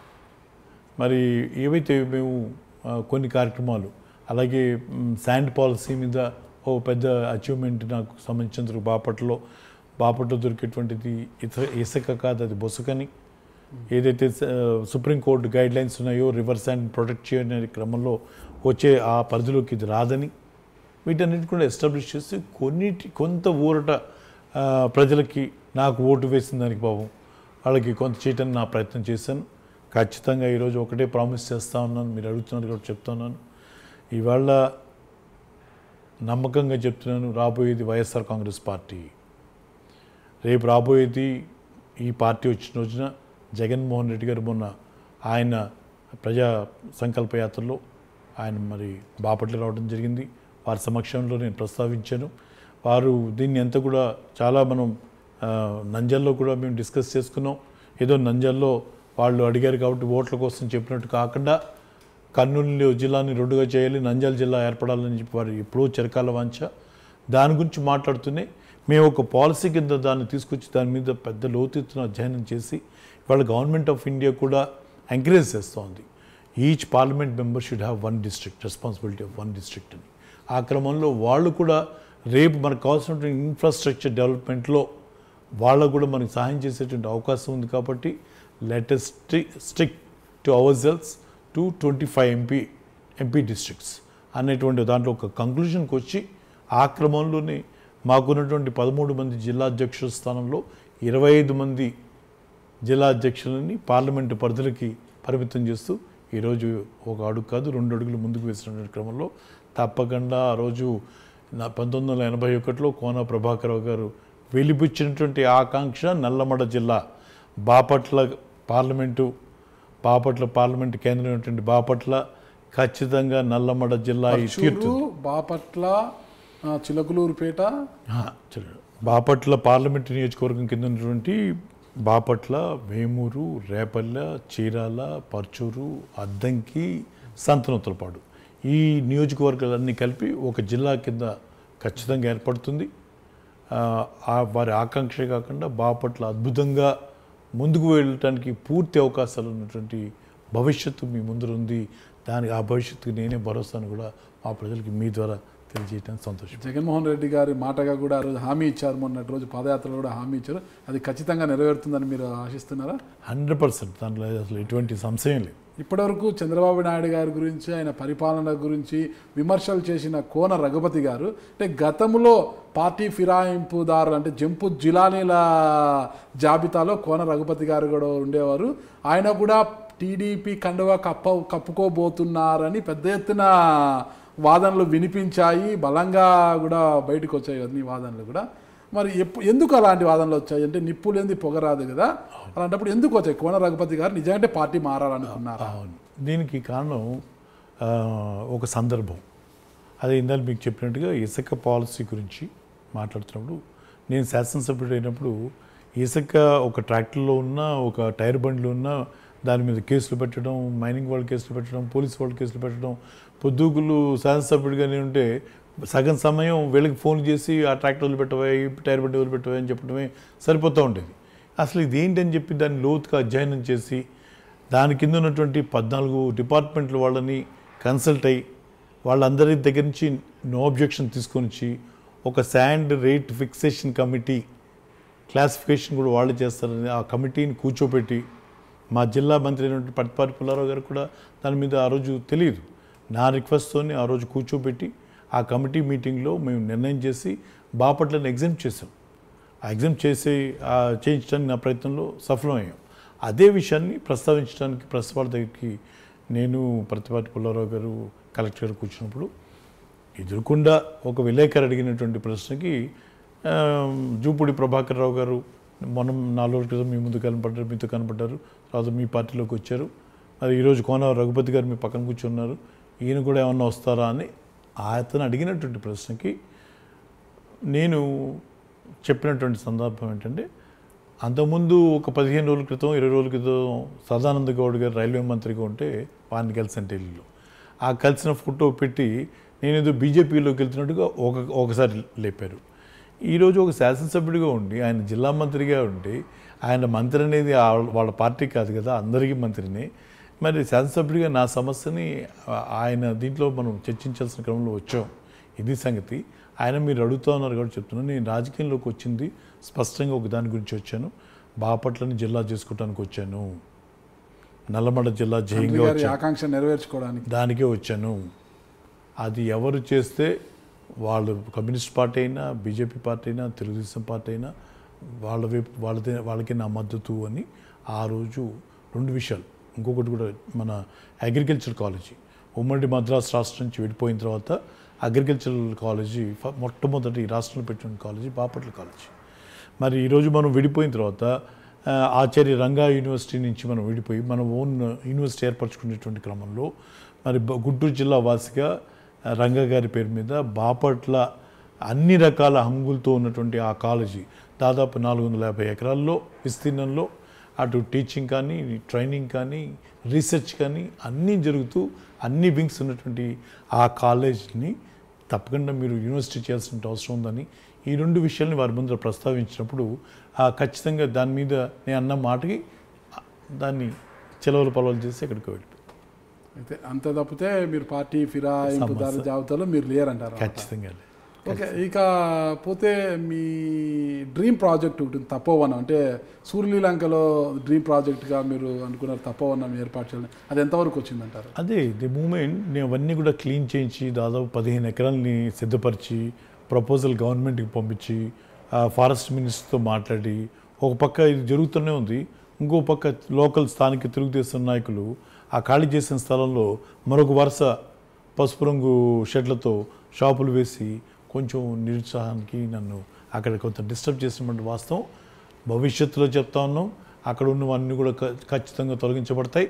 B: మరి ఏవైతే మేము ఆ, కొన్ని కార్యక్రమాలు అలాగే మ్, శాండ్ పాలసీ మీద ఓ పెద్ద అచీవ్మెంట్ నాకు సంబంధించినందుకు బాపట్లో బాపట్లో దొరికేటువంటిది ఇత ఇసుక కాదు అది బొసకని ఏదైతే స- సుప్రీంకోర్టు గైడ్ లైన్స్ ఉన్నాయో రివర్ శాండ్ ప్రొటెక్ట్ చేయనే క్రమంలో వచ్చే ఆ పరిధిలోకి ఇది రాదని వీటన్నిటి కూడా ఎస్టాబ్లిష్ చేసి కొన్నిటి కొంత ఊరట ఆ, ప్రజలకి నాకు ఓటు వేసిన దానికి పాపం వాళ్ళకి కొంత చేయటానికి నా ప్రయత్నం చేశాను ఖచ్చితంగా ఈరోజు ఒకటే ప్రామిస్ చేస్తా ఉన్నాను మీరు అడుగుతున్నారు కూడా చెప్తున్నాను ఇవాళ నమ్మకంగా చెప్తున్నాను రాబోయేది వైఎస్ఆర్ కాంగ్రెస్ పార్టీ రేపు రాబోయేది ఈ పార్టీ వచ్చిన రోజున జగన్మోహన్ రెడ్డి గారు మొన్న ఆయన ప్రజా సంకల్ప యాత్రలో ఆయన మరి బాపట్ల రావడం జరిగింది వారి సమక్షంలో నేను ప్రస్తావించాను వారు దీన్ని ఎంత కూడా చాలా మనం ఆ, నంజల్లో కూడా మేము డిస్కస్ చేసుకున్నాం ఏదో నంజల్లో వాళ్ళు అడిగారు కాబట్టి ఓట్ల కోసం చెప్పినట్టు కాకుండా కర్నూలు జిల్లాని రెండుగా చేయాలి నంద్యాల జిల్లా ఏర్పడాలని చెప్పి వారు ఎప్పుడూ చిరకాల వాంఛ దాని గురించి మాట్లాడుతూనే మేము ఒక పాలసీ కింద దాన్ని తీసుకొచ్చి దాని మీద పెద్ద లోతెత్తున అధ్యయనం చేసి ఇవాళ గవర్నమెంట్ ఆఫ్ ఇండియా కూడా ఎంకరేజ్ చేస్తోంది each parliament member should have one district responsibility of one district అని ఆ క్రమంలో వాళ్ళు కూడా రేపు మనకు కావాల్సినటువంటి ఇన్ఫ్రాస్ట్రక్చర్ డెవలప్మెంట్లో వాళ్ళకు కూడా మనకి సహాయం చేసేటువంటి అవకాశం ఉంది కాబట్టి latest stick to our cells to twenty five MP MP districts అనేటువంటి దాంట్లో ఒక కంక్లూషన్కి వచ్చి ఆ క్రమంలోనే మాకున్నటువంటి పదమూడు మంది జిల్లా అధ్యక్షుల స్థానంలో ఇరవై ఐదు మంది జిల్లా అధ్యక్షులని పార్లమెంటు పరిధులకి పరిమితం చేస్తూ ఈరోజు ఒక అడుగు కాదు రెండు అడుగులు ముందుకు వేసినటువంటి క్రమంలో తప్పకుండా ఆ రోజు నా పంతొమ్మిది వందల ఎనభై ఒకటిలో కోన ప్రభాకరరావు గారు వెలిపుచ్చినటువంటి ఆకాంక్ష నల్లమడ జిల్లా బాపట్ల పార్లమెంటు బాపట్ల పార్లమెంటు కేంద్రమైనటువంటి బాపట్ల ఖచ్చితంగా నల్లమడ జిల్లా ఈ తీర్చు
A: పర్చూరు బాపట్ల ఆ, చిలకలూరుపేట
B: ఆ, చూడండి. బాపట్ల పార్లమెంట్ నియోజకవర్గం కింద ఉన్నటువంటి బాపట్ల వేమూరు రేపల్లె చీరాల పర్చూరు అద్దంకి సంతనోత్తలపాడు ఈ నియోజకవర్గాలన్నీ కలిపి ఒక జిల్లా కింద ఖచ్చితంగా ఏర్పడుతుంది ఆ, ఆ వారి ఆకాంక్ష కాకుండా బాపట్ల అద్భుతంగా ముందుకు వెళ్ళటానికి పూర్తి అవకాశాలు ఉన్నటువంటి భవిష్యత్తు మీ ముందర ఉంది దానికి ఆ భవిష్యత్తుకి నేనే భరోసాను కూడా మా ప్రజలకి మీ ద్వారా తెలియజేయడానికి సంతోషం
A: జగన్మోహన్ రెడ్డి గారి మాటగా కూడా ఆ రోజు హామీ ఇచ్చారు మొన్నటి రోజు పాదయాత్రలో కూడా హామీ ఇచ్చారు అది ఖచ్చితంగా నెరవేరుతుందని మీరు ఆశిస్తున్నారా
B: హండ్రెడ్ పర్సెంట్ దాంట్లో అసలు ఎటువంటి సంశయం లేదు
A: ఇప్పటివరకు చంద్రబాబు నాయుడు గారి గురించి ఆయన పరిపాలన గురించి విమర్శలు చేసిన కోన రఘుపతి గారు అంటే గతంలో పార్టీ ఫిరాయింపుదారులు అంటే జంపు జిలానీల జాబితాలో కోన రఘుపతి గారు కూడా ఉండేవారు ఆయన కూడా టీడీపీ కండువా కప్ప కప్పుకోబోతున్నారని పెద్ద ఎత్తున వాదనలు వినిపించాయి బలంగా కూడా బయటకు వచ్చాయి అన్ని వాదనలు కూడా మరి ఎప్పు ఎందుకు అలాంటి వాదనలు వచ్చాయి అంటే నిప్పు లేనిది పొగరాదు కదా అలాంటప్పుడు ఎందుకు వచ్చాయి కోన రఘుపతి గారు నిజంగా పార్టీ మారాలనుకున్నారా
B: అవును దీనికి కారణం ఆ, ఒక సందర్భం అదే ఇందాక మీకు చెప్పినట్టుగా ఇసుక పాలసీ గురించి మాట్లాడుతున్నప్పుడు నేను శాసనసభ్యుడు అయినప్పుడు ఇసుక ఒక ట్రాక్టర్లో ఉన్న ఒక టైర్ బండిలో ఉన్న దాని మీద కేసులు పెట్టడం మైనింగ్ వాళ్ళు కేసులు పెట్టడం పోలీస్ వాళ్ళు కేసులు పెట్టడం పొద్దుగులు శాసనసభ్యుడిగానే ఉంటే సగం సమయం వీళ్ళకి ఫోన్ చేసి ఆ ట్రాక్టర్లు పెట్టవా ఈ టైర్ బండి వదిలి పెట్టవా అని చెప్పడమే సరిపోతూ ఉండేది అసలు ఇది ఏంటని చెప్పి దాన్ని లోతుగా అధ్యయనం చేసి దాని కింద ఉన్నటువంటి పద్నాలుగు డిపార్ట్మెంట్ల వాళ్ళని కన్సల్ట్ అయ్యి వాళ్ళందరి దగ్గర నుంచి నో అబ్జెక్షన్ తీసుకొని వచ్చి ఒక sand rate fixation committee classification కూడా వాళ్ళు చేస్తారని ఆ కమిటీని కూర్చోబెట్టి మా జిల్లా మంత్రి అయినటువంటి పట్టిపాటి పుల్లారావు గారు కూడా దాని మీద ఆ రోజు తెలియదు నా రిక్వెస్ట్తోని ఆ రోజు కూర్చోబెట్టి ఆ కమిటీ మీటింగ్లో మేము నిర్ణయం చేసి బాపట్లను ఎగ్జామ్ చేసాం ఆ ఎగ్జామ్ చేసి ఆ చేయించడానికి నా ప్రయత్నంలో సఫలమయ్యాం అదే విషయాన్ని ప్రస్తావించడానికి ప్రెస్ వాళ్ళ దగ్గరికి నేను ప్రతిపాటి పుల్లారావు గారు కలెక్టర్ గారు కూర్చున్నప్పుడు ఎదురుకుండా ఒక విలేకరు అడిగినటువంటి ప్రశ్నకి ఆ, జూపూడి ప్రభాకర్ రావు గారు మనం నాలుగు రోజుల క్రితం మీ ముందు కనపడ్డారు మీతో కనపడ్డారు తర్వాత మీ పార్టీలోకి వచ్చారు మరి ఈరోజు కోన రఘుపతి గారు మీ పక్కన కూర్చున్నారు ఈయన కూడా ఏమన్నా వస్తారా అని అతను అడిగినటువంటి ప్రశ్నకి నేను చెప్పినటువంటి సందర్భం ఏంటంటే అంతకుముందు ఒక పదిహేను రోజుల క్రితం ఇరవై రోజుల క్రితం సదానంద గౌడ్ గారు రైల్వే మంత్రిగా ఉంటే వారిని కలిసిన ఢిల్లీలో ఆ కలిసిన ఫోటో పెట్టి నేను ఏదో బీజేపీలోకి వెళ్తున్నట్టుగా ఒక ఒకసారి లేపారు ఈరోజు ఒక శాసనసభ్యుడిగా ఉండి ఆయన జిల్లా మంత్రిగా ఉండి ఆయన మంత్రి అనేది ఆ- వాళ్ళ పార్టీ కాదు కదా అందరికీ మంత్రిని మరి శాసనసభ్యుడిగా నా సమస్యని ఆ- ఆయన దీంట్లో మనం చర్చించాల్సిన క్రమంలో వచ్చాం ఇది సంగతి ఆయన మీరు అడుగుతా ఉన్నారు కాబట్టి చెప్తున్నాను నేను రాజకీయంలోకి వచ్చింది స్పష్టంగా ఒక దాని గురించి వచ్చాను బాపట్లని జిల్లా చేసుకోవడానికి వచ్చాను నల్లమడ జిల్లా
A: తండ్రి
B: జయంగా
A: గారి
B: వచ్చాను
A: ఆకాంక్ష నెరవేర్చుకోవడానికి
B: దానికే వచ్చాను అది ఎవరు చేస్తే వాళ్ళు కమ్యూనిస్ట్ పార్టీ అయినా బీజేపీ పార్టీ అయినా తెలుగుదేశం పార్టీ అయినా వాళ్ళ వైపు వాళ్ళదే వాళ్ళకి నా మద్దతు అని ఆ రోజు రెండు విషయాలు ఇంకొకటి కూడా మన అగ్రికల్చర్ కాలేజీ ఉమ్మడి మద్రాసు రాష్ట్రం నుంచి విడిపోయిన తర్వాత అగ్రికల్చరల్ కాలేజీ ఫ- మొట్టమొదటి ఈ రాష్ట్రంలో పెట్టిన కాలేజీ బాపట్ల కాలేజీ మరి ఈరోజు మనం విడిపోయిన తర్వాత ఆ, ఆచార్య రంగా యూనివర్సిటీ నుంచి మనం విడిపోయి మన ఓన్ యూనివర్సిటీ ఏర్పరచుకునేటువంటి క్రమంలో మరి బ- గుంటూరు జిల్లా వాసిగా ఆ, రంగా గారి పేరు మీద బాపట్ల అన్ని రకాల హంగులతో ఉన్నటువంటి ఆ కాలేజీ దాదాపు నాలుగు వందల యాభై ఎకరాల్లో విస్తీర్ణంలో అటు టీచింగ్ కానీ ట్రైనింగ్ కానీ రీసెర్చ్ కానీ అన్నీ జరుగుతూ అన్ని వింగ్స్ ఉన్నటువంటి ఆ కాలేజ్ని తప్పకుండా మీరు యూనివర్సిటీ చేయాల్సిన అవసరం ఉందని ఈ రెండు విషయాల్ని వారి ముందర ప్రస్తావించినప్పుడు ఆ ఖచ్చితంగా దాని మీద నేను అన్న మాటకి ఆ, దాన్ని చెలవలు పొలవలు చేసి ఎక్కడికి వెళ్ళి
A: అయితే అంత తప్పితే మీరు పార్టీ ఫిరాయింపుదారుల జాబితాలో మీరు లేరంటారు అన్నమాట.
B: ఖచ్చితంగా లేదు.
A: ఓకే ఇక పోతే మీ డ్రీమ్ ప్రాజెక్ట్ ఒకటి ఉంది, తపోవనం అంటే సూర్యలీలంకలో డ్రీమ్ ప్రాజెక్ట్గా మీరు అనుకున్నారు తపోవనం ఏర్పాటు చేయాలని అది ఎంతవరకు వచ్చిందంటారు
B: అదే ది మూమెంట్ నేను అవన్నీ కూడా క్లీన్ చేయించి దాదాపు పదిహేను ఎకరాలని సిద్ధపరిచి ప్రపోజల్ గవర్నమెంట్కి పంపించి ఆ ఫారెస్ట్ మినిస్టర్తో మాట్లాడి ఒక పక్క ఇది జరుగుతూనే ఉంది ఇంకో పక్క లోకల్ స్థానిక తెలుగుదేశం నాయకులు ఆ ఖాళీ చేసిన స్థలంలో మరొక వరుస పసుపు రంగు షెడ్లతో షాపులు వేసి కొంచెం నిరుత్సాహానికి నన్ను అక్కడ కొంత డిస్టర్బ్ చేసినటువంటి వాస్తవం భవిష్యత్తులో చెప్తా ఉన్నాం అక్కడ ఉన్నవన్నీ కూడా ఖ- ఖచ్చితంగా తొలగించబడతాయి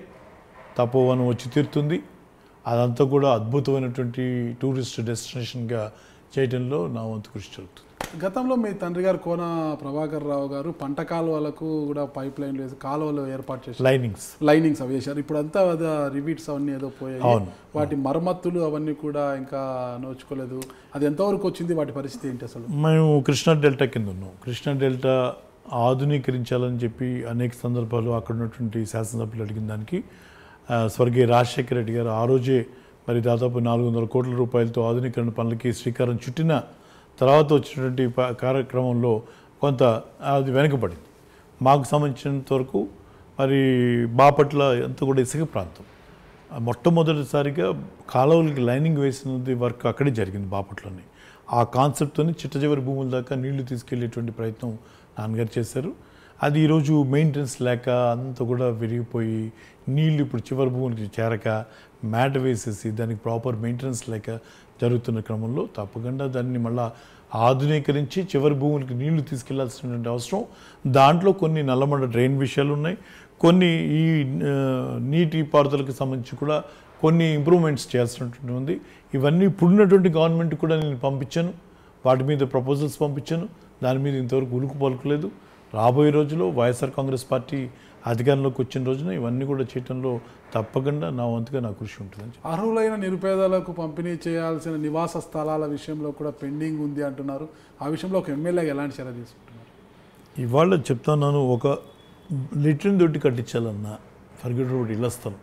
B: తపోవనం వచ్చి తీరుతుంది అదంతా కూడా అద్భుతమైనటువంటి టూరిస్ట్ డెస్టినేషన్గా చేయడంలో నా వంతు కృషి జరుగుతుంది
A: గతంలో మీ తండ్రి గారు కోన ప్రభాకర్ రావు గారు పంట కాలువలకు కూడా పైప్ లైన్లు వేసి కాలువలు ఏర్పాటు చేసి
B: లైనింగ్స్
A: లైనింగ్స్ అవి వేశారు ఇప్పుడు అంతా రివీట్స్ అవన్నీ ఏదో పోయాయి
B: అవును.
A: వాటి మరమ్మతులు అవన్నీ కూడా ఇంకా నోచుకోలేదు అది ఎంతవరకు వచ్చింది వాటి పరిస్థితి ఏంటి అసలు
B: మేము కృష్ణా డెల్టా కింద ఉన్నాం కృష్ణా డెల్టా ఆధునీకరించాలని చెప్పి అనేక సందర్భాలు అక్కడ ఉన్నటువంటి శాసనసభ్యులు అడిగిన దానికి ఆ, స్వర్గీయ రాజశేఖర రెడ్డి గారు ఆ రోజే మరి దాదాపు నాలుగు వందల కోట్ల రూపాయలతో ఆధునీకరణ పనులకి శ్రీకారం చుట్టిన తర్వాత వచ్చినటువంటి ప- కార్యక్రమంలో కొంత అది వెనుకబడింది మాకు సంబంధించినంత వరకు మరి బాపట్ల అంతా కూడా ఇసుక ప్రాంతం మొట్టమొదటిసారిగా కాలువలకి లైనింగ్ వేసినది వర్క్ అక్కడే జరిగింది బాపట్లోనే ఆ కాన్సెప్ట్తోని చిట్ట చివరి భూముల దాకా నీళ్లు తీసుకెళ్లేటువంటి ప్రయత్నం నాన్నగారు చేశారు అది ఈరోజు మెయింటెనెన్స్ లేక అంతా కూడా విరిగిపోయి నీళ్లు ఇప్పుడు చివరి భూములకి చేరక మ్యాట్ వేసేసి దానికి ప్రాపర్ మెయింటెనెన్స్ లేక జరుగుతున్న క్రమంలో తప్పకుండా దాన్ని మళ్ళా ఆధునీకరించి చివరి భూములకి నీళ్లు తీసుకెళ్లాల్సినటువంటి అవసరం దాంట్లో కొన్ని నల్లమడ డ్రైన్ విషయాలు ఉన్నాయి కొన్ని ఈ ఆ, నీటి పారుదలకు సంబంధించి కూడా కొన్ని ఇంప్రూవ్మెంట్స్ చేయాల్సినటువంటి ఉంది ఇవన్నీ ఇప్పుడున్నటువంటి గవర్నమెంట్ కూడా నేను పంపించాను వాటి మీద ప్రపోజల్స్ పంపించాను దాని మీద ఇంతవరకు ఉలుకు పలుకులేదు రాబోయే రోజుల్లో వైఎస్ఆర్ కాంగ్రెస్ పార్టీ అధికారంలోకి వచ్చిన రోజున ఇవన్నీ కూడా చేయటంలో తప్పకుండా నా వంతుగా నా కృషి ఉంటుందని చెప్పి.
A: అర్హులైన నిరుపేదలకు పంపిణీ చేయాల్సిన నివాస స్థలాల విషయంలో కూడా పెండింగ్ ఉంది అంటున్నారు ఆ విషయంలో ఒక ఎమ్మెల్యేగా ఎలాంటి చర్య తీసుకుంటున్నారు
B: ఇవాళ చెప్తున్నాను ఒక లిటిన్ దొడ్డి కట్టించాలన్నా ఫర్గెట్ రోడ్ ఇళ్ల స్థలం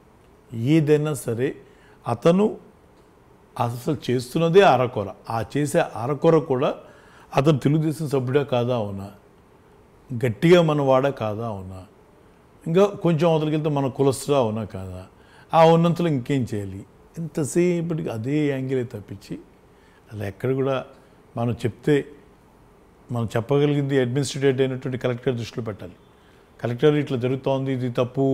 B: ఏదైనా సరే అతను అసలు చేస్తున్నదే అరకొర ఆ చేసే అరకొర కూడా అతను తెలుగుదేశం సభ్యుడా కాదా అవునా గట్టిగా మన వాడా కాదా అవునా ఇంకా కొంచెం అవతలకి వెళ్తే మన కులస్తుడా అవునా కాదా ఆ ఉన్నంతలో ఇంకేం చేయాలి ఎంతసేపటికి అదే యాంగిలే తప్పించి అలా ఎక్కడ కూడా మనం చెప్తే మనం చెప్పగలిగింది అడ్మినిస్ట్రేటివ్ అయినటువంటి కలెక్టర్ దృష్టిలో పెట్టాలి కలెక్టర్ ఇట్లా జరుగుతోంది ఇది తప్పు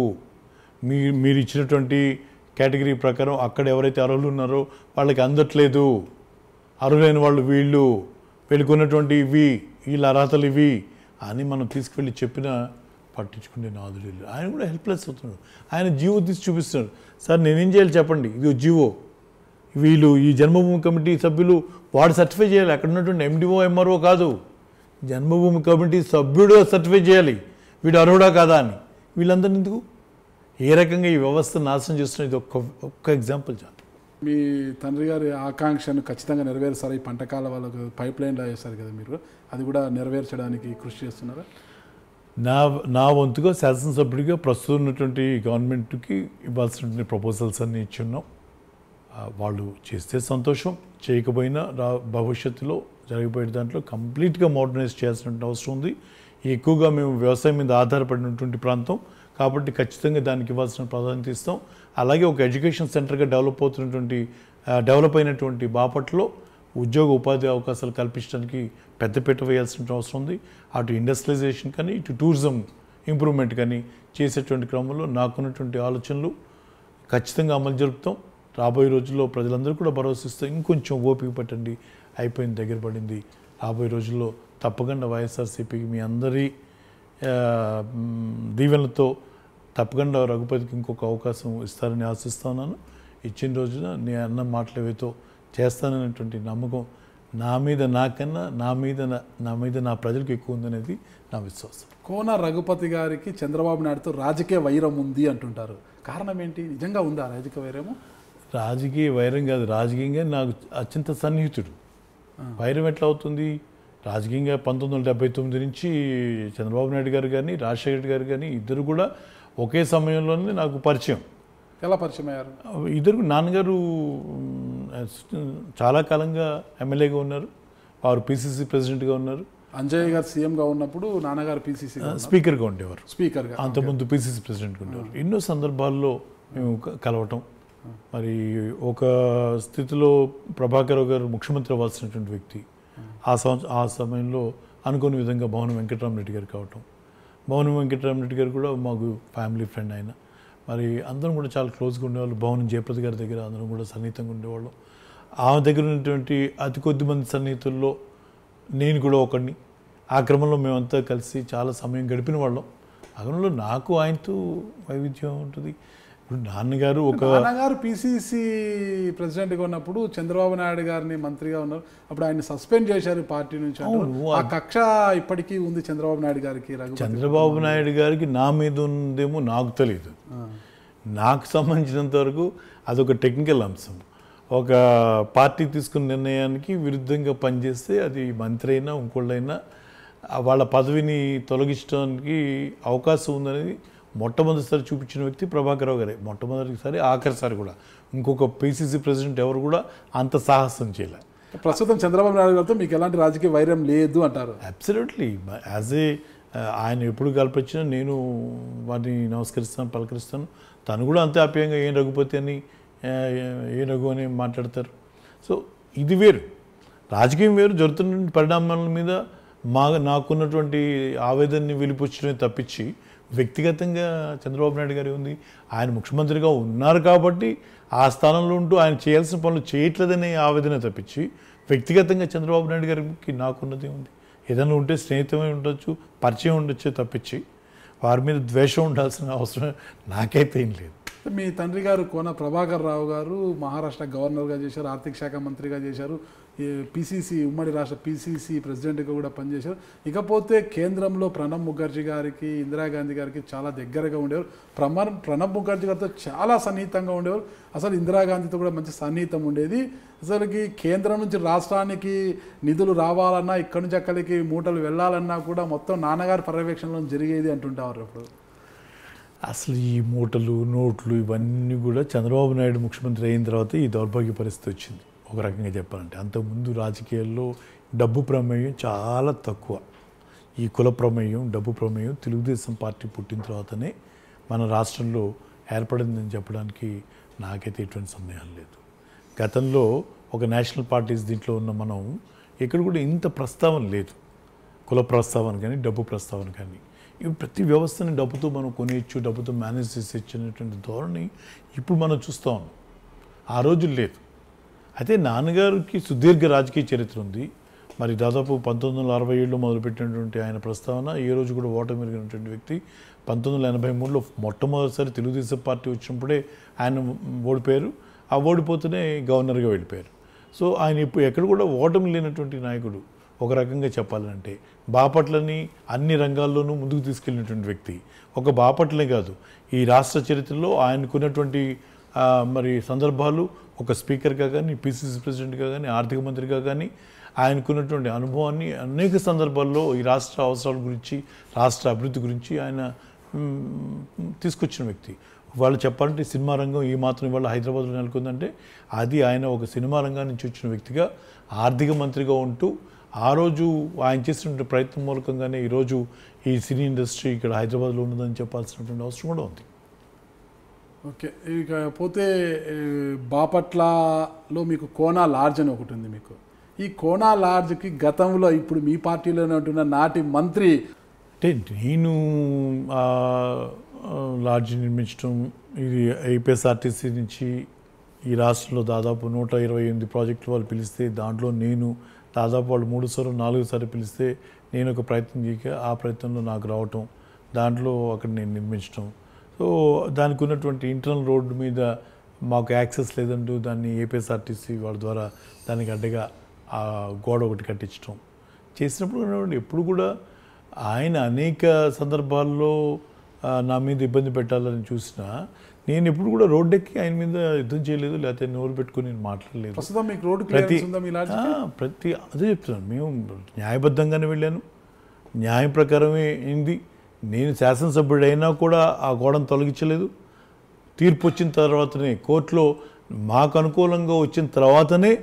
B: మీ మీరు ఇచ్చినటువంటి కేటగిరీ ప్రకారం అక్కడ ఎవరైతే అర్హులు ఉన్నారో వాళ్ళకి అందట్లేదు అర్హులైన వాళ్ళు వీళ్ళు వీళ్ళకి ఉన్నటువంటి ఇవి వీళ్ళ అర్హతలు ఇవి అని మనం తీసుకువెళ్ళి చెప్పినా పట్టించుకునే నాదులు లేరు. ఆయన కూడా హెల్ప్లెస్ అవుతున్నాడు ఆయన జీవో తీసి చూపిస్తున్నాడు సార్ నేనేం చేయాలి చెప్పండి ఇది జీవో వీళ్ళు ఈ జన్మభూమి కమిటీ సభ్యులు వాడు సర్టిఫై చేయాలి అక్కడ ఉన్నటువంటి ఎండిఓ ఎంఆర్ఓ కాదు జన్మభూమి కమిటీ సభ్యుడు సర్టిఫై చేయాలి వీడు అర్హుడా కాదా అని వీళ్ళందరినీ ఎందుకు ఏ రకంగా ఈ వ్యవస్థ నాశనం చేస్తున్న ఇది ఒక్క ఒక్క ఎగ్జాంపుల్ చాలు
A: మీ తండ్రి గారి ఆకాంక్షను ఖచ్చితంగా నెరవేరుస్తారు ఈ పంటకాల వాళ్ళకు పైప్ లైన్లో వేస్తారు కదా మీరు అది కూడా నెరవేర్చడానికి కృషి చేస్తున్నారా
B: నా నా వంతుగా శాసనసభ్యుడిగా ప్రస్తుతం ఉన్నటువంటి గవర్నమెంట్కి ఇవ్వాల్సినటువంటి ప్రపోజల్స్ అన్నీ ఇచ్చున్నాం ఆ, వాళ్ళు చేస్తే సంతోషం చేయకపోయినా రా భవిష్యత్తులో జరగబోయే దాంట్లో కంప్లీట్గా మోడర్నైజ్ చేయాల్సిన అవసరం ఉంది ఎక్కువగా మేము వ్యవసాయం మీద ఆధారపడినటువంటి ప్రాంతం కాబట్టి ఖచ్చితంగా దానికి ఇవ్వాల్సిన ప్రాధాన్యత ఇస్తాం అలాగే ఒక ఎడ్యుకేషన్ సెంటర్గా డెవలప్ అవుతున్నటువంటి ఆ, డెవలప్ అయినటువంటి బాపట్లో ఉద్యోగ ఉపాధి అవకాశాలు కల్పించడానికి పెద్దపీట వేయాల్సిన అవసరం ఉంది అటు ఇండస్ట్రియలైజేషన్ కానీ ఇటు టూరిజం ఇంప్రూవ్మెంట్ కానీ చేసేటువంటి క్రమంలో నాకున్నటువంటి ఆలోచనలు ఖచ్చితంగా అమలు జరుపుతాం రాబోయే రోజుల్లో ప్రజలందరూ కూడా భరోసిస్తూ ఇంకొంచెం ఓపిక పట్టండి అయిపోయింది దగ్గర పడింది రాబోయే రోజుల్లో తప్పకుండా వైఎస్ఆర్సీపీకి మీ అందరి ఆ, మ్, దీవెనలతో తప్పకుండా రఘుపతికి ఇంకొక అవకాశం ఇస్తారని ఆశిస్తున్నాను ఇచ్చిన రోజున నీ అన్న మాటలు ఏవైతో చేస్తాననేటువంటి నమ్మకం నా మీద నాకన్నా నా మీద నా- నా మీద నా ప్రజలకు ఎక్కువ ఉందనేది నా విశ్వాసం
A: కోన రఘుపతి గారికి చంద్రబాబు నాయుడుతో రాజకీయ వైరం ఉంది అంటుంటారు కారణం ఏంటి నిజంగా ఉందా రాజకీయ వైరము
B: రాజకీయ వైరం కాదు రాజకీయంగా నాకు అత్యంత సన్నిహితుడు వైరం ఎట్లా అవుతుంది రాజకీయంగా పంతొమ్మిది వందల డెబ్బై తొమ్మిది నుంచి చంద్రబాబు నాయుడు గారు కానీ రాజశేఖర రెడ్డి గారు కానీ ఇద్దరు కూడా ఒకే సమయంలోనే నాకు పరిచయం
A: ఎలా పరిచయం అయ్యారు
B: ఇద్దరు నాన్నగారు మ్, చాలా కాలంగా ఎమ్మెల్యేగా ఉన్నారు వారు పిసిసి ప్రెసిడెంట్గా ఉన్నారు
A: అంజయ్ గారు సీఎంగా ఉన్నప్పుడు నాన్నగారు పీసీసీ
B: స్పీకర్గా ఉండేవారు
A: స్పీకర్గా
B: అంతకుముందు పిసిసి ప్రెసిడెంట్గా ఉండేవారు ఎన్నో సందర్భాల్లో మేము క- కలవటం మరి ఒక స్థితిలో ప్రభాకర్ గారు ముఖ్యమంత్రి అవ్వాల్సినటువంటి వ్యక్తి ఆ సంవత్సరం ఆ సమయంలో అనుకోని విధంగా భవన వెంకటరామరెడ్డి గారు కావటం భవన వెంకటరామరెడ్డి గారు కూడా మాకు ఫ్యామిలీ ఫ్రెండ్ ఆయన మరి అందరం కూడా చాలా క్లోజ్గా ఉండేవాళ్ళు భవనం జయప్రద గారి దగ్గర అందరం కూడా సన్నిహితంగా ఉండేవాళ్ళం ఆమె దగ్గర ఉన్నటువంటి అతి కొద్ది మంది సన్నిహితుల్లో నేను కూడా ఒకడిని ఆ క్రమంలో మేమంతా కలిసి చాలా సమయం గడిపిన వాళ్ళం ఆ క్రమంలో నాకు ఆయనతో వైవిధ్యం ఉంటుంది ఇప్పుడు నాన్నగారు ఒక
A: నాన్నగారు పిసిసి ప్రెసిడెంట్గా ఉన్నప్పుడు చంద్రబాబు నాయుడు గారిని మంత్రిగా ఉన్నారు అప్పుడు ఆయన సస్పెండ్ చేశారు పార్టీ నుంచి అంటారు.
B: అవును,
A: ఆ కక్ష ఇప్పటికీ ఉంది చంద్రబాబు నాయుడు గారికి రఘుపతి
B: చంద్రబాబు నాయుడు గారికి నా మీద ఉందేమో నాకు తెలియదు
A: ఆ.
B: నాకు సంబంధించినంత వరకు అదొక టెక్నికల్ అంశం ఒక పార్టీ తీసుకున్న నిర్ణయానికి విరుద్ధంగా పనిచేస్తే అది మంత్రి అయినా ఇంకోళ్ళైనా ఆ వాళ్ళ పదవిని తొలగించడానికి అవకాశం ఉందనేది మొట్టమొదటిసారి చూపించిన వ్యక్తి ప్రభాకరరావు గారే మొట్టమొదటిసారి ఆఖరిసారి కూడా ఇంకొక పిసిసి ప్రెసిడెంట్ ఎవరు కూడా అంత సాహసం చేయలే
A: ప్రస్తుతం చంద్రబాబు నాయుడు గారితో మీకు ఎలాంటి రాజకీయ వైరం లేదు అంటారు
B: అబ్సల్యూట్లీ యాజ్ ఏ ఆ, ఆయన ఎప్పుడు కల్పించినా నేను వారిని నమస్కరిస్తాను పలకరిస్తాను తను కూడా అంతే ఆప్యాయంగా ఏం రఘుపతి అని ఆ, ఏ రఘు అని మాట్లాడతారు సో ఇది వేరు రాజకీయం వేరు జరుగుతున్న పరిణామాల మీద మా నాకున్నటువంటి ఆవేదనని వెలిపుచ్చడమే తప్పించి వ్యక్తిగతంగా చంద్రబాబు నాయుడు గారి ఉంది ఆయన ముఖ్యమంత్రిగా ఉన్నారు కాబట్టి ఆ స్థానంలో ఉంటూ ఆయన చేయాల్సిన పనులు చేయట్లేదనే ఆవేదన తప్పించి వ్యక్తిగతంగా చంద్రబాబు నాయుడు గారికి నాకున్నది ఉంది ఏదైనా ఉంటే స్నేహితమై ఉండొచ్చు పరిచయం ఉండొచ్చు తప్పించి వారి మీద ద్వేషం ఉండాల్సిన అవసరం నాకైతే ఏం లేదు
A: మీ తండ్రి గారు కోన ప్రభాకర్ రావు గారు మహారాష్ట్ర గవర్నర్గా చేశారు ఆర్థిక శాఖ మంత్రిగా చేశారు పిసిసి ఉమ్మడి రాష్ట్ర పిసిసి ప్రెసిడెంట్గా కూడా పనిచేశారు ఇకపోతే కేంద్రంలో ప్రణబ్ ముఖర్జీ గారికి ఇందిరాగాంధీ గారికి చాలా దగ్గరగా ఉండేవారు ప్రమ ప్రణబ్ ముఖర్జీ గారితో చాలా సన్నిహితంగా ఉండేవారు అసలు ఇందిరాగాంధీతో కూడా మంచి సన్నిహితం ఉండేది అసలుకి కేంద్రం నుంచి రాష్ట్రానికి నిధులు రావాలన్నా ఇక్కడి నుంచి అక్కడికి మూటలు వెళ్ళాలన్నా కూడా మొత్తం నాన్నగారి పర్యవేక్షణలో జరిగేది అంటుంటారు అప్పుడు
B: అసలు ఈ మూటలు నోట్లు ఇవన్నీ కూడా చంద్రబాబు నాయుడు ముఖ్యమంత్రి అయిన తర్వాత ఈ దౌర్భాగ్య పరిస్థితి వచ్చింది ఒక రకంగా చెప్పాలంటే అంతకుముందు రాజకీయాల్లో డబ్బు ప్రమేయం చాలా తక్కువ ఈ కుల ప్రమేయం డబ్బు ప్రమేయం తెలుగుదేశం పార్టీ పుట్టిన తర్వాతనే మన రాష్ట్రంలో ఏర్పడిందని చెప్పడానికి నాకైతే ఎటువంటి సందేహం లేదు గతంలో ఒక నేషనల్ పార్టీస్ దీంట్లో ఉన్న మనం ఇక్కడ కూడా ఇంత ప్రస్తావన లేదు కుల ప్రస్తావన కానీ డబ్బు ప్రస్తావన కానీ ఇవి ప్రతి వ్యవస్థని డబ్బుతో మనం కొనేయచ్చు డబ్బుతో మేనేజ్ చేసేయచ్చు అనేటువంటి ధోరణి ఇప్పుడు మనం చూస్తూ ఉన్నాం ఆ రోజు లేదు అయితే నాన్నగారికి సుదీర్ఘ రాజకీయ చరిత్ర ఉంది మరి దాదాపు పంతొమ్మిది వందల అరవై ఏడులో మొదలుపెట్టినటువంటి ఆయన ప్రస్తావన ఏ రోజు కూడా ఓటమి ఎరిగినటువంటి వ్యక్తి పంతొమ్మిది వందల ఎనభై మూడులో మొట్టమొదటిసారి తెలుగుదేశం పార్టీ వచ్చినప్పుడే ఆయన ఓడిపోయారు ఆ ఓడిపోతూనే గవర్నర్గా వెళ్ళిపోయారు సో ఆయన ఇప్పుడు ఎక్కడ కూడా ఓటమి లేనటువంటి నాయకుడు ఒక రకంగా చెప్పాలంటే బాపట్లని అన్ని రంగాల్లోనూ ముందుకు తీసుకెళ్ళినటువంటి వ్యక్తి ఒక బాపట్లే కాదు ఈ రాష్ట్ర చరిత్రలో ఆయనకున్నటువంటి ఆ, మరి సందర్భాలు ఒక స్పీకర్గా కానీ పిసిసి ప్రెసిడెంట్గా కానీ ఆర్థిక మంత్రిగా కానీ ఆయనకున్నటువంటి అనుభవాన్ని అనేక సందర్భాల్లో ఈ రాష్ట్ర అవసరాల గురించి రాష్ట్ర అభివృద్ధి గురించి ఆయన మ్, తీసుకొచ్చిన వ్యక్తి వాళ్ళు చెప్పాలంటే సినిమా రంగం ఈ మాత్రం ఇవాళ హైదరాబాద్లో నెలకొందంటే అది ఆయన ఒక సినిమా రంగం నుంచి వచ్చిన వ్యక్తిగా ఆర్థిక మంత్రిగా ఉంటూ ఆ రోజు ఆయన చేసినటువంటి ప్రయత్నం మూలకంగానే ఈరోజు ఈ సినీ ఇండస్ట్రీ ఇక్కడ హైదరాబాద్లో ఉన్నదని చెప్పాల్సినటువంటి అవసరం కూడా ఉంది
A: ఓకే ఇక పోతే ఏ, బాపట్లలో మీకు కోనా లాడ్జ్ అని ఒకటి ఉంది మీకు ఈ కోనా లాడ్జ్కి గతంలో ఇప్పుడు మీ పార్టీలోనే ఉంటున్న నాటి మంత్రి
B: అంటే నేను ఆ, ఆ, లాడ్జి నిర్మించడం ఇది ఐపీఎస్ఆర్టీసీ నుంచి ఈ రాష్ట్రంలో దాదాపు నూట ఇరవై ఎనిమిది ప్రాజెక్టులు వాళ్ళు పిలిస్తే దాంట్లో నేను దాదాపు వాళ్ళు మూడు సార్లు నాలుగు సార్లు పిలిస్తే నేను ఒక ప్రయత్నం చేయక ఆ ప్రయత్నంలో నాకు రావటం దాంట్లో అక్కడ నేను నిర్మించడం సో దానికి ఉన్నటువంటి ఇంటర్నల్ రోడ్డు మీద మాకు యాక్సెస్ లేదంటూ దాన్ని ఏపీఎస్ఆర్టీసీ వాళ్ళ ద్వారా దానికి అడ్డగా ఆ గోడ ఒకటి కట్టించడం చేసినప్పుడు కూడా ఎప్పుడు కూడా ఆయన అనేక సందర్భాల్లో ఆ, నా మీద ఇబ్బంది పెట్టాలని చూసినా నేను ఎప్పుడు కూడా రోడ్డెక్కి ఆయన మీద యుద్ధం చేయలేదు లేకపోతే నోరు పెట్టుకుని నేను మాట్లాడలేదు
A: ప్రస్తుతం మీకు రోడ్డు
B: ప్రతి
A: క్లియరెన్స్ ఉందా మీ లాడ్జ్
B: ఆ, ప్రతి అదే చెప్తున్నాను మేము న్యాయబద్ధంగానే వెళ్ళాను న్యాయం ప్రకారమే అయింది నేను శాసనసభ్యుడు అయినా కూడా ఆ గోడను తొలగించలేదు తీర్పు వచ్చిన తర్వాతనే కోర్టులో మాకు అనుకూలంగా వచ్చిన తర్వాతనే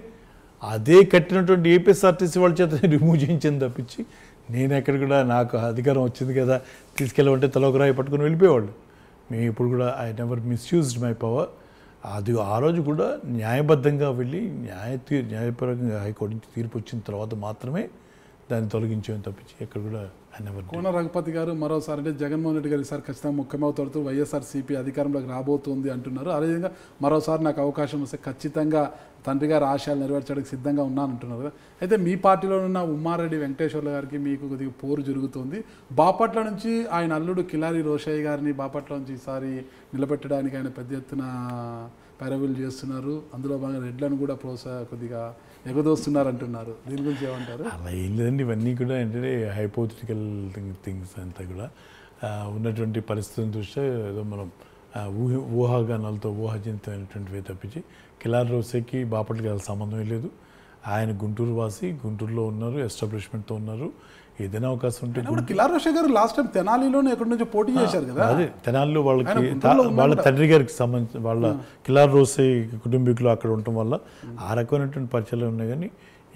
B: అదే కట్టినటువంటి ఏపీఎస్ఆర్టీసీ వాళ్ళ చేత రిమూవ్ చేయించింది తప్పించి నేను ఎక్కడ కూడా నాకు అధికారం వచ్చింది కదా తీసుకెళ్ళమంటే తలొకరాయి పట్టుకుని వెళ్ళిపోయేవాళ్ళు మేము ఇప్పుడు కూడా I never misused my power అది ఆ రోజు కూడా న్యాయబద్ధంగా వెళ్ళి న్యాయ తీ న్యాయపరంగా హైకోర్టు నుంచి తీర్పు వచ్చిన తర్వాత మాత్రమే దాన్ని తొలగించామని తప్పించి ఎక్కడ కూడా ఐ నెవర్
A: కోన రఘుపతి గారు మరోసారి అంటే జగన్మోహన్ రెడ్డి గారు ఈసారి ఖచ్చితంగా ముఖ్యమవుతాడుతూ వైఎస్ఆర్సీపీ అధికారంలోకి రాబోతుంది అంటున్నారు అదేవిధంగా మరోసారి నాకు అవకాశం వస్తే ఖచ్చితంగా తండ్రి గారి ఆశయాలు నెరవేర్చడానికి సిద్ధంగా ఉన్నాను అంటున్నారు కదా అయితే మీ పార్టీలో ఉన్న ఉమ్మారెడ్డి వెంకటేశ్వర్ల గారికి మీకు కొద్దిగా పోరు జరుగుతుంది బాపట్ల నుంచి ఆయన అల్లుడు కిలారి రోషయ్య గారిని బాపట్ల నుంచి ఈసారి నిలబెట్టడానికి ఆయన పెద్ద ఎత్తున పెరవిలు చేస్తున్నారు అందులో భాగంగా రెడ్లను కూడా ప్రోత్సాహ కొద్దిగా ఎగదోస్తున్నారు అంటున్నారు దీని గురించి ఏమంటారు
B: అలా ఏం లేదండి ఇవన్నీ కూడా ఏంటంటే హైపోథిటికల్ థింగ్స్ అంతా కూడా ఆ, ఉన్నటువంటి పరిస్థితిని చూస్తే ఏదో మనం ఆ, ఊహ ఊహాగానాలతో ఊహాజనితమైనటువంటివి తప్పించి కిలార్ రోసేకి బాపట్లకి అసలు సంబంధం లేదు ఆయన గుంటూరు వాసి గుంటూరులో ఉన్నారు ఎస్టాబ్లిష్మెంట్తో ఉన్నారు ఏదైనా అవకాశం ఉంటే
A: ఇప్పుడు కిలార్ రోషయ్య గారు లాస్ట్ టైం తెనాలిలోనే ఎక్కడి నుంచో పోటీ చేశారు కదా
B: అదే తెనాల్లో వాళ్ళకి
A: ఆయన
B: తా-
A: గుంటూరులో ఉన్నా
B: వాళ్ళ
A: కూడా.
B: తండ్రి గారికి సంబంధించి వాళ్ళ కిలార్ రోసే కుటుంబీకులు అక్కడ ఉండటం వల్ల ఆ రకమైనటువంటి పరిచయాలు ఉన్నాయి కానీ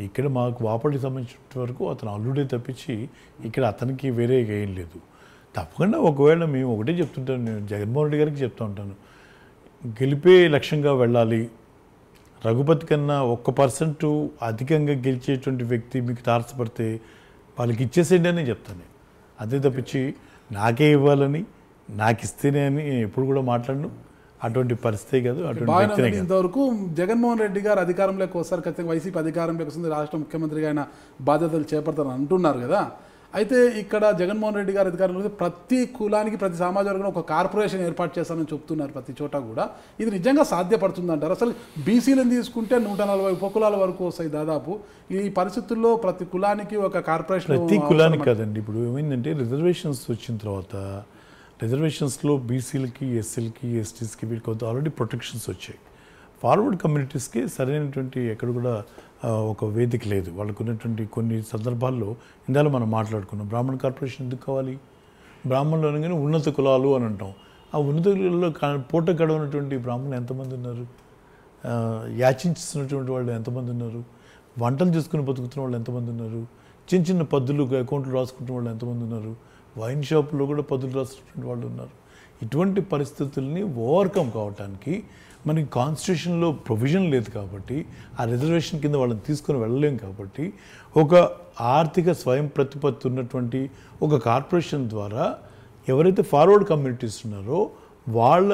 B: ఇక్కడ మాకు వాపటికి సంబంధించిన వరకు అతను అల్లుడే తప్పించి ఇక్కడ అతనికి వేరే ఏం లేదు తప్పకుండా ఒకవేళ మేము ఒకటే చెప్తుంటాను నేను జగన్మోహన్ రెడ్డి గారికి చెప్తూ ఉంటాను గెలిపే లక్ష్యంగా వెళ్ళాలి రఘుపతి కన్నా ఒక్క పర్సెంట్ అధికంగా గెలిచేటువంటి వ్యక్తి మీకు తారసపడితే వాళ్ళకి ఇచ్చేసేయండి అని చెప్తాను నేను. అంతే తప్పించి నాకే ఇవ్వాలని నాకు ఇస్తేనే అని నేను ఎప్పుడు కూడా మాట్లాడను అటువంటి పరిస్థితే కాదు అటువంటి
A: బాగానే
B: వ్యక్తినే
A: ఉంది
B: కాదు
A: ఇంతవరకు జగన్మోహన్ రెడ్డి గారు అధికారంలోకి వస్తారు ఖచ్చితంగా వైసీపీ అధికారంలోకి వస్తుంది రాష్ట్ర ముఖ్యమంత్రిగా ఆయన బాధ్యతలు చేపడతారని అంటున్నారు కదా అయితే ఇక్కడ జగన్మోహన్ రెడ్డి గారు అధికారంలో వస్తే ప్రతి కులానికి ప్రతి సామాజిక వర్గం ఒక కార్పొరేషన్ ఏర్పాటు చేస్తారని చెప్తున్నారు ప్రతి చోట కూడా ఇది నిజంగా సాధ్యపడుతుంది అంటారు అసలు బీసీలను తీసుకుంటే నూట నలభై ఉపకులాల వరకు వస్తాయి దాదాపు ఈ పరిస్థితుల్లో ప్రతి కులానికి ఒక కార్పొరేషన్
B: ప్రతి కులానికి కాదండి ఇప్పుడు ఏమైందంటే రిజర్వేషన్స్ వచ్చిన తర్వాత రిజర్వేషన్స్లో బీసీలకి ఎస్సీలకి ఎస్టీస్కి వీళ్ళకి కొంత ఆల్రెడీ ప్రొటెక్షన్స్ వచ్చాయి ఫార్వర్డ్ కమ్యూనిటీస్కి సరైనటువంటి ఎక్కడ కూడా ఆ, ఒక వేదిక లేదు వాళ్ళకు ఉన్నటువంటి కొన్ని సందర్భాల్లో ఇందాక మనం మాట్లాడుకున్నాం బ్రాహ్మణ కార్పొరేషన్ ఎందుకు కావాలి బ్రాహ్మణులు అనగానే ఉన్నత కులాలు అని అంటాం ఆ ఉన్నత కులాల్లో కా- పూట గడవనటువంటి బ్రాహ్మణులు ఎంతమంది ఉన్నారు ఆ, యాచించుతున్నటువంటి వాళ్ళు ఎంతమంది ఉన్నారు వంటలు చేసుకుని బతుకుతున్న వాళ్ళు ఎంతమంది ఉన్నారు చిన్న చిన్న పద్దులు అకౌంట్లు రాసుకుంటున్న వాళ్ళు ఎంతమంది ఉన్నారు వైన్ షాపులో కూడా పద్దులు రాసుకున్నటువంటి వాళ్ళు ఉన్నారు ఇటువంటి పరిస్థితుల్ని ఓవర్కమ్ కావటానికి మనకి కాన్స్టిట్యూషన్లో ప్రొవిజన్ లేదు కాబట్టి ఆ రిజర్వేషన్ కింద వాళ్ళని తీసుకొని వెళ్ళలేం కాబట్టి ఒక ఆర్థిక స్వయం ప్రతిపత్తి ఉన్నటువంటి ఒక కార్పొరేషన్ ద్వారా ఎవరైతే ఫార్వర్డ్ కమ్యూనిటీస్ ఉన్నారో వాళ్ళ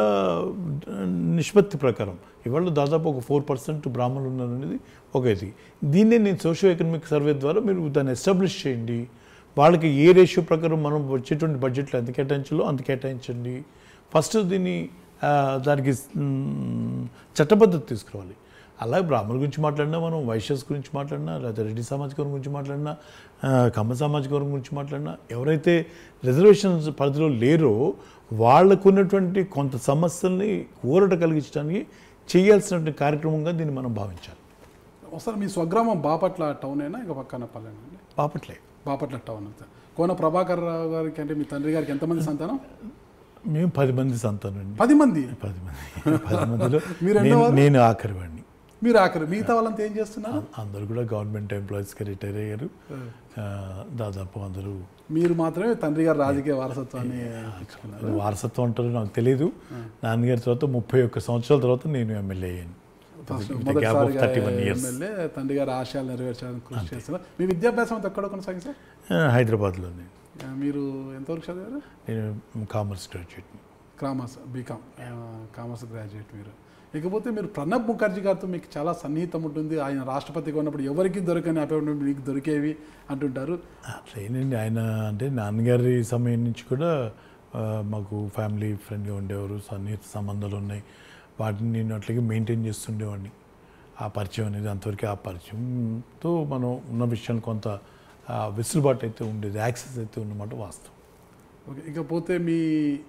B: నిష్పత్తి ప్రకారం ఇవాళ దాదాపు ఒక ఫోర్ పర్సెంట్ బ్రాహ్మణులు ఉన్నారనేది ఒక ఇది దీన్నే నేను సోషియో ఎకనామిక్ సర్వే ద్వారా మీరు దాన్ని ఎస్టాబ్లిష్ చేయండి వాళ్ళకి ఏ రేషియో ప్రకారం మనం వచ్చేటువంటి బడ్జెట్లో ఎంత కేటాయించాలో అంత కేటాయించండి ఫస్ట్ దీన్ని ఆ, దానికి మ్, చట్టబద్ధత తీసుకురావాలి అలాగే బ్రాహ్మణుల గురించి మాట్లాడినా మనం వైశ్యస్ గురించి మాట్లాడినా లేదా రెడ్డి సామాజిక వర్గం గురించి మాట్లాడినా ఆ, కమ్మ సామాజిక వర్గం గురించి మాట్లాడినా ఎవరైతే రిజర్వేషన్స్ పరిధిలో లేరో వాళ్ళకు ఉన్నటువంటి కొంత సమస్యల్ని ఊరట కలిగించడానికి చేయాల్సినటువంటి కార్యక్రమంగా దీన్ని మనం భావించాలి
A: ఒకసారి మీ స్వగ్రామం బాపట్ల టౌన్ అయినా ఇంకా పక్కన పల్లెనా అండి
B: బాపట్లే
A: బాపట్ల టౌన్ అంతా కోన ప్రభాకర్ రావు గారికి అంటే మీ తండ్రి గారికి ఎంతమంది సంతానం
B: మేము పది మంది సంతానం అండి
A: పది మంది
B: పది మంది పది మందిలో
A: మీరు ఎన్నో
B: నేను
A: వారు?
B: నేను ఆఖరి వాడిని
A: మీరు ఆఖరి మిగతా వాళ్ళంతా ఏం చేస్తున్నారు
B: అందరూ కూడా గవర్నమెంట్ ఎంప్లాయీస్గా రిటైర్ అయ్యారు ఆ, దాదాపు అందరూ
A: మీరు మాత్రమే తండ్రి గారు రాజకీయ వారసత్వాన్ని ఇచ్చుకున్నారు
B: వారసత్వం అంటారో నాకు తెలియదు నాన్నగారి తర్వాత ముప్పై ఒక్క సంవత్సరాల తర్వాత నేను ఎమ్మెల్యే అయ్యాను gap of thirty one years
A: MLA తండ్రి గారి ఆశయాలు నెరవేర్చాలని కృషి చేస్తున్నారు మీ విద్యాభ్యాసం అంతా ఎక్కడ కొనసాగి సార్
B: హైదరాబాద్లోనే
A: ఆ, మీరు ఎంతవరకు చదివారు
B: నేను commerce graduate
A: commerce BCom commerce graduate మీరు ఇకపోతే మీరు ప్రణబ్ ముఖర్జీ గారితో మీకు చాలా సన్నిహితం ఉంటుంది ఆయన రాష్ట్రపతిగా ఉన్నప్పుడు ఎవరికి దొరకని అపాయింట్మెంట్ మీకు దొరికేవి అంటుంటారు
B: అట్లేనండి ఆయన అంటే నాన్నగారి సమయం నుంచి కూడా ఆ, మాకు ఫ్యామిలీ ఫ్రెండ్గా ఉండేవారు సన్నిహిత సంబంధాలు ఉన్నాయి వాటిని నేను అట్లాగే మెయింటైన్ చేస్తుండేవాడిని ఆ పరిచయం అనేది అంతవరకు ఆ పరిచయంతో మనం ఉన్న విషయాలు కొంత ఆ, వెసులుబాటు అయితే ఉండేది యాక్సెస్ అయితే ఉన్నమాట వాస్తవం
A: ఓకే ఇకపోతే మీ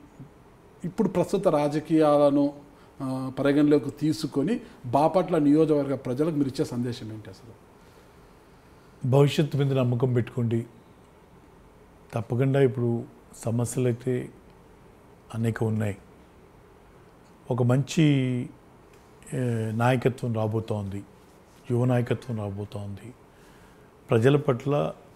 A: ఇప్పుడు ప్రస్తుత రాజకీయాలను ఆ, పరిగణలోకి తీసుకొని బాపట్ల నియోజకవర్గ ప్రజలకు మీరు ఇచ్చే సందేశం ఏంటి అసలు
B: భవిష్యత్తు మీద నమ్మకం పెట్టుకోండి తప్పకుండా ఇప్పుడు సమస్యలు అయితే అనేక ఉన్నాయి ఒక మంచి ఏ, నాయకత్వం రాబోతోంది యువ నాయకత్వం రాబోతోంది ప్రజల పట్ల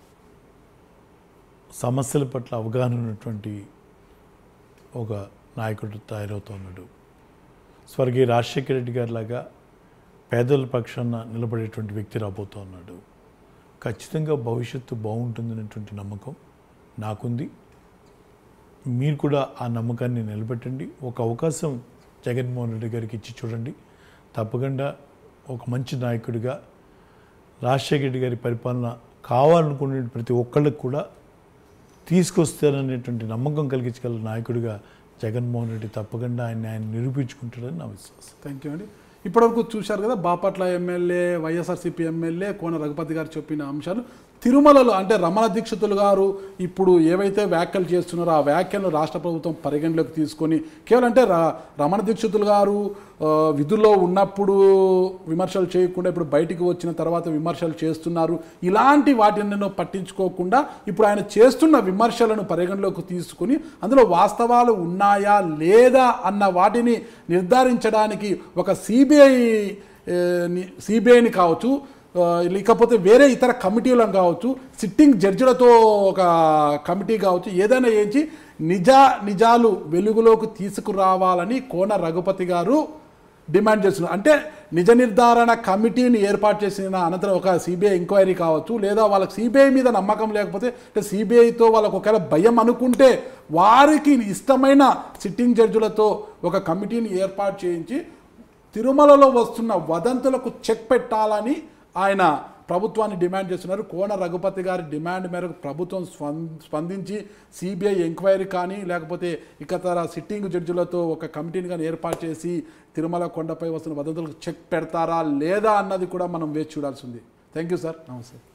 B: సమస్యల పట్ల అవగాహన ఉన్నటువంటి ఒక నాయకుడు తయారవుతున్నాడు స్వర్గీయ రాజశేఖర రెడ్డి గారి లాగా పేదల పక్షాన నిలబడేటువంటి వ్యక్తి రాబోతూ ఉన్నాడు ఖచ్చితంగా భవిష్యత్తు బాగుంటుందనేటువంటి నమ్మకం నాకుంది మీరు కూడా ఆ నమ్మకాన్ని నిలబెట్టండి ఒక అవకాశం జగన్మోహన్ రెడ్డి గారికి ఇచ్చి చూడండి తప్పకుండా ఒక మంచి నాయకుడిగా రాజశేఖర రెడ్డి గారి పరిపాలన కావాలనుకునే ప్రతి ఒక్కళ్ళకి కూడా తీసుకొస్తారనేటువంటి నమ్మకం కలిగించగల నాయకుడిగా జగన్మోహన్ రెడ్డి తప్పకుండా ఆయన ఆయన నిరూపించుకుంటాడని నా విశ్వాసం
A: థ్యాంక్ యూ అండి ఇప్పటివరకు చూశారు కదా Bapatla MLA YSRCP MLA Kona Raghupathi garu చెప్పిన అంశాలు తిరుమలలో అంటే రమణ దీక్షితులు గారు ఇప్పుడు ఏవైతే వ్యాఖ్యలు చేస్తున్నారో ఆ వ్యాఖ్యలను రాష్ట్ర ప్రభుత్వం పరిగణలోకి తీసుకొని కేవలం అంటే ర- రమణ దీక్షితులు గారు ఆ, విధుల్లో ఉన్నప్పుడు విమర్శలు చేయకుండా ఇప్పుడు బయటికి వచ్చిన తర్వాత విమర్శలు చేస్తున్నారు ఇలాంటి వాటిని పట్టించుకోకుండా ఇప్పుడు ఆయన చేస్తున్న విమర్శలను పరిగణలోకి తీసుకుని అందులో వాస్తవాలు ఉన్నాయా లేదా అన్న వాటిని నిర్ధారించడానికి ఒక సిబిఐ సిబిఐని కావచ్చు ఆ, లేకపోతే వేరే ఇతర కమిటీలను కావచ్చు సిట్టింగ్ జడ్జిలతో ఒక కమిటీ కావచ్చు ఏదైనా ఏంచి నిజా నిజాలు వెలుగులోకి తీసుకురావాలని కోన రఘుపతి గారు డిమాండ్ చేస్తున్నారు అంటే నిజ నిర్ధారణ కమిటీని ఏర్పాటు చేసిన అనంతరం ఒక సిబిఐ ఎంక్వైరీ కావచ్చు లేదా వాళ్ళకి సిబిఐ మీద నమ్మకం లేకపోతే అంటే సిబిఐతో వాళ్ళకు ఒకవేళ భయం అనుకుంటే వారికి ఇష్టమైన సిట్టింగ్ జడ్జిలతో ఒక కమిటీని ఏర్పాటు చేయించి తిరుమలలో వస్తున్న వదంతులకు చెక్ పెట్టాలని ఆయన ప్రభుత్వాన్ని డిమాండ్ చేస్తున్నారు కోన రఘుపతి గారి డిమాండ్ మేరకు ప్రభుత్వం స్పం- స్పందించి సిబిఐ ఎంక్వైరీ కానీ లేకపోతే ఇకతర సిట్టింగ్ జడ్జిలతో ఒక కమిటీని కానీ ఏర్పాటు చేసి తిరుమల కొండపై వస్తున్న వదంతులకు చెక్ పెడతారా లేదా అన్నది కూడా మనం వేచి చూడాల్సి ఉంది థ్యాంక్ యూ సార్ నమస్తే